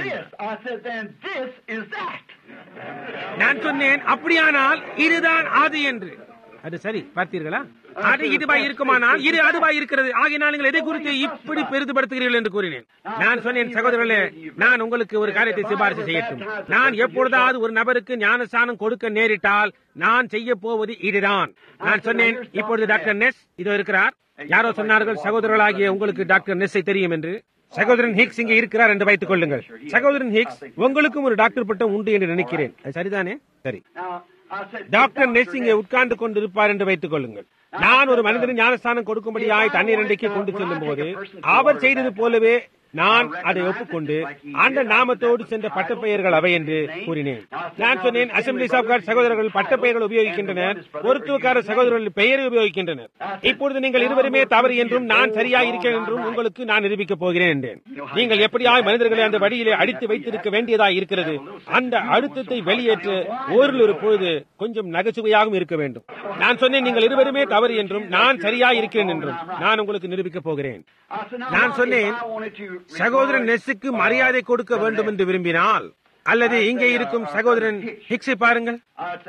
நான் சொன்னேன் அப்படியானால் இதுதான் அது என்று அது சரி பார்த்தீர்களா அது இதுவாய் இருக்குமானால் இது அதுவாய் இருக்கிறது ஆகினால் நீங்கள் எதை குறித்து இப்படி பெரிதுபடுத்துகிறீர்கள் என்று கூறினேன் நான் சொன்னேன் சகோதரர்களே நான் உங்களுக்கு ஒரு காரியத்தை சிபாரிசு செய்யட்டும் நான் எப்பொழுதாவது ஒரு நபருக்கு ஞானஸ்தானம் கொடுக்க நேரிட்டால் நான் செய்ய போவது இதுதான் நான் சொன்னேன் இப்பொழுது டாக்டர் நெஸ் இதோ இருக்கிறார் யாரோ சொன்னார்கள் சகோதரர்களாகிய உங்களுக்கு டாக்டர் நெஸ்ஸை தெரியும் என்று சகோதரன் ஹிக்ஸ் இங்கே இருக்கிறார் என்று வைத்துக் கொள்ளுங்கள் சகோதரன் ஹிக்ஸ் உங்களுக்கும் ஒரு டாக்டர் பட்டம் உண்டு என்று நினைக்கிறேன் சரிதானே சரி டாக்டர் நெஸ் இங்கே உட்கார்ந்து கொண்டிருப்பார் என்று வைத்துக் கொள்ளுங்கள் நான் ஒரு மனிதன் ஞானஸ்தானம் கொடுக்கும்படியாய் தண்ணீர் அண்டைக்கு கொண்டு செல்லும் போது அவர் செய்தது போலவே நான் அதை ஒப்புக்கொண்டு அந்த நாமத்தோடு சென்ற பட்டப்பெயர்கள் அவை என்று கூறினேன் நான் சொன்னேன் அசம்பிளி ஆஃப் காட் சகோதரர்கள் பட்டப்பெயர்கள் உபயோகிக்கின்றனர் பொருத்துவக்கார சகோதரர்கள் பெயரை உபயோகிக்கின்றனர் இப்பொழுது நீங்கள் இருவருமே தவறு என்றும் நான் சரியாக இருக்கிறேன் என்றும் உங்களுக்கு நான் நிரூபிக்கப் போகிறேன் என்றேன் நீங்கள் எப்படியாய் மனிதர்களை அந்த வழியிலே அடித்து வைத்திருக்க வேண்டியதாக இருக்கிறது அந்த அழுத்தத்தை வெளியேற்ற ஓரில் ஒரு பொழுது கொஞ்சம் நகைச்சுவையாகவும் இருக்க வேண்டும் நான் சொன்னேன் நீங்கள் இருவருமே தவறு என்றும் நான் சரியா இருக்கிறேன் என்றும் நான் உங்களுக்கு நிரூபிக்கப் போகிறேன் நான் சொன்னேன் சகோதரன் நெஸ்ஸுக்கு மரியாதை கொடுக்க வேண்டும் என்று விரும்பினால் அல்லது இங்கே இருக்கும் சகோதரன் ஹிக்ஸை பாருங்கள்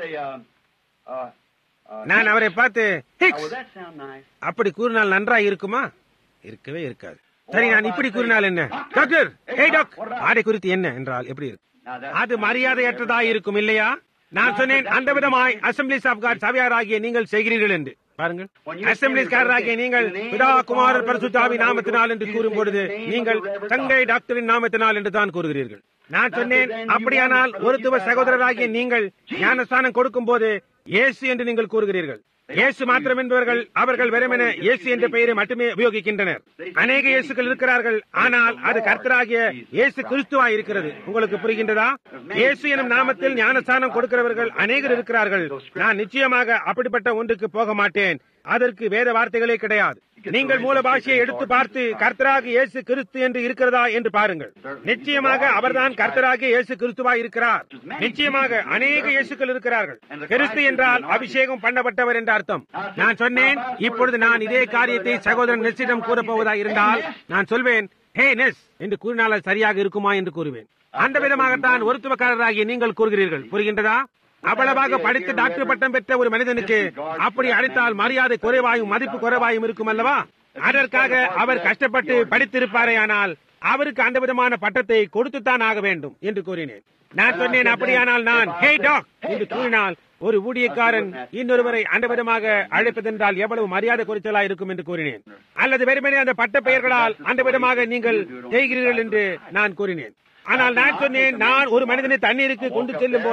நான் அவரை பார்த்து ஹிக்ஸ் அப்படி கூறினால் நன்றாய் இருக்குமா இருக்கவே இருக்காது சரி நான் இப்படி கூறினால் என்ன டாக்டர் ஹே டாக் ஆடை குறித்து என்ன என்றால் எப்படி இருக்கும் அது மரியாதையற்றதா இருக்கும் இல்லையா நான் சொன்னேன் அந்த விதமாய் அசம்பிளிஸ் ஆஃப் காட் சபையாராகிய நீங்கள் செய்கிறீர்கள் என்று பாருங்கள் அசம்பிளிஸ்காரராகிய நீங்கள் பிதா குமாரர் பரிசுத்தாவி நாமத்தினால் என்று கூறும் பொழுது நீங்கள் தங்கை டாக்டரின் நாமத்தினால் என்று தான் கூறுகிறீர்கள் நான் சொன்னேன் அப்படியானால் ஒருத்துவ சகோதரராகிய நீங்கள் ஞானஸ்தானம் கொடுக்கும் போது இயேசு என்று நீங்கள் கூறுகிறீர்கள் இயேசு மாத்திரம் என்பவர்கள் அவர்கள் வெறுமென இயேசு என்ற பெயரை மட்டுமே உபயோகிக்கின்றனர் அநேக இயேசுகள் இருக்கிறார்கள் ஆனால் அது கர்த்தராகிய இயேசு கிறிஸ்துவா இருக்கிறது உங்களுக்கு புரிகின்றதா இயேசு எனும் நாமத்தில் ஞானஸ்தானம் கொடுக்கிறவர்கள் அநேகர் இருக்கிறார்கள் நான் நிச்சயமாக அப்படிப்பட்ட ஒன்றுக்கு போக மாட்டேன் அதற்கு வேத வார்த்தைகளே கிடையாது நீங்கள் மூல பாஷையை எடுத்து பார்த்து கர்த்தராக இயேசு கிறிஸ்து என்று இருக்கிறதா என்று பாருங்கள் நிச்சயமாக அவர்தான் கர்த்தராக இயேசு கிறிஸ்துவா இருக்கிறார் நிச்சயமாக அநேக இயேசுக்கள் இருக்கிறார்கள் கிறிஸ்து என்றால் அபிஷேகம் பண்ணப்பட்டவர் என்ற அர்த்தம் நான் சொன்னேன் இப்பொழுது நான் இதே காரியத்தை சகோதரன் நெஸ்ஸிடம் கூறப்போவதா இருந்தால் நான் சொல்வேன் ஹே நெஸ் என்று கூறினால் அது சரியாக இருக்குமா என்று கூறுவேன் அந்த விதமாகத்தான் ஒருத்துவக்காரராகிய நீங்கள் கூறுகிறீர்கள் புரிகின்றதா அவ்வளவாக படித்து டாக்டர் பட்டம் பெற்ற ஒரு மனிதனுக்கு அப்படி அழைத்தால் மரியாதை குறைவாயும் மதிப்பு குறைவாயும் இருக்கும் அல்லவா அதற்காக அவர் கஷ்டப்பட்டு படித்திருப்பாரே ஆனால் அவருக்கு அந்த விதமான பட்டத்தை கொடுத்துத்தான் ஆக வேண்டும் என்று கூறினேன் நான் சொன்னேன் அப்படியானால் நான் ஹே டாக் என்று கூறினால் ஒரு ஊழியக்காரன் இன்னொருவரை அந்த விதமாக அழைப்பதென்றால் எவ்வளவு மரியாதை குறைச்சலா இருக்கும் என்று கூறினேன் அல்லது வெறுமனே அந்த பட்ட பெயர்களால் அந்த விதமாக நீங்கள் செய்கிறீர்கள் என்று நான் கூறினேன் ஆனால் நான் சொன்னேன் நான் ஒரு மனிதனை தண்ணீருக்கு கொண்டு செல்லும் போது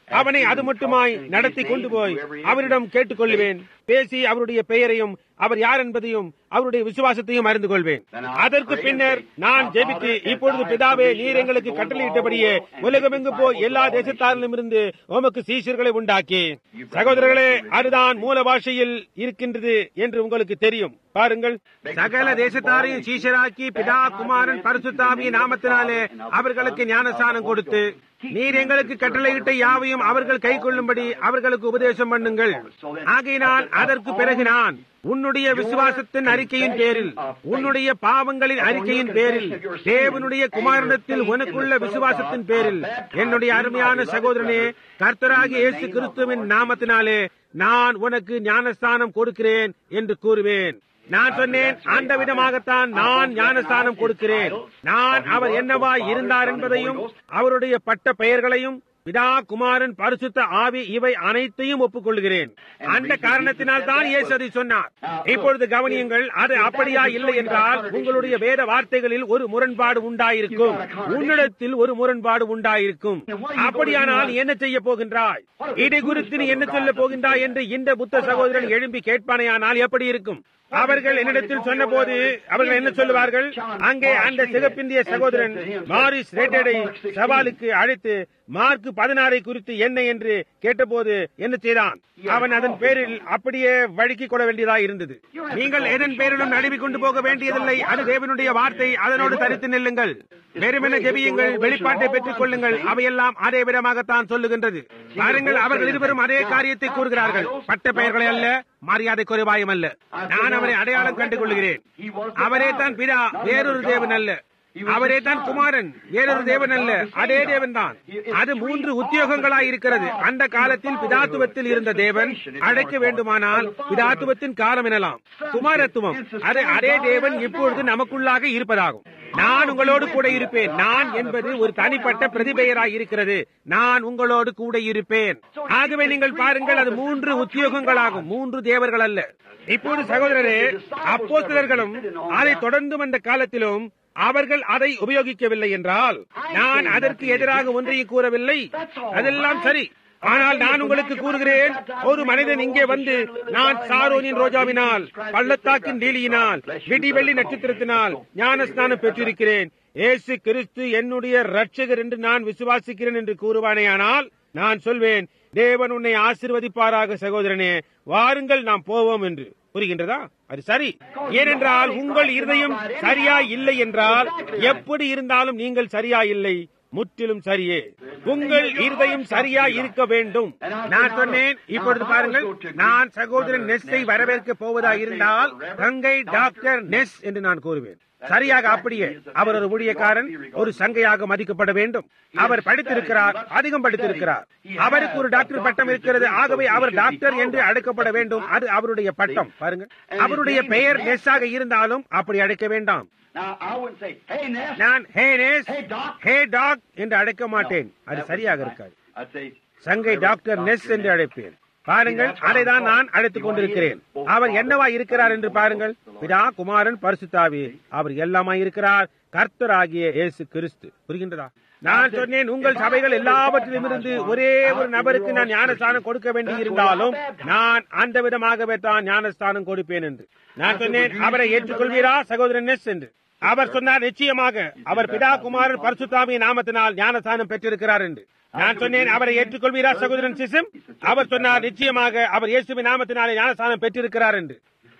அவனை அது மட்டுமாய் நடத்தி கொண்டு போய் அவரிடம் கேட்டுக்கொள்வேன் பேசி அவருடைய பெயரையும் அவர் யார் என்பதையும் அவருடைய விசுவாசத்தையும் அறிந்து கொள்வேன் அதற்கு பின்னர் நான் ஜெபித்து இப்பொழுது பிதாவே நீர் எங்களுக்கு கட்டளையிட்டபடியே உலகமெங்கு போய் எல்லா தேசத்தாரிலும் இருந்து உமக்கு சீஷர்களை உண்டாக்கி சகோதரர்களே அதுதான் மூல பாஷையில் இருக்கின்றது என்று உங்களுக்கு தெரியும் பாருங்கள் சகல தேசத்தாரையும் சீஷராக்கி பிதா குமாரன் பரிசுத்தாமிய நாமத்தினாலே அவர்களுக்கு ஞானஸ்தானம் கொடுத்து நீர் எங்களுக்கு கட்டளையிட்ட யாவையும் அவர்கள் கை கொள்ளும்படி அவர்களுக்கு உபதேசம் பண்ணுங்கள் ஆகையினால் அதற்கு பிறகு நான் உன்னுடைய விசுவாசத்தின் அறிக்கையின் பேரில் உன்னுடைய பாவங்களின் அறிக்கையின் பேரில் தேவனுடைய குமாரனத்தில் உனக்குள்ள விசுவாசத்தின் பேரில் என்னுடைய அருமையான சகோதரனே கர்த்தராகிய இயேசு கிறிஸ்துவின் நாமத்தினாலே நான் உனக்கு ஞானஸ்தானம் கொடுக்கிறேன் என்று கூறுவேன் நான் சொன்னேன் அந்த விதமாகத்தான் நான் ஞானஸ்தானம் கொடுக்கிறேன் நான் அவர் என்னவா இருந்தார் என்பதையும் அவருடைய பட்ட பெயர்களையும் பிதா குமாரன் பரிசுத்த ஆவி இவை அனைத்தையும் ஒப்புக்கொள்கிறேன் அந்த காரணத்தினால் தான் இயேசு அதை சொன்னார் இப்பொழுது கவனியுங்கள் அது அப்படியா இல்லை என்றால் உங்களுடைய வேத வார்த்தைகளில் ஒரு முரண்பாடு உண்டாயிருக்கும் உன்னிடத்தில் ஒரு முரண்பாடு உண்டாயிருக்கும் அப்படியானால் என்ன செய்ய போகின்றாய் இதை குறித்து நீ என்ன சொல்ல போகின்றாய் என்று இந்த புத்த சகோதரன் எழும்பி கேட்பானேயானால் எப்படி இருக்கும் அவர்கள் என்னிடத்தில் சொன்னபோது அவர்கள் என்ன சொல்லுவார்கள் அங்கே அந்த சிகப்பிந்திய சகோதரன் மாரிஸ் ரேட்டடை சவாலுக்கு அழைத்து மார்க் பதினாறை குறித்து என்ன என்று கேட்டபோது என்ன செய்தான் அவன் அதன் பேரில் அப்படியே வழுக்கிக் கொள்ள வேண்டியதா இருந்தது நீங்கள் எதன் பேரிலும் நழுவி கொண்டு போக வேண்டியதில்லை அது தேவனுடைய வார்த்தை அதனோடு தரித்து நில்லுங்கள் வெறுமென ஜெபியுங்கள் வெளிப்பாட்டை பெற்றுக் கொள்ளுங்கள் அவையெல்லாம் அதே விதமாகத்தான் சொல்லுகின்றது பாருங்கள் அவர்கள் இருவரும் அதே காரியத்தை கூறுகிறார்கள் பட்ட பெயர்களை அல்ல மரியாதை குறைவாயும் அல்ல நான் அவரை அடையாளம் கண்டு கொள்கிறேன் அவரே தான் பிதா வேறொரு தேவன் அல்ல அவரே தான் குமாரன் வேறொரு தேவன் அல்ல அதே தேவன் தான் அது மூன்று உத்தியோகங்களாய் இருக்கிறது அந்த காலத்தில் பிதாத்துவத்தில் இருந்த தேவன் அழைக்க வேண்டுமானால் பிதாத்துவத்தின் காலம் எனலாம் குமாரத்துவம் அது அதே தேவன் இப்பொழுது நமக்குள்ளாக இருப்பதாகும் நான் உங்களோடு கூட இருப்பேன் நான் என்பது ஒரு தனிப்பட்ட பிரதிபெயராய் இருக்கிறது நான் உங்களோடு கூட இருப்பேன் ஆகவே நீங்கள் பாருங்கள் அது மூன்று உத்தியோகங்களாகும் மூன்று தேவர்கள் அல்ல இப்போது சகோதரரே அப்போஸ்தலர்களும் அதை தொடர்ந்து வந்த காலத்திலும் அவர்கள் அதை உபயோகிக்கவில்லை என்றால் நான் அதற்கு எதிராக ஒன்றையும் கூறவில்லை அதெல்லாம் சரி ஆனால் நான் உங்களுக்கு கூறுகிறேன் ஒரு மனிதன் இங்கே வந்து நான் சாரோனின் ரோஜாவினால் பள்ளத்தாக்கின் லீலியினால் விடி வெள்ளி நட்சத்திரத்தினால் ஞான ஸ்நானம் பெற்றிருக்கிறேன் ஏசு கிறிஸ்து என்னுடைய ரட்சகர் என்று நான் விசுவாசிக்கிறேன் என்று கூறுவானேயானால் நான் சொல்வேன் தேவன் உன்னை ஆசிர்வதிப்பாராக சகோதரனே வாருங்கள் நாம் போவோம் என்று புரிகின்றதா அது சரி ஏனென்றால் உங்கள் இருதயம் சரியா இல்லை என்றால் எப்படி இருந்தாலும் நீங்கள் சரியா இல்லை முற்றிலும் சரியே உங்கள் இருதயம் சரியா இருக்க வேண்டும் நான் சொன்னேன் இப்பொழுது பாருங்கள் நான் சகோதரன் நெஸ்ஸை வரவேற்க போவதா இருந்தால் கங்கை டாக்டர் நெஸ் என்று நான் கூறுவேன் சரியாக அப்படியே அவர் ஒரு ஊழியக்காரன் ஒரு சங்கையாக மதிக்கப்பட வேண்டும் அவர் படித்திருக்கிறார் அதிகம் படித்திருக்கிறார் அவருக்கு ஒரு டாக்டர் பட்டம் இருக்கிறது ஆகவே அவர் டாக்டர் என்று அழைக்கப்பட வேண்டும் அது அவருடைய பட்டம் பாருங்க அவருடைய பெயர் நெஸ்ஸாக இருந்தாலும் அப்படி அழைக்க வேண்டாம் Now, I wouldn't say, hey, Ness. நான் hey Ness Hey, Doc. Hey Doc என்று அழைக்க மாட்டேன் அது சரியாக இருக்காது I'd say, சங்கை டாக்டர் நெஸ் என்று அழைப்பேன் பாருங்கள் அதை தான் நான் அழைத்துக் கொண்டிருக்கிறேன் அவர் என்னவா இருக்கிறார் என்று பாருங்கள் பிதா குமாரன் பரிசுத்தாவி அவர் எல்லாமாய் இருக்கிறார் கர்த்தராகிய இயேசு கிறிஸ்து புரிகின்றதா நான் சொன்னேன் உங்கள் சபைகள் எல்லாவற்றிலும் இருந்து ஒரே ஒரு நபருக்கு நான் ஞானஸ்தானம் கொடுக்க வேண்டி இருந்தாலும் நான் அந்த விதமாகவே தான் ஞானஸ்தானம் கொடுப்பேன் என்று நான் சொன்னேன் அவரை ஏற்றுக்கொள்வீரா சகோதரன் நெஸ் என்று அவர் சொன்னார் நிச்சயமாக அவர் பிதா குமாரன் பரிசுத்தாமிய நாமத்தினால் ஞானஸ்தானம் பெற்றிருக்கிறார் என்று நான் சொன்னேன் அவரை ஏற்றுக்கொள்வீரா சகோதரன் சிசம் அவர் சொன்னார் நிச்சயமாக அவர் இயேசுவின் நாமத்தினாலே ஞானஸ்தானம் பெற்றிருக்கிறார் என்று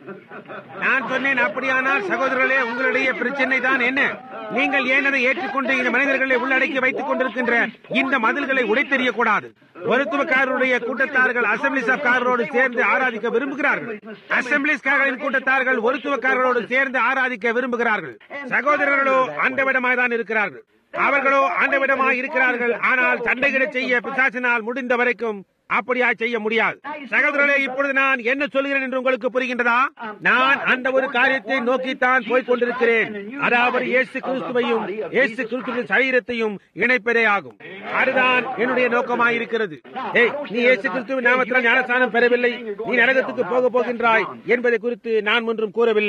நான் சொன்னேன் அப்படியானால் சகோதரர்களே உங்களுடைய பிரச்சனை தான் என்ன நீங்கள் ஏன் அதை ஏற்றுக்கொண்டு இந்த மனிதர்களை உள்ளடக்கி வைத்துக் கொண்டிருக்கின்ற இந்த மதில்களை உடைத்தெறியக்கூடாது மருத்துவக்காரருடைய கூட்டத்தார்கள் அசம்பிளிஸ்காரரோடு சேர்ந்து ஆராதிக்க விரும்புகிறார்கள் அசம்பிளிஸ்காரர்களின் கூட்டத்தார்கள் ஒருத்துவக்காரரோடு சேர்ந்து ஆராதிக்க விரும்புகிறார்கள் சகோதரர்களோ அந்த விடமாய் தான் இருக்கிறார்கள் அவர்களோ அந்த விடமாய் இருக்கிறார்கள் ஆனால் சண்டைகளை செய்ய பிசாசினால் முடிந்த வரைக்கும் அப்படியா செய்ய முடியாது சகோதரர்களே இப்பொழுது நான் என்ன சொல்கிறேன் என்று உங்களுக்கு புரிகின்றதா நான் அந்த ஒரு காரியத்தை நோக்கித்தான் போய்க் கொண்டிருக்கிறேன் அதாவது இயேசு கிறிஸ்துவையும் இயேசு கிறிஸ்துவின் சரீரத்தையும் இணைப்பதே ஆகும் அதுதான் என்னுடைய நோக்கமாயிருக்கிறது ஏய் நீ இயேசு கிறிஸ்துவின் நாமத்தில் ஞானஸ்தானம் பெறவில்லை நீ நரகத்துக்கு போக போகின்றாய் என்பதை குறித்து நான் ஒன்றும் கூறவில்லை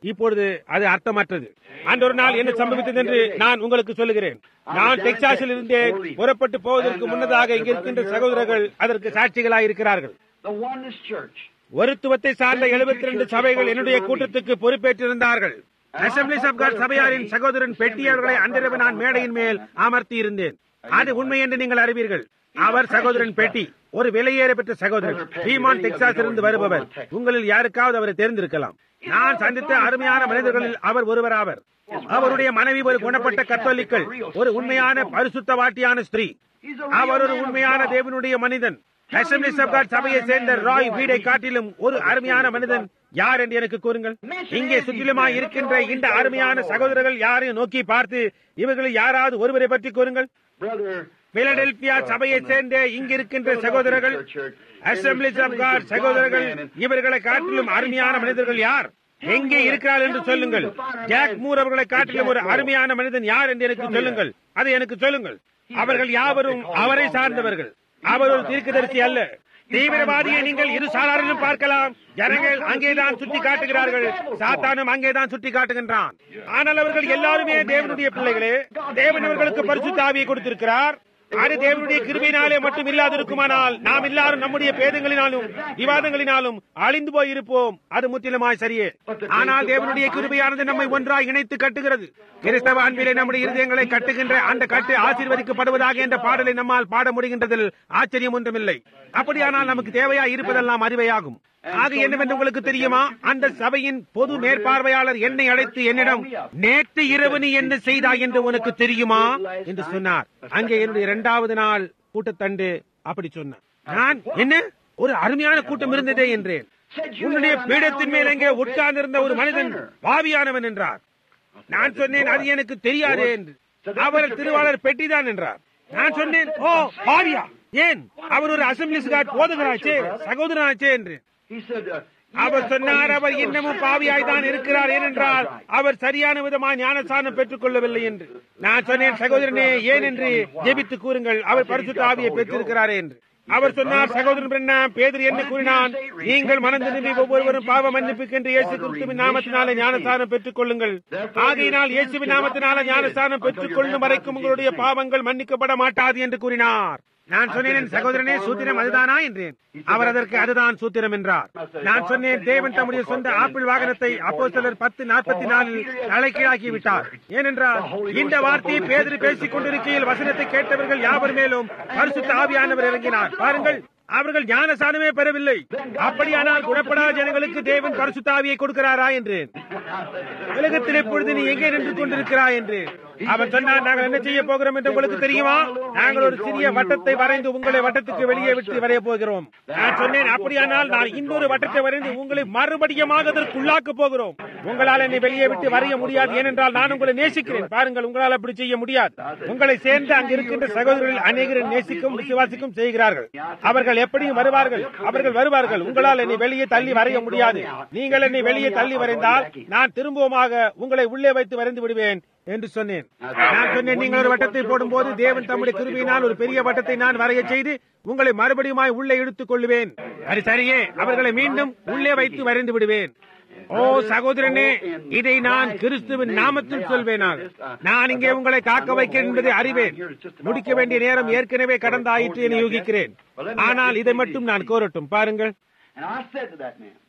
இப்பொழுது அது அர்த்தமற்றது அன்று ஒரு நாள் என்ன சம்பவித்தது என்று நான் உங்களுக்கு சொல்லுகிறேன் நான் டெக்சாஸில் இருந்தே புறப்பட்டு போவதற்கு முன்னதாக இங்க இருக்கின்ற சகோதரர்கள் அதற்கு சாட்சிகளாய் இருக்கிறார்கள் The Oneness Church. ஒருத்துவத்தை சார்ந்த 72 சபைகள் என்னுடைய கூட்டத்துக்கு பொறுப்பேற்றிருந்தார்கள் அசம்பிளிஸ் ஆஃப் காட் சபையாரின் சகோதரன் பெட்டி அவர்களை அன்றிரவு நான் மேடையின் மேல் அமர்த்தி இருந்தேன் அது உண்மை என்று நீங்கள் அறிவீர்கள் அவர் சகோதரன் பெட்டி ஒரு வெளியேற பெற்ற சகோதரர் பீமான் டெக்சாஸ் இருந்து வருபவர் உங்களில் யாருக்காவது அவரை தெரிந்திருக்கலாம் நான் சந்தித்த அருமையான மனிதர்களில் அவர் ஒருவராவர் அவருடைய மனைவி ஒரு குணப்பட்ட கத்தோலிக்கள் ஒரு உண்மையான பரிசுத்தவாட்டியான ஸ்திரீ அவர் ஒரு உண்மையான தேவனுடைய மனிதன் அசம்பிளிஸ் ஆஃப் காட் சபையை சேர்ந்த ராய் வீடை காட்டிலும் ஒரு அருமையான மனிதன் யார் என்று எனக்கு கூறுங்கள் இங்கே சுற்றிலுமாய் இருக்கின்ற இந்த அருமையான சகோதரர்கள் யாரையும் நோக்கி பார்த்து இவர்களில் யாராவது ஒருவரை பற்றி கூறுங்கள் Brother பிலடெல்பியா சபையை சேர்ந்த இங்கிருக்கின்ற சகோதரர்கள் அசம்பிளிஸ் ஆஃப் காட் சகோதரர்கள் இவர்களை காட்டிலும் அருமையான மனிதர்கள் யார் எங்கே இருக்கிறார் என்று சொல்லுங்கள் ஜாக் மூர் அவர்களை காட்டிலும் ஒரு அருமையான மனிதன் யார் என்று எனக்கு சொல்லுங்கள் அதை எனக்கு சொல்லுங்கள் அவர்கள் யாவரும் அவரை சார்ந்தவர்கள் அவர் ஒரு தீர்க்கதரிசி அல்ல தீவிரவாதியை நீங்கள் இரு சாராரிலும் பார்க்கலாம் ஜனங்கள் அங்கேதான் சுட்டி காட்டுகிறார்கள் சாத்தானும் அங்கேதான் சுட்டி காட்டுகின்றான் ஆனால் அவர்கள் எல்லாருமே தேவனுடைய பிள்ளைகளே தேவன் அவர்களுக்கு பரிசுத்த ஆவியை கொடுத்திருக்கிறார் அது தேவனுடைய கிருபையினாலே மட்டும் இல்லாதிருக்குமானால் நாம் எல்லாரும் நம்முடைய பேதங்களினாலும் விவாதங்களினாலும் அழிந்து போய் இருப்போம் அது முற்றிலுமாய் சரியே ஆனால் தேவனுடைய கிருபையானது நம்மை ஒன்றாய் இணைத்து கட்டுகிறது கிறிஸ்தவ அன்பிலே நம்முடைய இருதயங்களை கட்டுகின்ற அந்த கட்டு ஆசீர்வதிக்கப்படுவதாக என்ற பாடலை நம்மால் பாட முடிகின்றதில் ஆச்சரியம் ஒன்றுமில்லை அப்படியானால் நமக்கு தேவையா இருப்பதெல்லாம் அறிவையாகும் ஆக என்னவென்று உங்களுக்கு தெரியுமா அந்த சபையின் பொது மேற்பார்வையாளர் என்னை அழைத்து என்னிடம் நேற்று இரவு நீ என்ன செய்தாய் என்று உனக்கு தெரியுமா என்று சொன்னார் அங்கே என்னுடைய இரண்டாவது நாள் கூட்டத்தண்டு அப்படி சொன்னார் நான் என்ன ஒரு அருமையான கூட்டம் இருந்ததே என்றேன் உன்னுடைய பீடத்தின் மேல் எங்கே உட்கார்ந்திருந்த ஒரு மனிதன் பாவியானவன் என்றார் நான் சொன்னேன் அது எனக்கு தெரியாது என்று அவர் திருவாளர் பெட்டிதான் என்றார் நான் சொன்னேன் ஓ பாவியா ஏன் அவர் ஒரு அசம்பிளிஸ் கார்டு போதுகிறாச்சே சகோதரனாச்சே என்று He said, uh, அவர் சொன்னார் அவர் இன்னமும் பாவியாய் தான் இருக்கிறார் ஏனென்றால் அவர் சரியான விதமாக ஞானசானம் பெற்றுக் கொள்ளவில்லை என்று நான் சொன்னேன் சகோதரனே ஏன் என்று ஜெபித்து கூறுங்கள் அவர் பரிசுத்த ஆவியை பெற்றிருக்கிறாரே என்று அவர் சொன்னார் சகோதரன் பிரண்ணா பேதர் என்ன கூறினான் நீங்கள் மனம் திரும்பி ஒவ்வொருவரும் பாவ மன்னிப்புக்கென்று இயேசு கிறிஸ்துவின் நாமத்தினால ஞானசானம் பெற்றுக் கொள்ளுங்கள் ஆகையினால் இயேசுவின் நாமத்தினால ஞானசானம் பெற்றுக் கொள்ளும் வரைக்கும் உங்களுடைய பாவங்கள் மன்னிக்கப்பட மாட்டாது என்று கூறினார் நான் சொன்னேன் என் சகோதரனே சூத்திரம் அதுதானா என்றேன் அவர் அதற்கு அதுதான் சூத்திரம் என்றார் நான் சொன்னேன் தேவன் தம்முடைய சொந்த ஆப்பிள் வாகனத்தை அப்போ சிலர் பத்து நாற்பத்தி நாலில் தலைக்கீழாக்கி விட்டார் ஏனென்றால் இந்த வார்த்தையை பேதறி பேசிக் கொண்டிருக்கையில் வசனத்தை கேட்டவர்கள் யாவர் மேலும் பரிசுத்த ஆவியானவர் இறங்கினார் பாருங்கள் அவர்கள் ஞானசானமே பெறவில்லை அப்படியானால் குணப்படாத ஜனங்களுக்கு தேவன் பரிசுத்தாவியை கொடுக்கிறாரா என்றேன் உலகத்தில் இப்பொழுது நீ எங்கே நின்று கொண்டிருக்கிறாய் என்று அவன் சொன்னார் நாங்கள் என்ன செய்ய போகிறோம் என்று உங்களுக்கு தெரியுமா நாங்கள் ஒரு சிறிய வட்டத்தை வரைந்து உங்களை வட்டத்துக்கு வெளியே விட்டு வரைய போகிறோம் நான் சொன்னேன் அப்படியானால் நான் இன்னொரு வட்டத்தை வரைந்து உங்களை மறுபடியுமாக அதற்கு உள்ளாக்க போகிறோம் உங்களால் என்னை வெளியே விட்டு வரைய முடியாது ஏனென்றால் நான் உங்களை நேசிக்கிறேன் பாருங்கள் உங்களால் அப்படி செய்ய முடியாது உங்களை சேர்ந்து அங்கு இருக்கின்ற சகோதரர்கள் அநேகரை நேசிக்கும் விசுவாசிக்கும் செய்கிறார்கள் அவர்கள் எப்படியும் வருவார்கள் அவர்கள் வருவார்கள் உங்களால் என்னை வெளியே தள்ளி வரைய முடியாது நீங்கள் என்னை வெளியே தள்ளி வரைந்தால் நான் திரும்பவுமாக உங்களை உள்ளே வைத்து வரைந்து விடுவேன் என்று சொன்னேன் நான் சொன்னேன் நீங்கள் ஒரு வட்டத்தை போடும்போது தேவன் தம்முடைய கிருபையினால் ஒரு பெரிய வட்டத்தை நான் வரைய செய்து உங்களை மறுபடியுமாய் உள்ளே இழுத்துக் கொள்ளுவேன் அது சரியே அவர்களை மீண்டும் உள்ளே வைத்து வரைந்து விடுவேன் ஓ சகோதரனே இதை நான் கிறிஸ்துவின் நாமத்தில் சொல்வேனாக நான் இங்கே உங்களை காக்க வைக்கிறேன் என்பதை அறிவேன் முடிக்க வேண்டிய நேரம் ஏற்கனவே கடந்தாயிற்று என யூகிக்கிறேன் ஆனால் இதை மட்டும் நான் கோரட்டும் பாருங்கள் and I said to that man,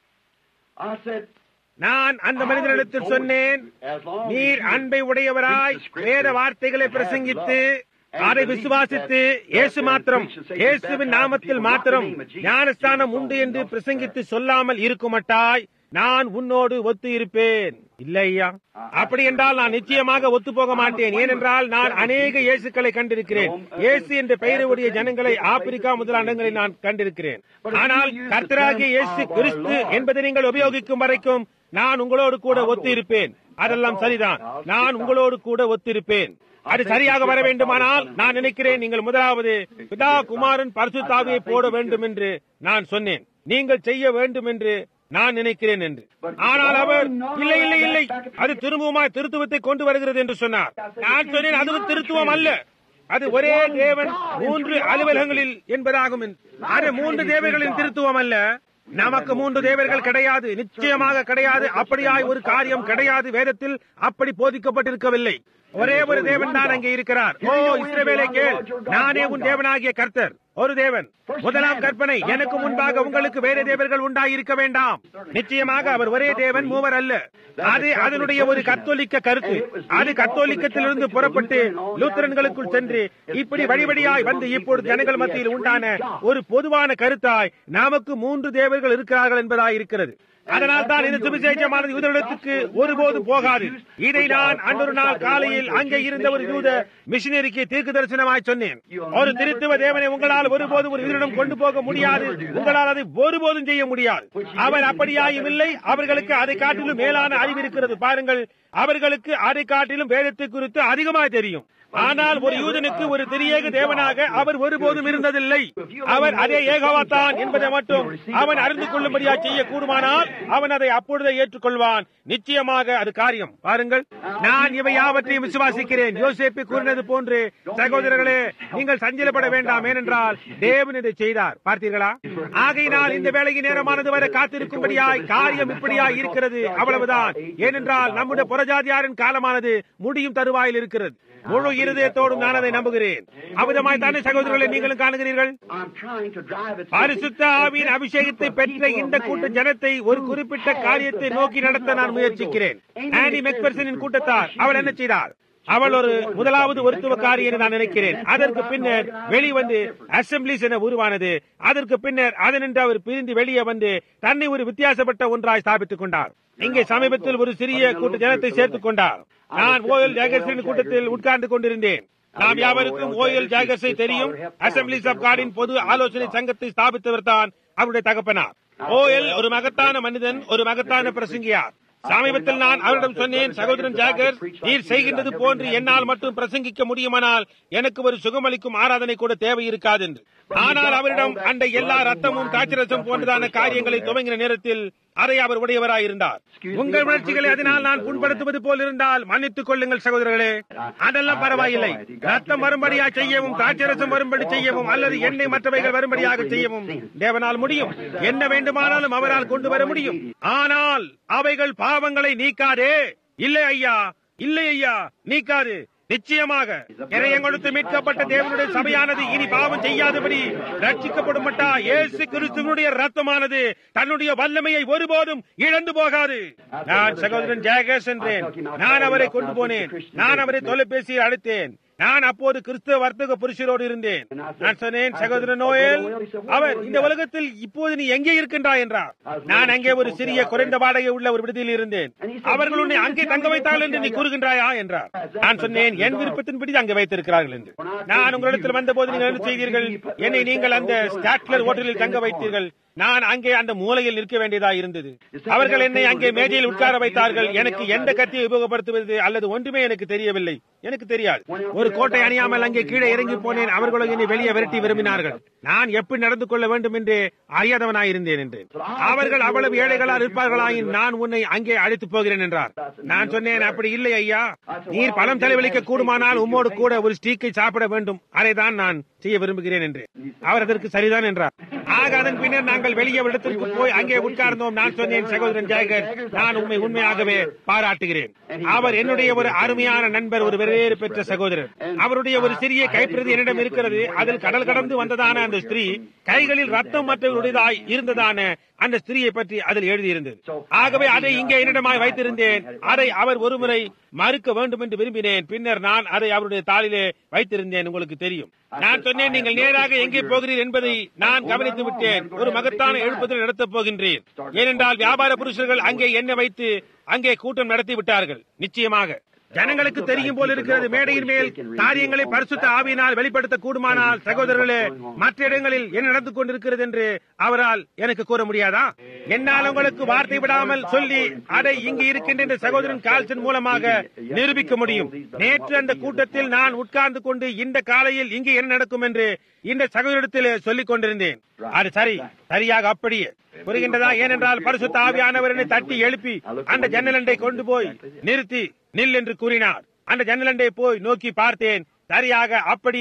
I said, நான் அந்த மனிதனிடத்தில் சொன்னேன் நீர் அன்பை உடையவராய் வேத வார்த்தைகளை பிரசங்கித்து அதை விசுவாசித்து இயேசு மாத்திரம் இயேசுவின் நாமத்தில் மாத்திரம் ஞானஸ்தானம் உண்டு என்று பிரசங்கித்து சொல்லாமல் இருக்குமட்டாய் நான் உன்னோடு ஒத்து இருப்பேன் இல்லை ஐயா அப்படி என்றால் நான் நிச்சயமாக ஒத்து போக மாட்டேன் ஏனென்றால் நான் அநேக இயேசுக்களை கண்டிருக்கிறேன் இயேசு என்ற பெயருடைய ஜனங்களை ஆப்பிரிக்கா முதலான இடங்களில் நான் கண்டிருக்கிறேன் ஆனால் கர்த்தராகிய இயேசு கிறிஸ்து என்பதை நீங்கள் உபயோகிக்கும் வரைக்கும் நான் உங்களோடு கூட ஒத்து இருப்பேன் அதெல்லாம் சரிதான் நான் உங்களோடு கூட ஒத்திருப்பேன் அது சரியாக வர வேண்டுமானால் நான் நினைக்கிறேன் நீங்கள் முதலாவது பிதா குமாரன் பரிசுத்தாவியை போட வேண்டும் என்று நான் சொன்னேன் நீங்கள் செய்ய வேண்டும் என்று நான் நினைக்கிறேன் என்று ஆனால் அவர் இல்லை இல்லை இல்லை அது திரும்பவுமாய் திருத்துவத்தை கொண்டு வருகிறது என்று சொன்னார் நான் சொன்னேன் அதுவும் திருத்துவம் அல்ல அது ஒரே தேவன் மூன்று அலுவலகங்களில் என்பதாகும் என்று. அது மூன்று தேவைகளின் திருத்துவம் அல்ல நமக்கு மூன்று தேவர்கள் கிடையாது நிச்சயமாக கிடையாது அப்படியாய் ஒரு காரியம் கிடையாது வேதத்தில் அப்படி போதிக்கப்பட்டிருக்கவில்லை ஒரே ஒரு தேவன் தான் அங்கே இருக்கிறார் ஓ இஸ்ரவேலே கேள் நானே உன் தேவனாகிய கர்த்தர் ஒரு தேவன் முதலாம் கற்பனை எனக்கு முன்பாக உங்களுக்கு வேற தேவர்கள் உண்டாயிருக்க வேண்டாம் நிச்சயமாக அவர் ஒரே தேவன் மூவர் அல்ல அது அதனுடைய ஒரு கத்தோலிக்க கருத்து அது கத்தோலிக்கத்திலிருந்து புறப்பட்டு லூத்தரன்களுக்குள் சென்று இப்படி வழிவழியாய் வந்து இப்பொழுது ஜனங்கள் மத்தியில் உண்டான ஒரு பொதுவான கருத்தாய் நமக்கு மூன்று தேவர்கள் இருக்கிறார்கள் என்பதாய் இருக்கிறது அதனால் தான் இந்த சுவிசேஷமானது யூதரிடத்துக்கு ஒருபோதும் போகாது இதை நான் அன்றொரு நாள் காலையில் அங்கே இருந்த ஒரு யூத மிஷினரிக்கு தீர்க்க தரிசனமாய் சொன்னேன் ஒரு திருத்துவ தேவனை உங்களால் ஒருபோதும் ஒரு யூதரிடம் கொண்டு போக முடியாது உங்களால் அதை ஒருபோதும் செய்ய முடியாது அவர் அப்படியாயும் இல்லை அவர்களுக்கு அதை காட்டிலும் மேலான அறிவு இருக்கிறது பாருங்கள் அவர்களுக்கு அதை காட்டிலும் வேதத்தை குறித்து அதிகமாக தெரியும் ஆனால் ஒரு யூதனுக்கு ஒரு திரியேக தேவனாக அவர் ஒருபோதும் இருந்ததில்லை அவர் அதே ஏகவாத்தான் என்பதை மட்டும் அவன் அறிந்து கொள்ளும்படியா செய்ய கூடுமானால் அவன் அதை அப்பொழுதே ஏற்றுக்கொள்வான் நிச்சயமாக அது காரியம் பாருங்கள் நான் இவை யாவற்றையும் விசுவாசிக்கிறேன் யோசேப்பை கூறினது போன்று சகோதரர்களே நீங்கள் சஞ்சலப்பட வேண்டாம் ஏனென்றால் தேவன் இதை செய்தார் பார்த்தீர்களா ஆகையினால் இந்த வேலையின் நேரமானது வரை காத்திருக்கும்படியாய் காரியம் இப்படியாய் இருக்கிறது அவ்வளவுதான் ஏனென்றால் நம்முடைய புறஜாதியாரின் காலமானது முடியும் தருவாயில் இருக்கிறது முழு இருதயத்தோடும் நான் அதை நம்புகிறேன் அவ்விதமாய் தானே சகோதரர்களை நீங்களும் காணுகிறீர்கள் I'm trying to drive it. பரிசுத்த ஆவியின் அபிஷேகத்தை பெற்ற இந்த கூட்ட ஜனத்தை ஒரு குறிப்பிட்ட காரியத்தை நோக்கி நடத்த நான் முயற்சிக்கிறேன் ஆனி மெக்பர்சனின் கூட்டத்தார் அவள் என்ன செய்தார் அவள் ஒரு முதலாவது ஒருத்துவக்காரி என்று நான் நினைக்கிறேன் அதற்கு பின்னர் வெளிவந்து அசம்பிளிஸ் என உருவானது அதற்கு பின்னர் அதனின்று அவர் பிரிந்து வெளியே வந்து தன்னை ஒரு வித்தியாசப்பட்ட ஒன்றாய் ஸ்தாபித்துக் கொண்டார் இங்கே சமீபத்தில் ஒரு சிறிய கூட்ட ஜனத்தை சேர்த்துக் கொண்டார் நான் ஓயல் ஜாகர்ஸின் கூட்டத்தில் உட்கார்ந்து கொண்டிருந்தேன் நாம் யாவருக்கும் ஓயல் ஜாகர்ஸை தெரியும் அசம்பிளிஸ் ஆஃப் காடின் பொது ஆலோசனை சங்கத்தை ஸ்தாபித்தவர் தான் அவருடைய தகப்பனார் ஓயல் ஒரு மகத்தான மனிதன் ஒரு மகத்தான பிரசங்கியார் சமீபத்தில் நான் அவரிடம் சொன்னேன் சகோதரன் ஜாகர் நீர் செய்கின்றது போன்று என்னால் மட்டும் பிரசங்கிக்க முடியுமானால் எனக்கு ஒரு சுகமளிக்கும் ஆராதனை கூட தேவை இருக்காது என்று ஆனால் அவரிடம் அந்த எல்லா ரத்தமும் காய்ச்சரசம் போன்றதான காரியங்களை துவங்கின நேரத்தில் அதை அவர் உடையவராயிருந்தார் உங்கள் உணர்ச்சிகளை அதனால் நான் புண்படுத்துவது போல் இருந்தால் மன்னித்துக் கொள்ளுங்கள் சகோதரர்களே அதெல்லாம் பரவாயில்லை ரத்தம் வரும்படியாக செய்யவும் திராட்சரசம் வரும்படி செய்யவும் அல்லது எண்ணெய் மற்றவைகள் வரும்படியாக செய்யவும் தேவனால் முடியும் என்ன வேண்டுமானாலும் அவரால் கொண்டு வர முடியும் ஆனால் அவைகள் பாவங்களை நீக்காதே இல்லை ஐயா இல்லை ஐயா நீக்காது நிச்சயமாக இறையம் கொடுத்து மீட்கப்பட்ட தேவனுடைய சபையானது இனி பாவம் செய்யாதபடி ரட்சிக்கப்படும் மட்டா இயேசு கிறிஸ்துவனுடைய ரத்தமானது தன்னுடைய வல்லமையை ஒருபோதும் இழந்து போகாது நான் சகோதரன் ஜெயகேஷ் என்றேன் நான் அவரை கொண்டு போனேன் நான் அவரை தொலைபேசியில் அழைத்தேன் நான் அப்போது கிறிஸ்துவ வர்த்தக புருஷரோடு இருந்தேன் நான் சொன்னேன் சகோதரன் நோயல் அவர் இந்த உலகத்தில் இப்போது நீ எங்கே இருக்கின்றாய் என்றார் நான் அங்கே ஒரு சிறிய குறைந்த வாடகை உள்ள ஒரு விடுதியில் இருந்தேன் அவர்கள் உன்னை அங்கே தங்க வைத்தார்கள் என்று நீ கூறுகின்றாயா என்றார் நான் சொன்னேன் என் விருப்பத்தின்படி அங்கே வைத்திருக்கிறார்கள் என்று நான் உங்களிடத்தில் வந்தபோது நீங்கள் என்ன செய்தீர்கள் என்னை நீங்கள் அந்த ஸ்டாட்லர் ஹோட்டலில் தங்க வைத்தீர்கள் நான் அங்கே அந்த மூலையில் நிற்க வேண்டியதா இருந்தது அவர்கள் என்னை அங்கே மேஜையில் உட்கார வைத்தார்கள் எனக்கு எந்த கத்தியை உபயோகப்படுத்துவது அல்லது ஒன்றுமே எனக்கு தெரியவில்லை எனக்கு தெரியாது ஒரு கோட்டை அணியாமல் அங்கே கீழே இறங்கி போனேன் அவர்களும் என்னை வெளியே விரட்டி விரும்பினார்கள் நான் எப்படி நடந்து கொள்ள வேண்டும் என்று அறியாதவனாயிருந்தேன் என்று அவர்கள் அவ்வளவு ஏழைகளால் இருப்பார்களாயின் நான் உன்னை அங்கே அழைத்து போகிறேன் என்றார் நான் சொன்னேன் அப்படி இல்லை ஐயா நீர் பணம் செலவழிக்க கூடுமானால் உம்மோடு கூட ஒரு ஸ்டீக்கை சாப்பிட வேண்டும் அதைதான் நான் செய்ய விரும்புகிறேன் என்று அவர் அதற்கு சரிதான் என்றார் ஆக அதன் பின்னர் நாங்கள் வெளியே ஒரு இடத்திற்கு போய் அங்கே உட்கார்ந்தோம் நான் சொன்னேன் சகோதரன் ஜெயகர் நான் உண்மை உண்மையாகவே பாராட்டுகிறேன் அவர் என்னுடைய ஒரு அருமையான நண்பர் ஒரு வெவ்வேறு பெற்ற சகோதரர் அவருடைய ஒரு சிறிய கைப்பிரதி என்னிடம் இருக்கிறது அதில் கடல் கடந்து வந்ததான அந்த ஸ்திரீ கைகளில் ரத்தம் மற்றவர்களுடையதாய் இருந்ததான அந்த ஸ்திரீயை பற்றி அதில் எழுதியிருந்தது ஆகவே அதை இங்கே என்னிடமாய் வைத்திருந்தேன் அதை அவர் ஒருமுறை மறுக்க வேண்டும் என்று விரும்பினேன் பின்னர் நான் அதை அவருடைய தாளிலே வைத்திருந்தேன் உங்களுக்கு தெரியும் நான் சொன்னேன் நீங்கள் நேராக எங்கே போகிறீர் என்பதை நான் கவனித்து விட்டேன் ஒரு மகத்தான எழுப்புதல் நடத்தப் போகின்றேன் ஏனென்றால் வியாபார புருஷர்கள் அங்கே என்ன வைத்து அங்கே கூட்டம் நடத்தி விட்டார்கள் நிச்சயமாக ஜனங்களுக்கு தெரியும் போல் இருக்கிறது மேடையின் மேல் காரியங்களை பரிசுத்த ஆவியினால் வெளிப்படுத்த கூடுமானால் சகோதரர்களே மற்ற இடங்களில் என்ன நடந்து கொண்டிருக்கிறது என்று அவரால் எனக்கு கூற முடியாதா என்னால் உங்களுக்கு வார்த்தை விடாமல் சொல்லி அதை இங்கு இருக்கின்ற இந்த சகோதரன் கால்சன் மூலமாக நிரூபிக்க முடியும் நேற்று அந்த கூட்டத்தில் நான் உட்கார்ந்து கொண்டு இந்த காலையில் இங்கு என்ன நடக்கும் என்று இந்த சகோதரத்தில் சொல்லிக் கொண்டிருந்தேன் அது சரி சரியாக அப்படியே புரிகின்றதா ஏனென்றால் பரிசுத்த ஆவியானவர் என்னை தட்டி எழுப்பி அந்த ஜன்னலண்டை கொண்டு போய் நிறுத்தி நில் என்று கூறினார் அந்த ஜன்னலண்டை போய் நோக்கி பார்த்தேன் சரியாக அப்படியே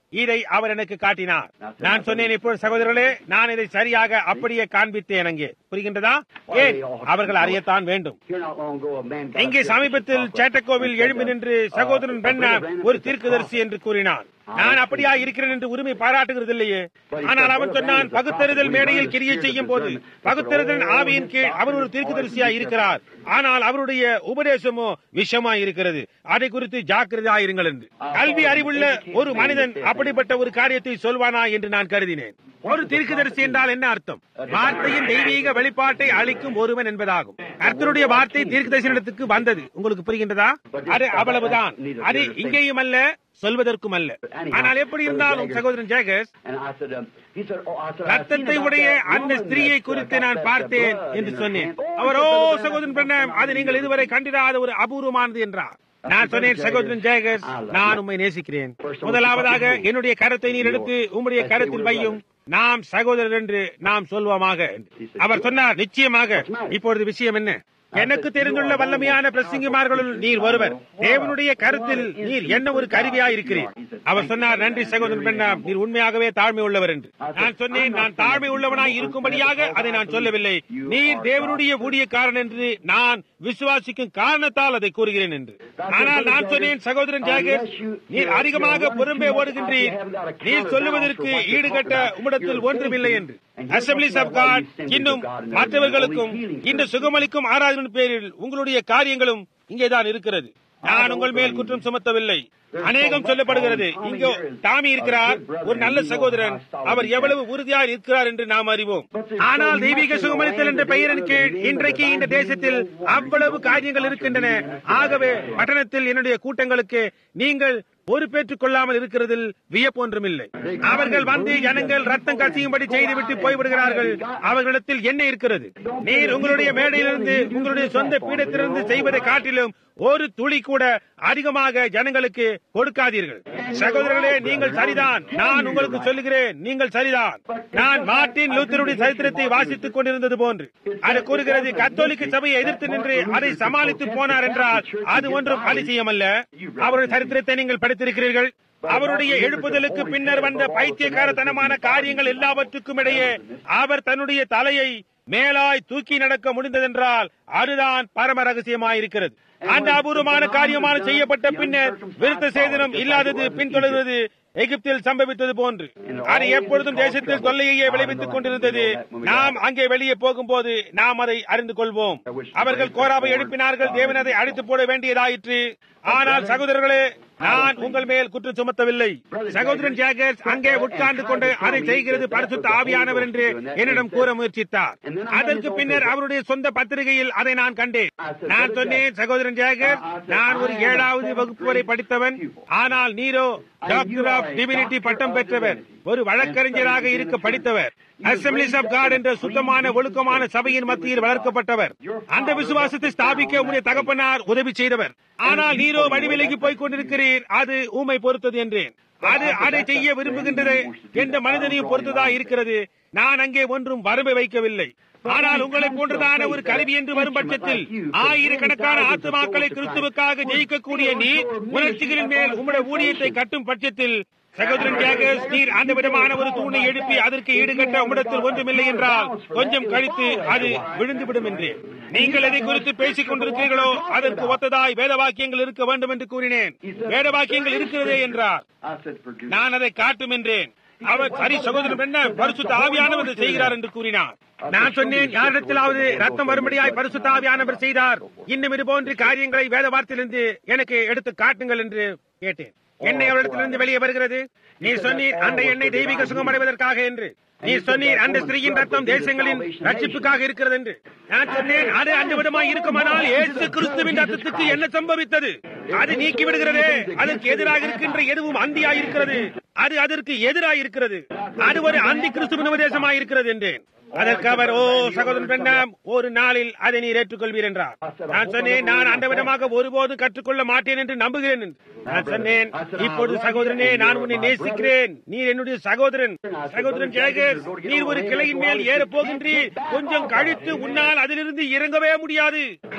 இதை அவர் எனக்கு காட்டினார் நான் சொன்னேன் இப்போது சகோதரர்களே நான் இதை சரியாக அப்படியே காண்பித்தேன் அங்கே புரிகின்றதா ஏன் அவர்கள் அறியத்தான் வேண்டும் Here not long ago, a man got இங்கே up there சமீபத்தில் and சேட்டக்கோவில் எழும்பி நின்று சகோதரன் பெண்ணா ஒரு தீர்க்கதரிசி என்று கூறினான் நான் அப்படியா இருக்கிறேன் என்று உரிமை பாராட்டுகிறது இல்லையே ஆனால் அவன் சொன்னான் பகுத்தறிதல் மேடையில் கிரியை செய்யும் போது பகுத்தறிதலின் ஆவியின் கீழ் அவர் ஒரு தீர்க்கதரிசியா இருக்கிறார் ஆனால் அவருடைய உபதேசமோ விஷமா இருக்கிறது அதை குறித்து ஜாக்கிரதையா இருங்கள் என்று கல்வி அறிவுள்ள ஒரு மனிதன் அப்படிப்பட்ட ஒரு காரியத்தை சொல்வானா என்று நான் கருதினேன் ஒரு தீர்க்கதரிசி என்றால் என்ன அர்த்தம் வார்த்தையின் தெய்வீக வெளிப்பாட்டை அளிக்கும் ஒருவன் என்பதாகும் கர்த்தருடைய வார்த்தை தீர்க்கதரிசனத்துக்கு வந்தது உங்களுக்கு புரிகின்றதா அது அவ்வளவுதான் அது இங்கேயும் அல்ல சொல்வதற்கும் அல்ல ஆனால் எப்படி இருந்தாலும் சகோதரன் ஜெகஸ் And I said, um, he said, oh, I said, I've seen ரத்தத்தை about உடைய that அந்த woman ஸ்திரீயை that's, uh, குறித்து got நான் that, uh, பார்த்தேன் blood என்று in her சொன்னேன் hand. Oh, அவரோ he said, சகோதரன் பிரணம் அது நீங்கள் இதுவரை கண்டிராத ஒரு அபூர்வமானது என்றார் நான் சொன்னேன் சகோதரன் ஜெயகஸ் நான் உம்மை நேசிக்கிறேன் முதலாவதாக என்னுடைய கரத்தை நீர் எடுத்து உம்முடைய கரத்தில் வையும் நாம் சகோதரர் என்று நாம் சொல்வோமாக என்று. அவர் சொன்னார் நிச்சயமாக இப்பொழுது விஷயம் என்ன எனக்கு தெரிந்துள்ள வல்லமையான பிரசங்கிமார்களுள் நீர் ஒருவர் தேவனுடைய கருத்தில் நீர் என்ன ஒரு கருவியா இருக்கிறீர் அவர் சொன்னார் நன்றி சகோதரன் பெண்ணாம் நீர் உண்மையாகவே தாழ்மை உள்ளவர் என்று நான் சொன்னேன் நான் தாழ்மை உள்ளவனாய் இருக்கும்படியாக அதை நான் சொல்லவில்லை நீர் தேவனுடைய ஊழியக்காரன் என்று நான் விசுவாசிக்கும் காரணத்தால் அதை கூறுகிறேன் என்று ஆனால் நான் சொன்னேன் சகோதரன் ஜாகர் நீர் அதிகமாக புறம்பே ஓடுகின்றீர் நீர் சொல்லுவதற்கு ஈடுகட்ட உம்மிடத்தில் ஒன்றுமில்லை என்று அசம்பிளிஸ் ஆஃப் காட் இன்னும் மற்றவர்களுக்கும் இந்த சுகமளிக்கும் ஆராதனை பேரில் உங்களுடைய காரியங்களும் இங்கேதான் இருக்கிறது நான் உங்கள் மேல் குற்றம் சுமத்தவில்லை அநேகம் சொல்லப்படுகிறது இங்கோ டாமி இருக்கிறார் ஒரு நல்ல சகோதரன் அவர் எவ்வளவு உறுதியாக இருக்கிறார் என்று நாம் அறிவோம் ஆனால் தெய்வீக சுகமளித்தல் என்ற பெயரின் கீழ் இன்றைக்கு இந்த தேசத்தில் அவ்வளவு காரியங்கள் இருக்கின்றன ஆகவே பட்டணத்தில் என்னுடைய கூட்டங்களுக்கு நீங்கள் பொறுப்பேற்றுக் கொள்ளாமல் இருக்கிறதில் வியப்பொன்றுமில்லை அவர்கள் வந்து ஜனங்கள் ரத்தம் கசியும்படி செய்துவிட்டு போய்விடுகிறார்கள் அவர்களிடத்தில் என்ன இருக்கிறது நீர் உங்களுடைய மேடையிலிருந்து உங்களுடைய சொந்த பீடத்திலிருந்து செய்வதை காட்டிலும் ஒரு துளி கூட அதிகமாக ஜனங்களுக்கு கொடுக்காதீர்கள் சகோதரர்களே நீங்கள் சரிதான் நான் உங்களுக்கு சொல்லுகிறேன் நீங்கள் சரிதான் நான் மார்ட்டின் லூத்தருடைய சரித்திரத்தை வாசித்துக் கொண்டிருந்தது போன்று அது கூறுகிறது கத்தோலிக்க சபையை எதிர்த்து நின்று அதை சமாளித்து போனார் என்றால் அது ஒன்றும் அதிசயம் அல்ல அவருடைய சரித்திரத்தை நீங்கள் படித்திருக்கிறீர்கள் அவருடைய எழுப்புதலுக்கு பின்னர் வந்த பைத்தியக்காரத்தனமான காரியங்கள் எல்லாவற்றுக்கும் இடையே அவர் தன்னுடைய தலையை மேலாய் தூக்கி நடக்க முடிந்ததென்றால் அதுதான் பரம ரகசியமாயிருக்கிறது அந்த அபூர்வமான காரியமான செய்யப்பட்ட பின்னர் விருத்த சேதனம் இல்லாதது பின்தொடர்வது எகிப்தில் சம்பவித்தது போன்று அது எப்பொழுதும் தேசத்தில் தொல்லையே விளைவித்துக் கொண்டிருந்தது நாம் அங்கே வெளியே போகும்போது நாம் அதை அறிந்து கொள்வோம் அவர்கள் கோராவை எழுப்பினார்கள் தேவன் அதை அழித்து போட வேண்டியதாயிற்று ஆனால் சகோதரர்களே நான் உங்கள் மேல் குற்றம் சுமத்தவில்லை சகோதரன் ஜாகர்ஸ் அங்கே உட்கார்ந்து கொண்டு அதை செய்கிறது பரிசுத்த ஆவியானவர் என்று என்னிடம் கூற முயற்சித்தார் அதற்கு பின்னர் அவருடைய சொந்த பத்திரிகையில் அதை நான் கண்டேன் நான் சொன்னேன் சகோதரன் ஜாகர் நான் ஒரு ஏழாவது வகுப்பு வரை படித்தவன் ஆனால் நீரோ டாக்டர் ஆஃப் டிவினிட்டி பட்டம் பெற்றவர் ஒரு வழக்கறிஞராக இருக்க படித்தவர் அசம்பிளிஸ் ஆஃப் காட் என்ற சுத்தமான ஒழுக்கமான சபையின் மத்தியில் வளர்க்கப்பட்டவர் அந்த விசுவாசத்தை ஸ்தாபிக்க உடைய தகப்பனார் உதவி செய்தவர் ஆனால் நீரோ வடிவிலகி போய்க் கொண்டிருக்கிறீர் அது ஊமை பொறுத்தது என்றேன் அது அதை செய்ய விரும்புகின்றது என்ற மனிதனையும் பொறுத்ததா இருக்கிறது நான் அங்கே ஒன்றும் வரம்பு வைக்கவில்லை ஆனால் உங்களை போன்றதான ஒரு கருவி என்று வரும் பட்சத்தில் ஆயிரக்கணக்கான ஆத்துமாக்களை கிறிஸ்துவுக்காக ஜெயிக்கக்கூடிய நீர் உணர்ச்சிகளின் மேல் உங்களுடைய ஊழியத்தை கட்டும் பட்சத்தில் சகோதரன் ஜாகர்ஸ் நீர் அந்த விதமான ஒரு தூணை எழுப்பி அதற்கு ஈடுகட்ட உம்மிடத்தில் ஒன்றுமில்லை என்றால் கொஞ்சம் கழித்து அது விழுந்துவிடும் என்றேன் நீங்கள் எதை குறித்து பேசிக் கொண்டிருக்கிறீர்களோ அதற்கு ஒத்ததாய் வேத வாக்கியங்கள் இருக்க வேண்டும் என்று கூறினேன் வேத வாக்கியங்கள் இருக்கிறதே என்றார் I said, forgive me. நான் அதை காட்டும் என்றேன் அவர் சரி சகோதரன் என்ன பரிசுத்த ஆவியானவர் இதை செய்கிறார் என்று கூறினார் நான் சொன்னேன் யாரிடத்திலாவது ரத்தம் வரும்படியாய் பரிசுத்த ஆவியானவர் செய்தார் இன்னும் இது போன்ற காரியங்களை வேத வார்த்தையிலிருந்து எனக்கு எடுத்து காட்டுங்கள் என்று கேட்டேன் எண்ணெய் அவரிடத்திலிருந்து வெளியே வருகிறது நீ சொன்னீர் அந்த எண்ணெய் தெய்வீக சுகமடைவதற்காக என்று நீ சொன்னீர் அந்த ஸ்திரீயின் ரத்தம் தேசங்களின் ரட்சிப்புக்காக இருக்கிறது என்று நான் சொன்னேன் அது அந்த விதமாய் இருக்குமானால் இயேசு கிறிஸ்துவின் ரத்தத்துக்கு என்ன சம்பவித்தது அது நீக்கி விடுகிறதே அதற்கு எதிராக இருக்கின்ற எதுவும் அந்தியாய் இருக்கிறது அது அதற்கு எதிராய் இருக்கிறது அது ஒரு அந்தி கிறிஸ்துவின் உபதேசமாய் இருக்கிறது என்றேன் அதற்கு அவர் ஓ சகோதரன் பெண்ணாம் ஒரு நாளில் அதை நீர் ஏற்றுக்கொள்வீர் என்றார் நான் சொன்னேன் நான் அந்த விதமாக ஒருபோதும் கற்றுக்கொள்ள மாட்டேன் என்று நம்புகிறேன் என்று. நான் சொன்னேன் இப்பொழுது சகோதரனே நான் உன்னை நேசிக்கிறேன் நீர் என்னுடைய சகோதரன் சகோதரன் ஜெயகர் நீர் ஒரு கிளையின் மேல் ஏற போகின்றீர் கொஞ்சம் கழித்து உன்னால் அதிலிருந்து இறங்கவே முடியாது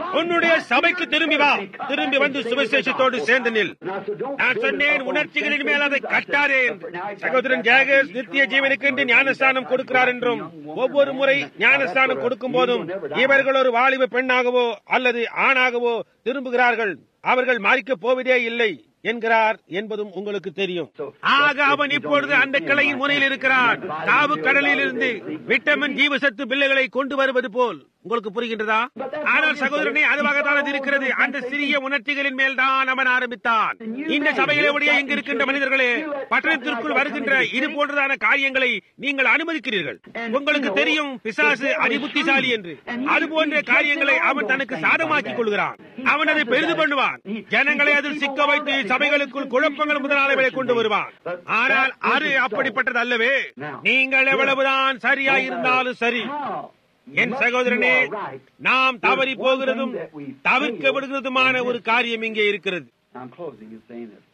உன்னுடைய சபைக்கு திரும்பி வா திரும்பி வந்து சுவிசேஷத்தோடு சேர்ந்து நில் நான் சொன்னேன் உணர்ச்சிகளின் மேல் அதை கட்டாரே என்று. சகோதரன் ஜேகஸ் நித்திய ஜீவனுக்கு என்று ஞானஸ்தானம் கொடுக்கிறார் என்றும் ஒவ்வொரு முறை ஞானஸ்தானம் கொடுக்கும் போதும் இவர்கள் ஒரு வாலிப பெண்ணாகவோ அல்லது ஆணாகவோ திரும்புகிறார்கள் அவர்கள் மாறிக்கப் போவதே இல்லை என்கிறார் என்பதும் உங்களுக்கு தெரியும் ஆக அவன் இப்பொழுது அந்த கிளையின் முனையில் இருக்கிறான் தாவு கடலில் இருந்து விட்டமின் ஜீவசத்து பிள்ளைகளை கொண்டு வருவது போல் உங்களுக்கு புரிகின்றதா ஆனால் சகோதரனே அதுவாகத்தான் அது இருக்கிறது அந்த சிறிய உணர்ச்சிகளின் மேல் தான் அவன் ஆரம்பித்தான் இந்த சபையிலே உடைய இங்கு இருக்கின்ற மனிதர்களே பட்டணத்திற்குள் வருகின்ற இது போன்றதான காரியங்களை நீங்கள் அனுமதிக்கிறீர்கள் உங்களுக்கு தெரியும் பிசாசு அதிபுத்திசாலி என்று அது போன்ற காரியங்களை அவன் தனக்கு சாதமாக்கிக் கொள்கிறான் அவன் அதை பெரிது பண்ணுவான் ஜனங்களை அதில் சிக்க வைத்து சபைகளுக்குள் குழப்பங்கள் முதலாளர்களை கொண்டு வருவான் ஆனால் அது அப்படிப்பட்டது அல்லவே நீங்கள் எவ்வளவுதான் சரியா இருந்தாலும் சரி என் சகோதரனே நாம் தவறி போகிறதும் தவிர்க்க விடுகிறதுமான ஒரு காரியம் இங்கே இருக்கிறது I'm closing and saying this.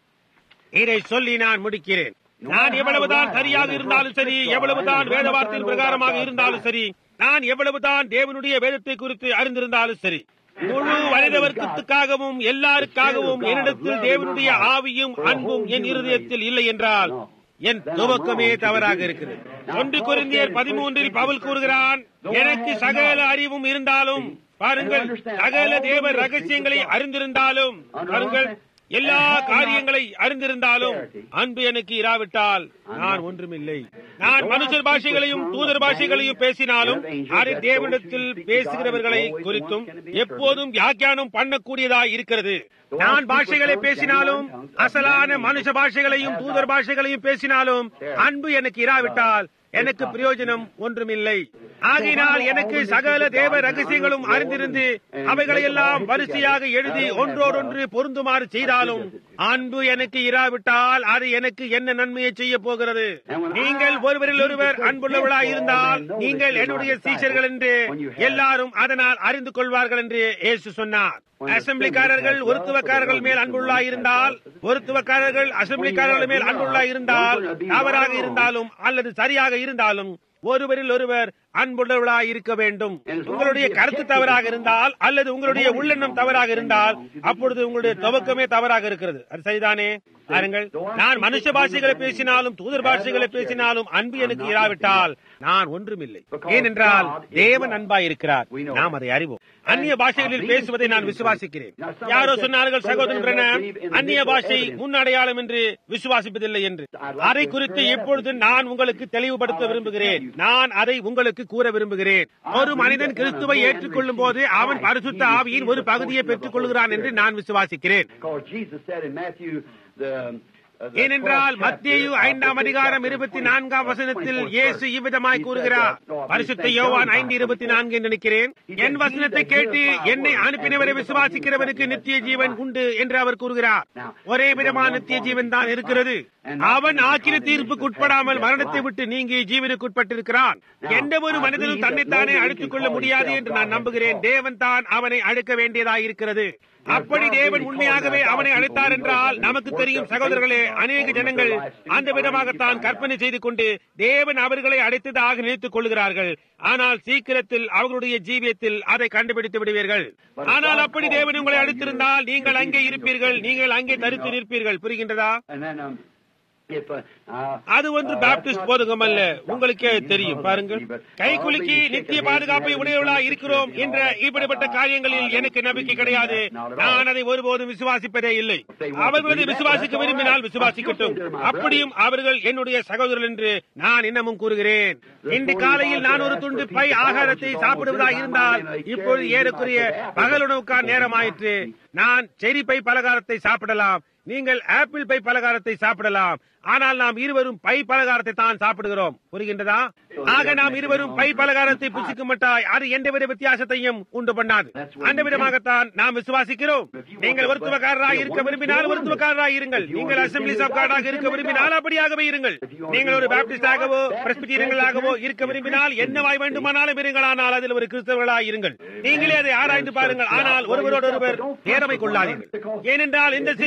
இதை சொல்லி நான் முடிக்கிறேன் நான் எவ்வளவுதான் சரியாக இருந்தாலும் சரி எவ்வளவுதான் வேத வார்த்தையின் பிரகாரமாக இருந்தாலும் சரி நான் எவ்வளவுதான் தேவனுடைய வேதத்தை குறித்து அறிந்திருந்தாலும் சரி முழு மனித வர்க்கத்துக்காகவும் எல்லாருக்காகவும் என்னிடத்தில் தேவனுடைய ஆவியும் அன்பும் என் இருதயத்தில் இல்லை என்றால் என் துவக்கமே தவறாக இருக்கிறது ஒன்று குருந்தியர் பதிமூன்றில் பவுல் கூறுகிறான் எனக்கு சகல அறிவும் இருந்தாலும் பாருங்கள் சகல தேவ ரகசியங்களை அறிந்திருந்தாலும் பாருங்கள் எல்லா காரியங்களை அறிந்திருந்தாலும் அன்பு எனக்கு இராவிட்டால் நான் ஒன்றுமில்லை நான் மனுஷர் பாஷைகளையும் தூதர் பாஷைகளையும் பேசினாலும் அது தேவனிடத்தில் பேசுகிறவர்களை குறித்தும் எப்போதும் வியாக்கியானம் பண்ணக்கூடியதாய் இருக்கிறது நான் பாஷைகளை பேசினாலும் அசலான மனுஷ பாஷைகளையும் தூதர் பாஷைகளையும் பேசினாலும் அன்பு எனக்கு இராவிட்டால் எனக்கு பிரயோஜனம் ஒன்றுமில்லை ஆகையினால் எனக்கு சகல தேவ ரகசியங்களும் அறிந்திருந்து அவைகளை எல்லாம் வரிசையாக எழுதி ஒன்றோடொன்று பொருந்துமாறு செய்தாலும் அன்பு எனக்கு இராவிட்டால் அது எனக்கு என்ன நன்மையை செய்ய போகிறது நீங்கள் ஒருவரில் ஒருவர் அன்புள்ளவர்களாய் இருந்தால் நீங்கள் என்னுடைய சீஷர்கள் என்று எல்லாரும் அதனால் அறிந்து கொள்வார்கள் என்று இயேசு சொன்னார் அசம்பிளிக்காரர்கள் ஒருத்துவக்காரர்கள் மேல் அன்புள்ளாய் இருந்தால் ஒருத்துவக்காரர்கள் அசம்பிளிக்காரர்கள் மேல் அன்புள்ளாய் இருந்தால் தவறாக இருந்தாலும் அல்லது சரியாக இருந்தாலும் ஒருவரில் ஒருவர் அன்புள்ளவர்களாய் இருக்க வேண்டும் உங்களுடைய கருத்து தவறாக இருந்தால் அல்லது உங்களுடைய உள்ளெண்ணம் தவறாக இருந்தால் அப்பொழுது உங்களுடைய துவக்கமே தவறாக இருக்கிறது அது சரிதானே பாருங்கள் நான் மனுஷ பாஷைகளை பேசினாலும் தூதர் பாஷைகளை பேசினாலும் அன்பு எனக்கு இராவிட்டால் நான் ஒன்றுமில்லை ஏனென்றால் தேவன் அன்பாய் இருக்கிறார் நாம் அதை அறிவோம் அந்நிய பாஷைகளில் பேசுவதை நான் விசுவாசிக்கிறேன் யாரோ சொன்னார்கள் சகோதரன் பிரணாம், அந்நிய பாஷை முன்னடையாளம் என்று விசுவாசிப்பதில்லை என்று அதை குறித்து இப்பொழுது நான் உங்களுக்கு தெளிவுபடுத்த விரும்புகிறேன் நான் அதை உங்களுக்கு கூற விரும்புகிறேன் ஒரு மனிதன் கிறிஸ்துவை ஏற்றுக்கொள்ளும் போது அவன் பரிசுத்த ஆவியின் ஒரு பகுதியை பெற்றுக் கொள்கிறான் என்று நான் விசுவாசிக்கிறேன் Because Jesus said in Matthew, the, uh, the ஏனென்றால் 12th மத்தேயு chapter, ஐந்தாம் அதிகாரம் இருபத்தி நான்காம் வசனத்தில் இயேசு இவ்விதமாய் கூறுகிறார் பரிசுத்த யோவான் ஐந்து இருபத்தி நான்கு என்று நினைக்கிறேன் என் வசனத்தை கேட்டு என்னை அனுப்பினவரை விசுவாசிக்கிறவனுக்கு நித்திய ஜீவன் உண்டு என்று அவர் கூறுகிறார் ஒரே விதமான நித்திய ஜீவன் தான் இருக்கிறது அவன் ஆக்கின தீர்ப்புக்கு உட்படாமல் மரணத்தை விட்டு நீங்கி ஜீவனுக்குட்பட்டிருக்கிறான் எந்த ஒரு மனிதனும் தன்னைத்தானே அழித்துக் கொள்ள முடியாது என்று நான் நம்புகிறேன் தேவன் தான் அவனை அழைக்க வேண்டியதாய் இருக்கிறது அப்படி தேவன் உண்மையாகவே அவனை அழைத்தார் என்றால் நமக்கு தெரியும் சகோதரர்களே அநேக ஜனங்கள் அந்த விதமாகத்தான் கற்பனை செய்து கொண்டு தேவன் அவர்களை அழைத்ததாக நினைத்துக் கொள்கிறார்கள் ஆனால் சீக்கிரத்தில் அவர்களுடைய ஜீவியத்தில் அதை கண்டுபிடித்து விடுவீர்கள் ஆனால் அப்படி தேவன் உங்களை அழைத்திருந்தால் நீங்கள் அங்கே இருப்பீர்கள் நீங்கள் அங்கே தரித்து நிற்பீர்கள் புரிகின்றதா And then, um, if, uh, uh, அது ஒன்று பாப்டிஸ்ட் போதகம் அல்ல உங்களுக்கே தெரியும் பாருங்கள் கை குலுக்கி நித்திய பாதுகாப்பை உடையவளா இருக்கிறோம் என்ற இப்படிப்பட்ட காரியங்களில் எனக்கு நம்பிக்கை கிடையாது நான் அதை ஒருபோதும் விசுவாசிப்பதே இல்லை அவர்களது விசுவாசிக்க விரும்பினால் விசுவாசிக்கட்டும் அப்படியும் அவர்கள் என்னுடைய சகோதரர்கள் என்று நான் இன்னமும் கூறுகிறேன் இன்று காலையில் நான் ஒரு துண்டு பை ஆகாரத்தை சாப்பிடுவதாக இருந்தால் இப்பொழுது ஏறக்குறைய பகலுணவுக்கான நேரமாயிற்று நான் செரி பை பலகாரத்தை சாப்பிடலாம் நீங்கள் ஆப்பிள் பை பலகாரத்தை சாப்பிடலாம் ஆனால் நாம் இருவரும் பை பலகாரத்தை தான் சாப்பிடுகிறோம் புரிகின்றதா ஆக நாம் இருவரும் பை பலகாரத்தை புசிக்க மாட்டாய் அது எந்தவித வித்தியாசத்தையும் உண்டு பண்ணாது அந்த விதமாகத்தான் நாம் விசுவாசிக்கிறோம் நீங்கள் ஒருத்துவக்காரராக இருக்க விரும்பினால் ஒருத்துவக்காரராக இருங்கள் நீங்கள் அசம்பிளிஸ் ஆஃப் கார்டாக இருக்க விரும்பினால் அப்படியாகவே இருங்கள் நீங்கள் ஒரு பாப்டிஸ்டாகவோ பிரஸ்பிட்டீரியர்களாகவோ இருக்க விரும்பினால் என்னவாய் வேண்டுமானாலும் இருங்களானால் அதில் ஒரு கிறிஸ்தவர்களாக இருங்கள் நீங்களே அதை ஆராய்ந்து பாருங்கள் ஆனால் ஒருவரோடு ஒருவர் நேரமை கொள்ளாதீர்கள் ஏனென்றால் இந்த சிறிய காரியங்கள்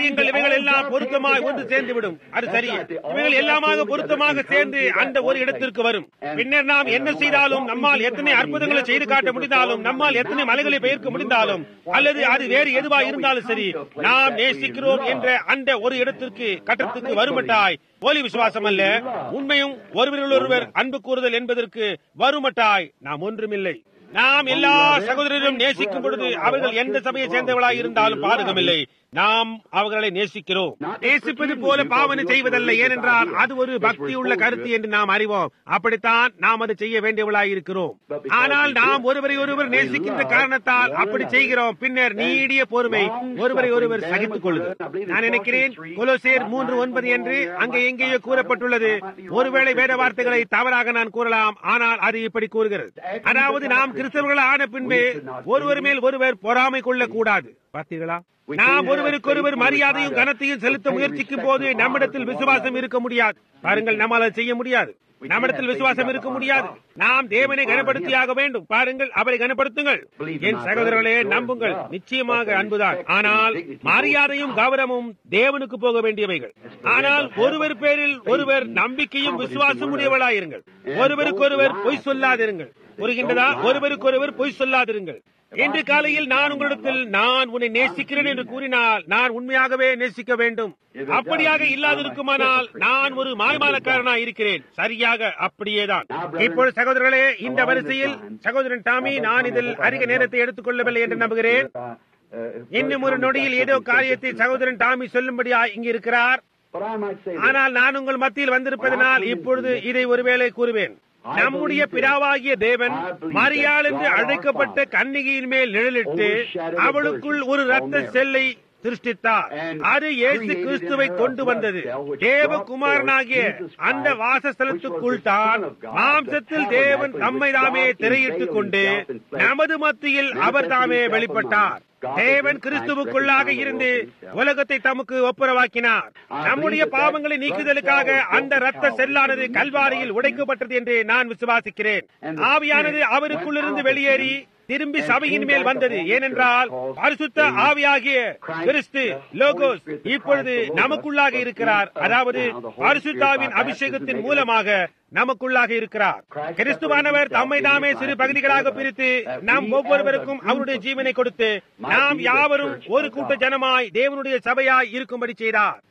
காரியங்கள் இவைகள் எல்லாம் பொருத்தமாய் ஒன்று சேர்ந்து விடும் அது சரி இவைகள் எல்லாமாக பொருத்தமாக சேர்ந்து அந்த ஒரு இடத்திற்கு வரும் பின்னர் நாம் என்ன செய்தாலும் நம்மால் எத்தனை அற்புதங்களை செய்து காட்ட முடிந்தாலும் நம்மால் எத்தனை மலைகளை பெயர்க்க முடிந்தாலும் அல்லது அது வேறு எதுவா இருந்தாலும் சரி நாம் நேசிக்கிறோம் என்ற அந்த ஒரு இடத்திற்கு கட்டத்துக்கு வருமட்டாய் போலி விசுவாசம் அல்ல உண்மையும் ஒருவரில் ஒருவர் அன்பு கூறுதல் என்பதற்கு வருமட்டாய் நாம் ஒன்றுமில்லை நாம் எல்லா சகோதரரும் நேசிக்கும் பொழுது அவர்கள் எந்த சபையை சேர்ந்தவர்களாக இருந்தாலும் பாதகமில்லை நாம் அவர்களை நேசிக்கிறோம் நேசிப்பது போல பாவனை செய்வதல்ல ஏனென்றால் அது ஒரு பக்தி உள்ள கருத்து என்று நாம் அறிவோம் அப்படித்தான் நாம் அதை செய்ய வேண்டியவளாய் இருக்கிறோம் ஆனால் நாம் ஒருவரை ஒருவர் நேசிக்கின்ற காரணத்தால் அப்படி செய்கிறோம் பின்னர் நீடிய பொறுமை ஒருவரை ஒருவர் சகித்துக் கொள்ளுது நான் நினைக்கிறேன் கொலோசேர் மூன்று ஒன்பது என்று அங்கே எங்கேயோ கூறப்பட்டுள்ளது ஒருவேளை வேத வார்த்தைகளை தவறாக நான் கூறலாம் ஆனால் அது இப்படி கூறுகிறது அதாவது நாம் கிறிஸ்தவர்கள் ஆன பின்பு ஒருவர் மேல் ஒருவர் பொறாமை கொள்ளக் கூடாது பார்த்தீர்களா நாம் ஒருவருக்கொருவர் மரியாதையும் கனத்தையும் செலுத்த முயற்சிக்கும் போது நம்மிடத்தில் விசுவாசம் இருக்க முடியாது பாருங்கள் நம்மால் அதை செய்ய முடியாது நம்மிடத்தில் விசுவாசம் இருக்க முடியாது நாம் தேவனை கனப்படுத்தியாக வேண்டும் பாருங்கள் அவரை கனப்படுத்துங்கள் என் சகோதரர்களே நம்புங்கள் நிச்சயமாக அன்புதான் ஆனால் மரியாதையும் கௌரவமும் தேவனுக்கு போக வேண்டியவைகள் ஆனால் ஒருவர் பேரில் ஒருவர் நம்பிக்கையும் விசுவாசம் உடையவளாயிருங்கள் ஒருவருக்கொருவர் பொய் சொல்லாதிருங்கள் புரிகின்றதா ஒருவருக்கொருவர் பொய் சொல்லாதிருங்கள் இன்று காலையில் நான் உங்களிடத்தில் நான் உன்னை நேசிக்கிறேன் என்று கூறினால் நான் உண்மையாகவே நேசிக்க வேண்டும் அப்படியாக இல்லாதிருக்குமானால் நான் ஒரு மாய்மாலக்காரனா இருக்கிறேன் சரியாக அப்படியேதான் இப்பொழுது சகோதரர்களே இந்த வரிசையில் சகோதரன் டாமி நான் இதில் அதிக நேரத்தை எடுத்துக் கொள்ளவில்லை என்று நம்புகிறேன் இன்னும் ஒரு நொடியில் ஏதோ காரியத்தை சகோதரன் டாமி சொல்லும்படியா இங்கு இருக்கிறார் ஆனால் நான் உங்கள் மத்தியில் வந்திருப்பதனால் இப்பொழுது இதை ஒருவேளை கூறுவேன் நம்முடைய பிதாவாகிய தேவன் மரியாள் என்று அழைக்கப்பட்ட கன்னிகையின் மேல் நிழலிட்டு அவளுக்குள் ஒரு ரத்த செல்லை சிருஷ்டித்தார் அது இயேசு கிறிஸ்துவை கொண்டு வந்தது தேவகுமாரனாகிய அந்த வாசஸ்தலத்துக்குள் தான் மாம்சத்தில் தேவன் தம்மை தாமே திரையிட்டுக் கொண்டு நமது மத்தியில் அவர் தாமே வெளிப்பட்டார் தேவன் கிறிஸ்துவுக்குள்ளாக இருந்து உலகத்தை தமக்கு ஒப்புரவாக்கினார் நம்முடைய பாவங்களை நீக்குதலுக்காக அந்த ரத்த செல்லானது கல்வாரியில் உடைக்கப்பட்டது என்று நான் விசுவாசிக்கிறேன் ஆவியானது அவருக்குள்ளிருந்து வெளியேறி திரும்பி சபையின் மேல் வந்தது ஏனென்றால் பரிசுத்த ஆவியாகிய கிறிஸ்து லோகோஸ் இப்பொழுது நமக்குள்ளாக இருக்கிறார் அதாவது பரிசுத்தாவின் அபிஷேகத்தின் மூலமாக நமக்குள்ளாக இருக்கிறார் கிறிஸ்துவானவர் தம்மை தாமே சிறு பகுதிகளாக பிரித்து நாம் ஒவ்வொருவருக்கும் அவருடைய ஜீவனை கொடுத்து நாம் யாவரும் ஒரு கூட்ட ஜனமாய் தேவனுடைய சபையாய் இருக்கும்படி செய்தார்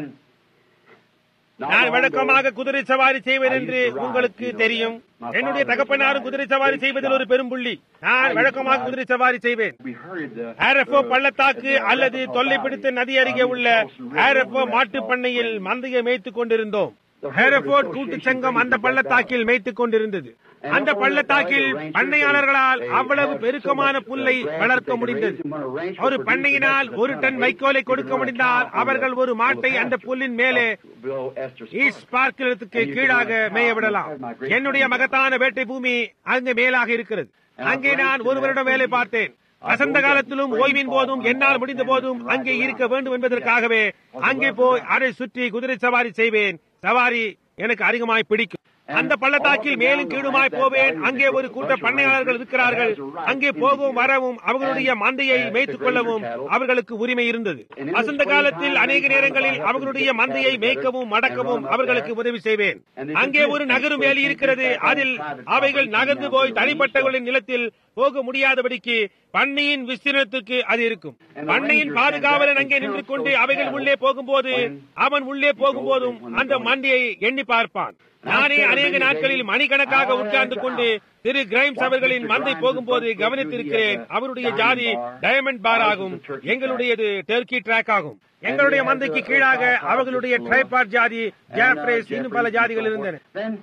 நான் வழக்கமாக குதிரை சவாரி செய்வேன் என்று உங்களுக்கு தெரியும் என்னுடைய தகப்பனாரும் குதிரை சவாரி செய்வதில் ஒரு பெரும்புள்ளி நான் வழக்கமாக குதிரை சவாரி செய்வேன் ஆரப்போ பள்ளத்தாக்கு அல்லது தொல்லை பிடித்த நதி அருகே உள்ள ஆரப்போ மாட்டு பண்ணையில் மந்தையை மேய்த்துக் கொண்டிருந்தோம் ஹேரபோர்ட் கூட்டுச் சங்கம் அந்த பள்ளத்தாக்கில் மேய்த்துக் கொண்டிருந்தது அந்த பள்ளத்தாக்கில் பண்ணையாளர்களால் அவ்வளவு பெருக்கமான புல்லை வளர்க்க முடிந்தது ஒரு பண்ணையினால் ஒரு டன் வைக்கோலை கொடுக்க முடிந்தால் அவர்கள் ஒரு மாட்டை அந்த புல்லின் மேலே ஈஸ்ட் பார்க்கிறதுக்கு கீழாக மேய விடலாம் என்னுடைய மகத்தான வேட்டை பூமி அங்கு மேலாக இருக்கிறது அங்கே நான் ஒரு வருடம் வேலை பார்த்தேன் வசந்த காலத்திலும் ஓய்வின் போதும் என்னால் முடிந்த போதும் அங்கே இருக்க வேண்டும் என்பதற்காகவே அங்கே போய் அதை சுற்றி குதிரை சவாரி செய்வேன் சவாரி எனக்கு அதிகமாய் பிடிக்கும் அந்த பள்ளத்தாக்கில் மேலும் கீழுமாய் போவேன் அங்கே ஒரு கூட்ட பண்ணையாளர்கள் இருக்கிறார்கள் அங்கே போகவும் வரவும் அவர்களுடைய மந்தையை மேய்த்துக் கொள்ளவும் அவர்களுக்கு உரிமை இருந்தது வசந்த காலத்தில் அநேக நேரங்களில் அவர்களுடைய மந்தையை மேய்க்கவும் மடக்கவும் அவர்களுக்கு உதவி செய்வேன் அங்கே ஒரு நகரும் வேலி இருக்கிறது அதில் அவைகள் நகர்ந்து போய் தனிப்பட்டவர்களின் நிலத்தில் போக முடியாதபடிக்கு பண்ணையின் விஸ்தீரணத்துக்கு அது இருக்கும் பண்ணையின் பாதுகாவலன் அங்கே நின்று கொண்டு அவைகள் உள்ளே போகும்போது அவன் உள்ளே போகும்போதும் அந்த மண்டியை எண்ணி பார்ப்பான் நானே அநேக நாட்களில் மணிக்கணக்காக உட்கார்ந்து கொண்டு திரு கிரைம்ஸ் அவர்களின் மந்தை போகும்போது கவனித்திருக்கிறேன் அவருடைய ஜாதி டயமண்ட் பார் ஆகும் எங்களுடையது டெர்கி ட்ராக் ஆகும் எங்களுடைய மந்தைக்கு கீழாக அவர்களுடைய ட்ரைபாட் ஜாதி ஜாப்ரேஸ் இன்னும் பல ஜாதிகள் இருந்தன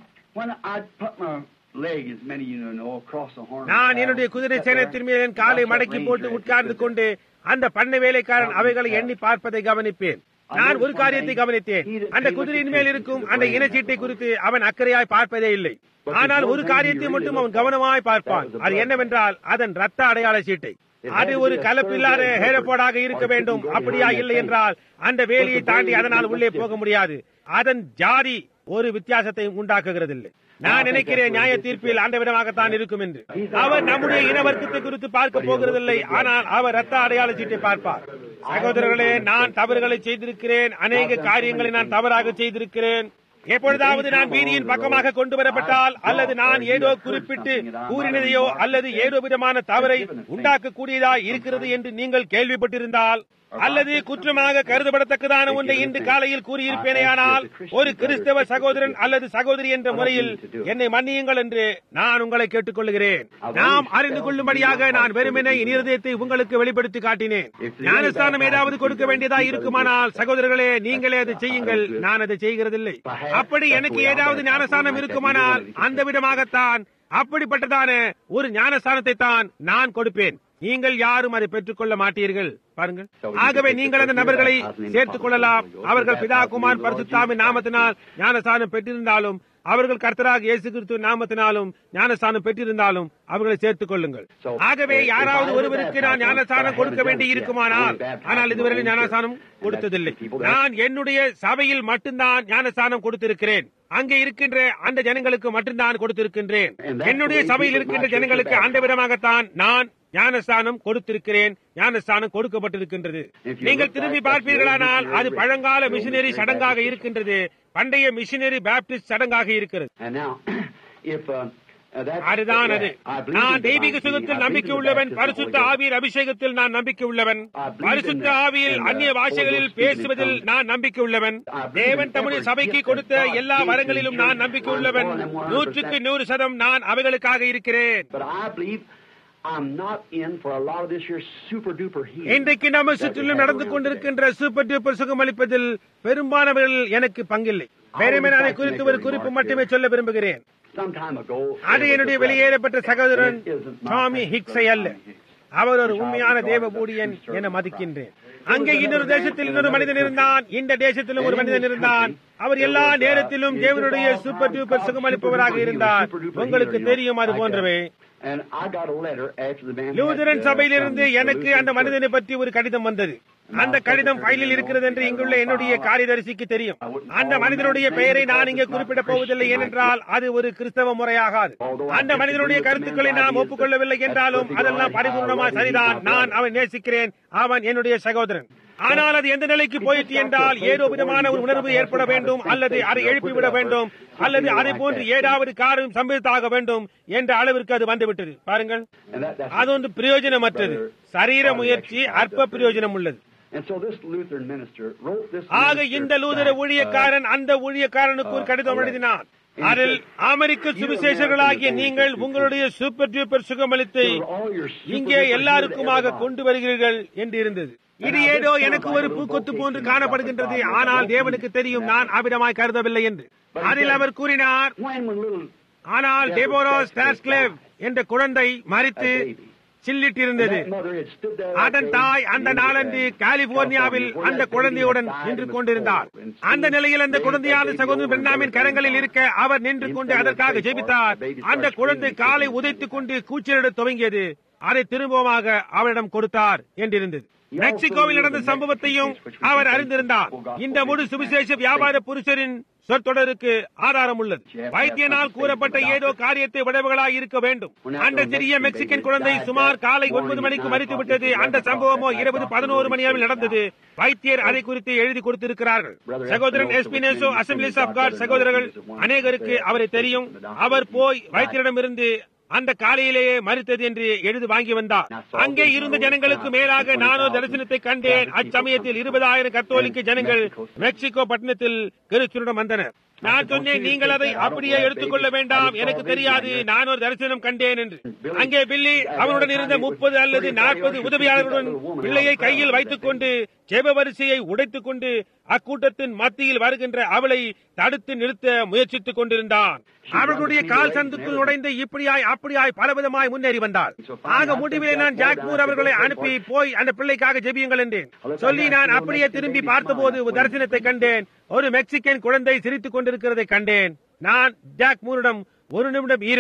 நான் என்னுடைய குதிரை சேனத்தின் மேல் என் காலை மடக்கி போட்டு உட்கார்ந்து கொண்டு அந்த பண்ணை வேலைக்காரன் அவைகளை எண்ணி பார்ப்பதை கவனிப்பேன் நான் ஒரு காரியத்தை கவனித்தேன் அந்த குதிரையின் மேல் இருக்கும் அந்த இனச்சீட்டை குறித்து அவன் அக்கறையாய் பார்ப்பதே இல்லை ஆனால் ஒரு காரியத்தை மட்டும் அவன் கவனமாய் பார்ப்பான் அது என்னவென்றால் அதன் ரத்த அடையாள சீட்டை அது ஒரு கலப்பில்லாத ஹேரப்போடாக இருக்க வேண்டும் அப்படியா இல்லை என்றால் அந்த வேலியை தாண்டி அதனால் உள்ளே போக முடியாது அதன் ஜாதி ஒரு வித்தியாசத்தையும் உண்டாக்குகிறதில்லை நான் நினைக்கிறேன் நியாய தீர்ப்பில் ஆண்டவிடமாகத்தான் இருக்கும் என்று அவர் நம்முடைய இனவர்க்கத்தை குறித்து பார்க்க போகிறதில்லை ஆனால் அவர் ரத்த அடையாள சீட்டை பார்ப்பார் சகோதரர்களே நான் தவறுகளை செய்திருக்கிறேன் அநேக காரியங்களை நான் தவறாக செய்திருக்கிறேன் எப்பொழுதாவது நான் வீதியின் பக்கமாக கொண்டு வரப்பட்டால் அல்லது நான் ஏதோ குறிப்பிட்டு கூறினதையோ அல்லது ஏதோ விதமான தவறை உண்டாக்கக்கூடியதா இருக்கிறது என்று நீங்கள் கேள்விப்பட்டிருந்தால் அல்லது குற்றமாக கருதப்படத்தக்கதான ஒன்றை இன்று காலையில் கூறியிருப்பேனேயானால் ஒரு கிறிஸ்தவ சகோதரன் அல்லது சகோதரி என்ற முறையில் என்னை மன்னியுங்கள் என்று நான் உங்களை கேட்டுக்கொள்கிறேன் நாம் அறிந்து கொள்ளும்படியாக நான் வெறுமனே என் இருதயத்தை உங்களுக்கு வெளிப்படுத்தி காட்டினேன் ஞானஸ்தானம் ஏதாவது கொடுக்க வேண்டியதா இருக்குமானால் சகோதரர்களே நீங்களே அதை செய்யுங்கள் நான் அதை செய்கிறதில்லை அப்படி எனக்கு ஏதாவது ஞானஸ்தானம் இருக்குமானால் அந்த விதமாகத்தான் அப்படிப்பட்டதான ஒரு ஞானஸ்தானத்தை தான் நான் கொடுப்பேன் நீங்கள் யாரும் அதை பெற்றுக் கொள்ள மாட்டீர்கள் பாருங்கள் ஆகவே நீங்கள் அந்த நபர்களை சேர்த்துக் கொள்ளலாம் அவர்கள் பிதா குமார் பரிசுத்தாமின் நாமத்தினால் ஞானஸ்தானம் பெற்றிருந்தாலும் அவர்கள் கர்த்தராக இயேசு கிறிஸ்து நாமத்தினாலும் ஞானஸ்தானம் பெற்றிருந்தாலும் அவர்களை சேர்த்துக் கொள்ளுங்கள் ஆகவே யாராவது ஒருவருக்கு நான் ஞானஸ்தானம் கொடுக்க வேண்டி இருக்குமானால் ஆனால் இதுவரை ஞானஸ்தானம் கொடுத்ததில்லை நான் என்னுடைய சபையில் மட்டும்தான் ஞானஸ்தானம் கொடுத்திருக்கிறேன் அங்கே இருக்கின்ற அந்த ஜனங்களுக்கு மட்டும்தான் கொடுத்திருக்கின்றேன் என்னுடைய சபையில் இருக்கின்ற ஜனங்களுக்கு அந்த விதமாகத்தான் நான் ஞானஸ்தானம் கொடுத்திருக்கிறேன் ஞானஸ்தானம் கொடுக்கப்பட்டிருக்கின்றது நீங்கள் திரும்பி பார்ப்பீர்களானால் அது பழங்கால மிஷினரி சடங்காக இருக்கின்றது பண்டைய மிஷினரி பேப்டிஸ்ட் சடங்காக இருக்கிறது அதுதான் அது நான் தெய்வீக சுகத்தில் நம்பிக்கை உள்ளவன் பரிசுத்த ஆவியில் அபிஷேகத்தில் நான் நம்பிக்கை உள்ளவன் பரிசுத்த ஆவியில் அந்நிய பாஷைகளில் பேசுவதில் நான் நம்பிக்கை உள்ளவன் தேவன் தம்முடைய சபைக்கு கொடுத்த எல்லா வரங்களிலும் நான் நம்பிக்கை உள்ளவன் நூற்றுக்கு நூறு சதம் நான் அவைகளுக்காக இருக்கிறேன் இன்றைக்கு நம்ம சுற்றிலும் நடந்து கொண்டிருக்கின்ற சூப்பர் டூப்பர் சுகமளிப்பதில் பெரும்பாலானவர்கள் எனக்கு பங்கில்லை வெறுமனே அதை குறித்து ஒரு குறிப்பு மட்டுமே சொல்ல விரும்புகிறேன் அது என்னுடைய வெளியேறப்பட்ட சகோதரன் சுவாமி ஹிக்ஸை அல்ல அவர் ஒரு உண்மையான தேவ ஊழியன் என மதிக்கின்றேன் அங்கே இன்னொரு தேசத்தில் இன்னொரு மனிதன் இருந்தான் இந்த தேசத்திலும் ஒரு மனிதன் இருந்தான் அவர் எல்லா நேரத்திலும் தேவனுடைய சூப்பர் டூப்பர் சுகமளிப்பவராக இருந்தார் உங்களுக்கு தெரியும் அது போன்றவை லூதரன் சபையிலிருந்து எனக்கு அந்த மனிதனை பற்றி ஒரு கடிதம் வந்தது அந்த கடிதம் ஃபைலில் இருக்கிறது என்று இங்குள்ள என்னுடைய காரியதரிசிக்கு தெரியும் அந்த மனிதனுடைய பெயரை நான் இங்கே குறிப்பிட போவதில்லை ஏனென்றால் அது ஒரு கிறிஸ்தவ முறையாகாது அந்த மனிதனுடைய கருத்துக்களை நாம் ஒப்புக்கொள்ளவில்லை என்றாலும் அதெல்லாம் பரிபூர்ணமா சரிதான் நான் அவன் நேசிக்கிறேன் அவன் என்னுடைய சகோதரன் ஆனால் அது எந்த நிலைக்கு போயிற்று என்றால் ஏதோ விதமான ஒரு உணர்வு ஏற்பட வேண்டும் அல்லது அதை எழுப்பிவிட வேண்டும் அல்லது அதை போன்று ஏதாவது காரியம் சம்பவித்தாக வேண்டும் என்ற அளவிற்கு அது வந்துவிட்டது பாருங்கள் அது ஒன்று பிரயோஜனமற்றது சரீர முயற்சி அற்ப பிரயோஜனம் உள்ளது ஆக இந்த லூதர ஊழியக்காரன் அந்த ஊழியக்காரனுக்கு ஒரு கடிதம் எழுதினான் அதில் அமெரிக்க சுவிசேஷர்களாகிய நீங்கள் உங்களுடைய சூப்பர் டூப்பர் சுகமளித்தை இங்கே எல்லாருக்குமாக கொண்டு வருகிறீர்கள் என்று இருந்தது இது ஏதோ எனக்கு ஒரு பூக்கொத்து போன்று காணப்படுகின்றது ஆனால் தேவனுக்கு தெரியும் நான் அவ்விடமாய் கருதவில்லை என்று அதில் அவர் கூறினார் ஆனால் டெபோரோஸ் டாஸ்கிளேவ் என்ற குழந்தை மறித்து சில்லிட்டிருந்தது அதன் தாய் அந்த நாளன்று கலிபோர்னியாவில் அந்த குழந்தையுடன் நின்று கொண்டிருந்தார் அந்த நிலையில் அந்த குழந்தையான சகோதரன் பெண்ணாமின் கரங்களில் இருக்க அவர் நின்று கொண்டு அதற்காக ஜெபித்தார் அந்த குழந்தை காலை உதைத்துக் கொண்டு கூச்சலிட துவங்கியது அதை திரும்பமாக அவரிடம் கொடுத்தார் என்றிருந்தது மெக்சிகோவில் நடந்த சம்பவத்தையும் அவர் அறிந்திருந்தார் இந்த முழு சுவிசேஷ வியாபார புருஷரின் சொற்தொடருக்கு ஆதாரம் உள்ளது வைத்தியனால் கூறப்பட்ட ஏதோ காரியத்தை விடவுகளாய் இருக்க வேண்டும் அந்த சிறிய மெக்சிகன் குழந்தை சுமார் காலை ஒன்பது மணிக்கு மறித்து விட்டது அந்த சம்பவமோ இருபது பதினோரு மணி அளவில் நடந்தது வைத்தியர் அதை குறித்து எழுதி கொடுத்திருக்கிறார்கள் சகோதரன் எஸ்பினேசோ அசம்பிளிஸ் ஆஃப் காட் சகோதரர்கள் அநேகருக்கு அவரை தெரியும் அவர் போய் வைத்தியரிடமிருந்து அந்த காலையிலேயே மறுத்தது என்று எழுதி வாங்கி வந்தார் அங்கே இருந்த ஜனங்களுக்கு மேலாக நானோ தரிசனத்தை கண்டேன் அச்சமயத்தில் இருபதாயிரம் கத்தோலிக்க ஜனங்கள் மெக்சிகோ பட்டணத்தில் கிறிஸ்துடன் வந்தனர் நான் சொன்னேன் நீங்கள் அதை அப்படியே எடுத்துக்கொள்ள வேண்டாம் எனக்கு தெரியாது நான் ஒரு தரிசனம் கண்டேன் என்று அங்கே பில்லி அவனுடன் இருந்த முப்பது அல்லது நாற்பது உதவியாளர்களுடன் பிள்ளையை கையில் வைத்துக் கொண்டு ஜெப வரிசையை உடைத்துக் கொண்டு அக்கூட்டத்தின் மத்தியில் வருகின்ற அவளை தடுத்து நிறுத்த முயற்சித்துக் கொண்டிருந்தான் அவர்களுடைய கால் சந்துக்குள் நுழைந்து இப்படியாய் அப்படியாய் பலவிதமாய் முன்னேறி வந்தார் ஆக முடிவிலே நான் ஜாக்மூர் அவர்களை அனுப்பி போய் அந்த பிள்ளைக்காக ஜெபியுங்கள் என்றேன் சொல்லி நான் அப்படியே திரும்பி பார்த்தபோது ஒரு தரிசனத்தை கண்டேன் ஒரு மெக்சிகன் குழந்தை சிரித்துக் கொண்டிருக்கிறதை கண்டேன் நான் ஜாக் மூரிடம் ஒரு நிமிடம் ஈரும்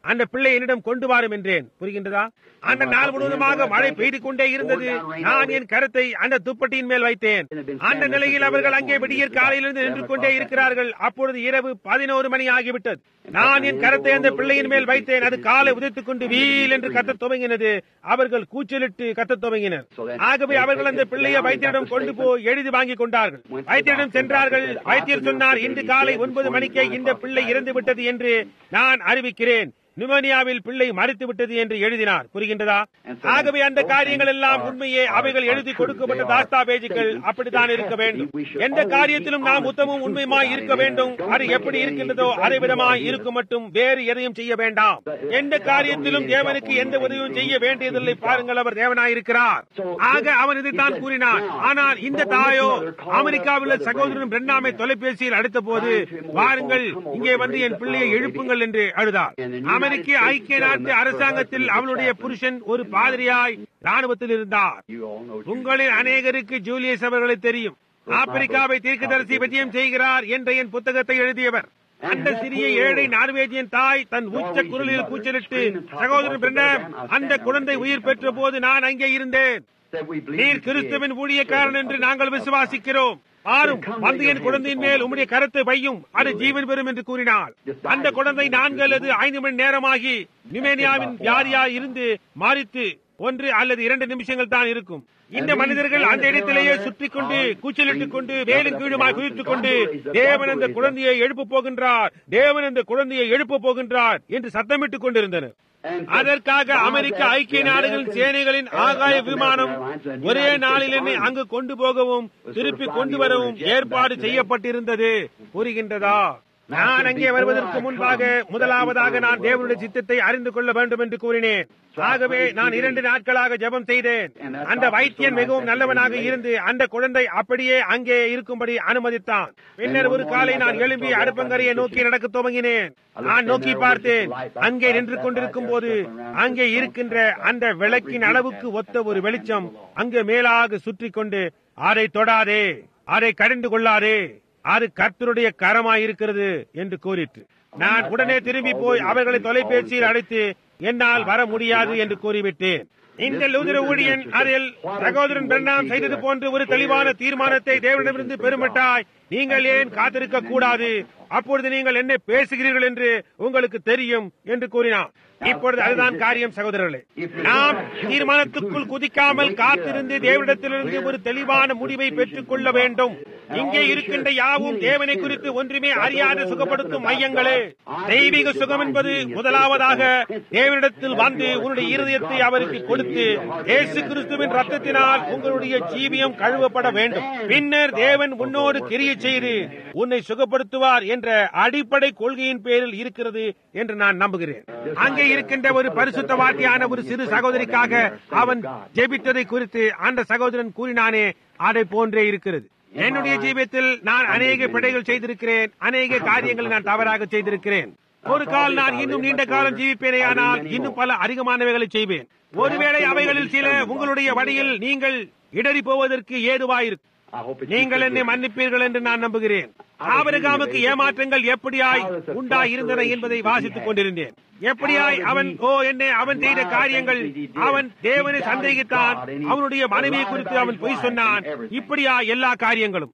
அந்த பிள்ளை என்னிடம் கொண்டு வாரும் என்றேன் புரிகின்றதா அந்த நாள் முழுவதுமாக மழை பெய்து கொண்டே இருந்தது நான் என் கருத்தை அந்த துப்பட்டியின் மேல் வைத்தேன் அந்த நிலையில் அவர்கள் அங்கே விடியற் காலையிலிருந்து நின்று கொண்டே இருக்கிறார்கள் அப்பொழுது இரவு பதினோரு மணி ஆகிவிட்டது நான் என் கரத்தை அந்த பிள்ளையின் மேல் வைத்தேன் அது காலை உதைத்துக் கொண்டு வீல் என்று கத்தத் துவங்கினது அவர்கள் கூச்சலிட்டு கத்தத் துவங்கினர் ஆகவே அவர்கள் அந்த பிள்ளையை வைத்தியரிடம் கொண்டு போய் எழுதி வாங்கி கொண்டார்கள் வைத்தியரிடம் சென்றார்கள் வைத்தியர் சொன்னார் இன்று காலை ஒன்பது மணிக்கே இந்த பிள்ளை இறந்து விட்டது என்று நான் அறிவிக்கிறேன் நிமோனியாவில் பிள்ளை மறித்து விட்டது என்று எழுதினார் புரிகின்றதா ஆகவே அந்த காரியங்கள் எல்லாம் உண்மையே அவைகள் எழுதி கொடுக்கப்பட்ட தாஸ்தாபேஜுகள் அப்படித்தான் இருக்க வேண்டும் எந்த காரியத்திலும் நாம் உத்தமும் உண்மையுமாய் இருக்க வேண்டும் அது எப்படி இருக்கின்றதோ அதை விதமாய் இருக்கும் மட்டும் வேறு எதையும் செய்ய வேண்டாம் எந்த காரியத்திலும் தேவனுக்கு எந்த உதவியும் செய்ய வேண்டியதில்லை பாருங்கள் அவர் தேவனாயிருக்கிறார் ஆக அவன் இதைத்தான் கூறினான் ஆனால் இந்த தாயோ அமெரிக்காவில் உள்ள சகோதரன் பிரண்ணாமை தொலைபேசியில் அடித்த போது வாருங்கள் இங்கே வந்து என் பிள்ளையை எழுப்புங்கள் என்று அழுதார் அமெரிக்க ஐக்கிய நாட்டு அரசாங்கத்தில் அவளுடைய புருஷன் ஒரு பாதிரியாய் ராணுவத்தில் இருந்தார் உங்களில் அநேகருக்கு ஜூலியஸ் அவர்களை தெரியும் ஆப்பிரிக்காவை தீர்க்கதரிசி விஜயம் செய்கிறார் என்ற என் புத்தகத்தை எழுதியவர் அந்த சிறிய ஏழை நார்வேஜியன் தாய் தன் உச்ச குரலில் கூச்சலிட்டு சகோதரன் பிரண்ணம் அந்த குழந்தை உயிர் பெற்ற போது நான் அங்கே இருந்தேன் நீர் கிறிஸ்துவின் ஊழியக்காரன் என்று நாங்கள் விசுவாசிக்கிறோம் ஆறும் வந்து என் குழந்தையின் மேல் உம்முடைய கருத்தை வையும் அது ஜீவன் பெறும் என்று கூறினாள் அந்த குழந்தை நான்கு அல்லது ஐந்து மணி நேரமாகி நிமேனியாவின் வியாதியா இருந்து மாறித்து ஒன்று அல்லது இரண்டு நிமிஷங்கள் தான் இருக்கும் இந்த மனிதர்கள் அந்த இடத்திலேயே சுற்றி கொண்டு கூச்சலிட்டுக் கொண்டு வேலும் கீழுமாய் குதித்துக் கொண்டு தேவன் அந்த குழந்தையை எழுப்ப போகின்றார் தேவன் அந்த குழந்தையை எழுப்ப போகின்றார் என்று சத்தமிட்டுக் கொண்டிருந்தனர் அதற்காக அமெரிக்க ஐக்கிய நாடுகளின் சேனைகளின் ஆகாய விமானம் ஒரே நாளில் என்னை அங்கு கொண்டு போகவும் திருப்பி கொண்டு வரவும் ஏற்பாடு செய்யப்பட்டிருந்தது புரிகின்றதா நான் அங்கே வருவதற்கு முன்பாக முதலாவதாக நான் தேவனுடைய சித்தத்தை அறிந்து கொள்ள வேண்டும் என்று கூறினேன் ஆகவே நான் இரண்டு நாட்களாக ஜெபம் செய்தேன் அந்த வைத்தியன் மிகவும் நல்லவனாக இருந்து அந்த குழந்தை அப்படியே அங்கே இருக்கும்படி அனுமதித்தான் பின்னர் ஒரு காலை நான் எழும்பி அடுப்பங்கரையை நோக்கி நடக்க துவங்கினேன் நான் நோக்கி பார்த்தேன் அங்கே நின்று கொண்டிருக்கும் போது அங்கே இருக்கின்ற அந்த விளக்கின் அளவுக்கு ஒத்த ஒரு வெளிச்சம் அங்கே மேலாக சுற்றி கொண்டு அதை தொடாதே அதை கடிந்து கொள்ளாதே அது கர்த்தருடைய கரமாய் இருக்கிறது என்று கூறிற்று நான் உடனே திரும்பி போய் அவர்களை தொலைபேசியில் அழைத்து என்னால் வர முடியாது என்று கூறிவிட்டேன் இந்த லூதர ஊழியன் அதில் சகோதரன் பெண்ணாம் செய்தது போன்று ஒரு தெளிவான தீர்மானத்தை தேவனிடமிருந்து பெருமட்டாய் நீங்கள் ஏன் காத்திருக்க கூடாது அப்பொழுது நீங்கள் என்ன பேசுகிறீர்கள் என்று உங்களுக்கு தெரியும் என்று கூறினார் இப்பொழுது அதுதான் காரியம் சகோதரர்களே நாம் தீர்மானத்துக்குள் குதிக்காமல் காத்திருந்து தேவனிடத்திலிருந்து ஒரு தெளிவான முடிவை பெற்றுக் கொள்ள வேண்டும் இங்கே இருக்கின்ற யாவும் தேவனை குறித்து ஒன்றுமே அறியாத சுகப்படுத்தும் மையங்களே தெய்வீக சுகம் என்பது முதலாவதாக தேவனிடத்தில் வந்து உன்னுடைய இருதயத்தை அவருக்கு கொடுத்து இயேசு கிறிஸ்துவின் ரத்தத்தினால் உங்களுடைய ஜீவியம் கழுவப்பட வேண்டும் பின்னர் தேவன் உன்னோடு கிரிய செய்து உன்னை சுகப்படுத்துவார் என்ற அடிப்படை கொள்கையின் பேரில் இருக்கிறது என்று நான் நம்புகிறேன் அங்கே இருக்கின்ற ஒரு பரிசுத்த வாட்டியான ஒரு சிறு சகோதரிக்காக அவன் ஜெபித்ததை குறித்து அந்த சகோதரன் கூறினானே அதை போன்றே இருக்கிறது என்னுடைய ஜீவியத்தில் நான் அநேக பிழைகள் செய்திருக்கிறேன் அநேக காரியங்களை நான் தவறாக செய்திருக்கிறேன் ஒரு கால் நான் இன்னும் நீண்ட காலம் ஜீவிப்பேனே ஆனால் இன்னும் பல அதிகமானவைகளை செய்வேன் ஒருவேளை அவைகளில் சில உங்களுடைய வழியில் நீங்கள் இடறி போவதற்கு ஏதுவாயிருக்கும் நீங்கள் என்னை மன்னிப்பீர்கள் என்று நான் நம்புகிறேன் ஆபரகாமுக்கு ஏமாற்றங்கள் எப்படியாய் உண்டாய் இருந்தன என்பதை வாசித்துக் கொண்டிருந்தேன் எப்படியாய் அவன் ஓ என்ன அவன் செய்த காரியங்கள் அவன் தேவனை சந்தேகித்தான் அவனுடைய மனைவியை குறித்து அவன் பொய் சொன்னான் இப்படியா எல்லா காரியங்களும்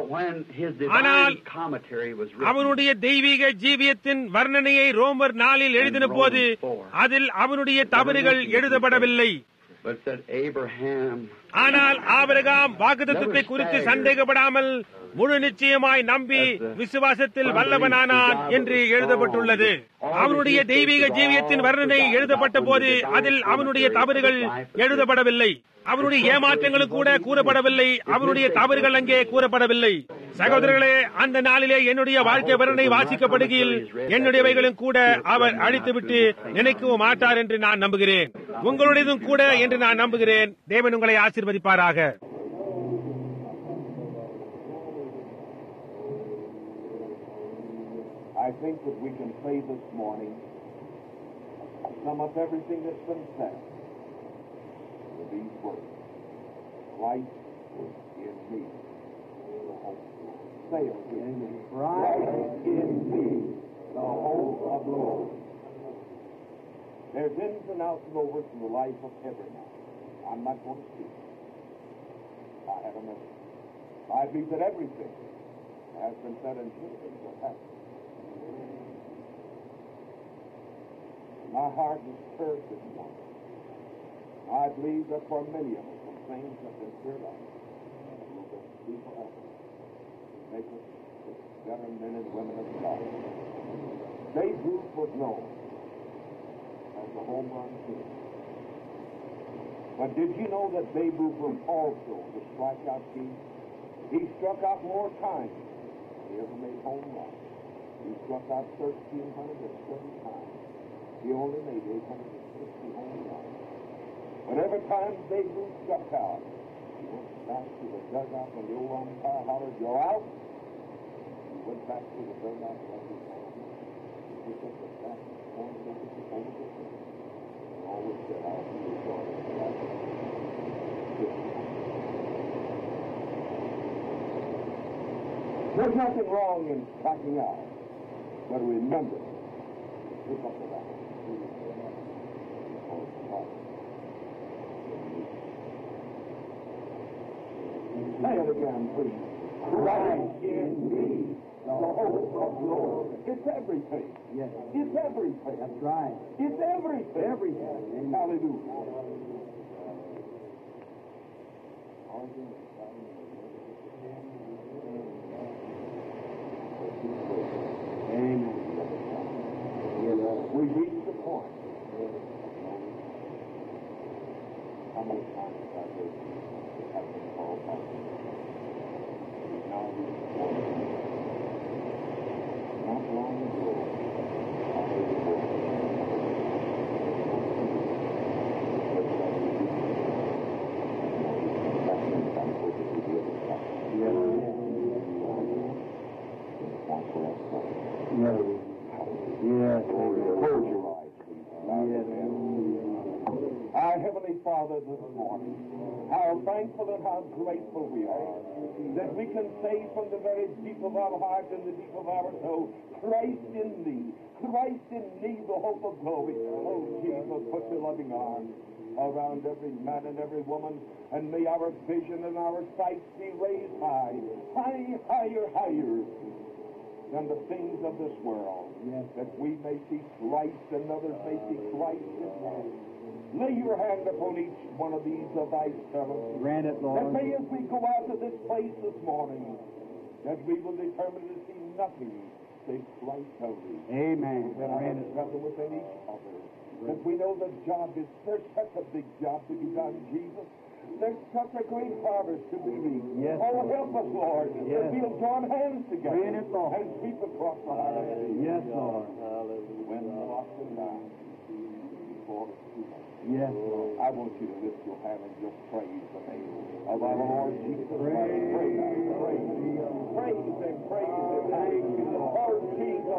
ஆனால் அவனுடைய தெய்வீக ஜீவியத்தின் வர்ணனையை ரோமர் நாளில் எழுதின போது அதில் அவனுடைய தவறுகள் எழுதப்படவில்லை ஆனால் ஆபரகாம் வாக்குத்தத்தை குறித்து சந்தேகப்படாமல் முழு நிச்சயமாய் நம்பி விசுவாசத்தில் வல்லவனானான் என்று எழுதப்பட்டுள்ளது அவனுடைய தெய்வீக ஜீவியத்தின் வர்ணனை எழுதப்பட்ட போது அதில் அவனுடைய தவறுகள் எழுதப்படவில்லை அவனுடைய ஏமாற்றங்களும் கூட கூறப்படவில்லை அவனுடைய தவறுகள் அங்கே கூறப்படவில்லை சகோதரர்களே அந்த நாளிலே என்னுடைய வாழ்க்கை வர்ணனை வாசிக்கப்படுகையில் என்னுடையவைகளும் கூட அவர் அழித்துவிட்டு நினைக்கவும் மாட்டார் என்று நான் நம்புகிறேன் உங்களுடையதும் கூட என்று நான் நம்புகிறேன் தேவன் உங்களை ஆசீர்வதிப்பாராக I think that we can say this morning, sum up everything that's been said with these words. Christ in me. the hope. Say it with me. Christ in me, the hope of glory. There's ins and outs and overs in the life of every man. I'm not going to speak. I have a message. I believe that everything has been said and things will happen. My heart is stirred this morning. I believe that for many of us, some things have been cleared up. Will just be forever. Make us better men and women of God. Babe Ruth was known as the home run king. But did you know that Babe Ruth was also the strikeout king? He struck out more times than he ever made home runs. He struck out 1,370 times. He only made 860 home runs. But every time Babe Ruth struck out, he went back to the dugout when the old umpire hollered, you're out. He went back to the dugout and let his hand. He took the back corner over the over the field. And always said, I'll be your daughter. There's nothing wrong in striking out. But remember, pick up the bat. Say it again, please. Christ in me, the hope of glory. It's everything. Yes. It's everything. That's right. It's everything. Everything. Hallelujah. Amen. We reach the point. How many times have I heard it have been called back? We've now reached the point. Not long ago, I heard the voice. Yes. Close your eyes, please. Bow your Yes. head. Our Heavenly Father, this morning, how thankful and how grateful we are that we can say from the very deep of our heart and the deep of our soul, Christ in thee, Christ in me, the hope of glory. Oh, Jesus, put your loving arms around every man and every woman, and may our vision and our sight be raised high, high, higher, higher than the things of this world, Yes. that we may see Christ and others may see Christ in us. Lay your hand upon each one of these of thy servants. Grant it, That Lord. may, as we go out of this place this morning, that we will determine to see nothing save Christ only. Amen. And our Grant it. brother within each other. That we know the job is, there's such a big job to be done, Jesus. There's such a great harvest to be reaped. Yes, oh, Lord. help us, Lord, Yes. that we'll join hands together Grant it, Lord. and sweep across the highway. Yes, Lord. When lost and down before it's too late. Yes, Lord. I want you to lift your hand and just praise the name of our Lord Jesus Christ. Praise Praise Him, praise Him, praise Him, praise Him. Thank you, Lord Jesus.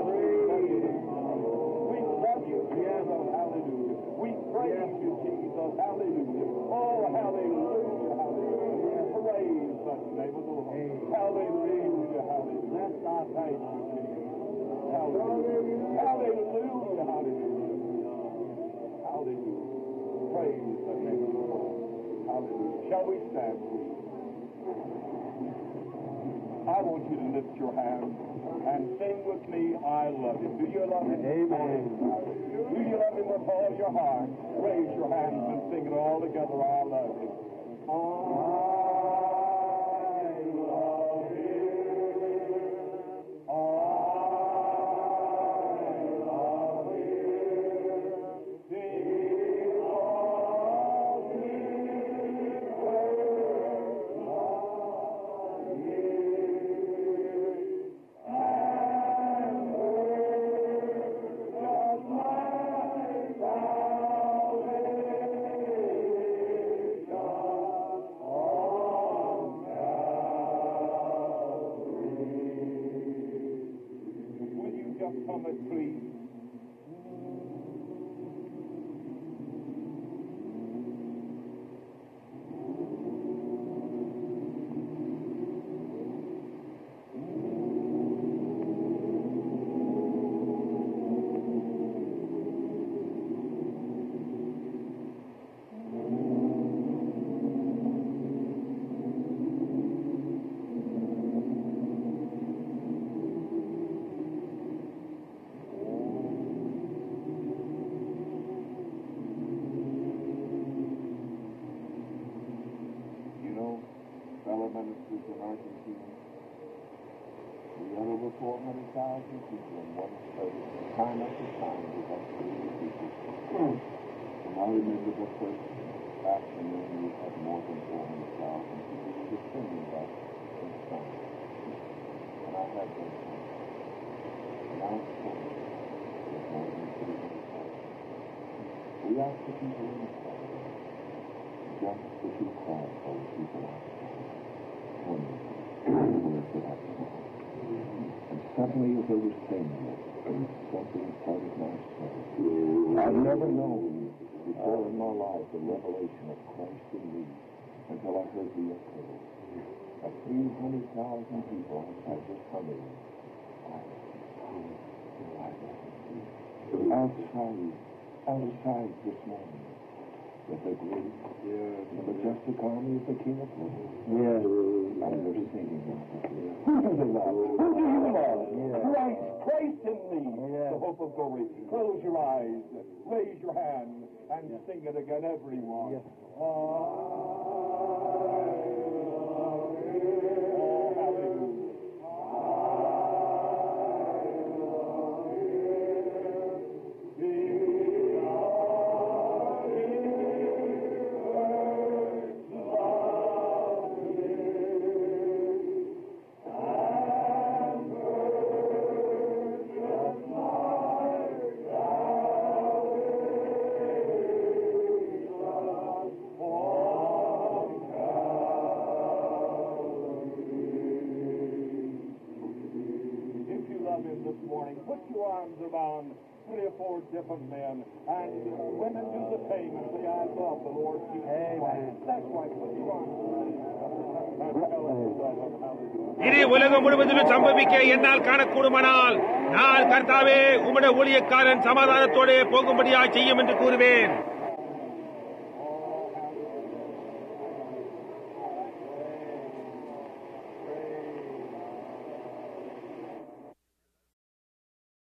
We love you, Jesus. Hallelujah. We praise you, Jesus. Hallelujah. Oh, hallelujah, hallelujah. Praise the name of the Lord. Hallelujah, hallelujah. Bless thy Thank you, Jesus. Hallelujah. Hallelujah, hallelujah. Hallelujah. Praise the name of the Lord. Hallelujah. Shall we stand, please? I want you to lift your hand and sing with me, I love you. Do you love him? Amen. Do you love him with all your heart? Raise your hands and sing it all together, I love him. I love him. Oh churches in Argentina. We had over 400,000 people in one service. Time after time, we had 30 people. And I remember the first afternoon we had more than 400,000 people. We were singing that in song. And I had those songs. Now it's full. There's more than 300,000. We asked the people in the crowd just as you call those people outside. Tell me, where's the outside? And suddenly as I was saying this, something started my soul. I've never known before in my life the revelation of Christ in me until I heard the echo of 300,000 people outside this humming. Outside, outside this morning with the great, the majestic army of the King of Glory. Yes. And they're singing out of here. Who do you love? Who do you love? Christ, Christ in me, the hope of glory. Close your eyes, raise your hand, and sing it again, everyone. Oh, hallelujah. If you love him this morning, put your arms around three or four different men, and women do the same and say, I love the Lord Jesus Christ. That's right. Put your arms around him. And tell him you love him. Hallelujah. இது உலகம் முழுவதிலும் சம்பவிக்க என்னால் காணக்கூடுமானால் நான் கர்த்தாவே உம்முடைய ஊழியக்காரன் சமாதானத்தோടെ போகும்படியா செய்யும் என்று கூறுவேன்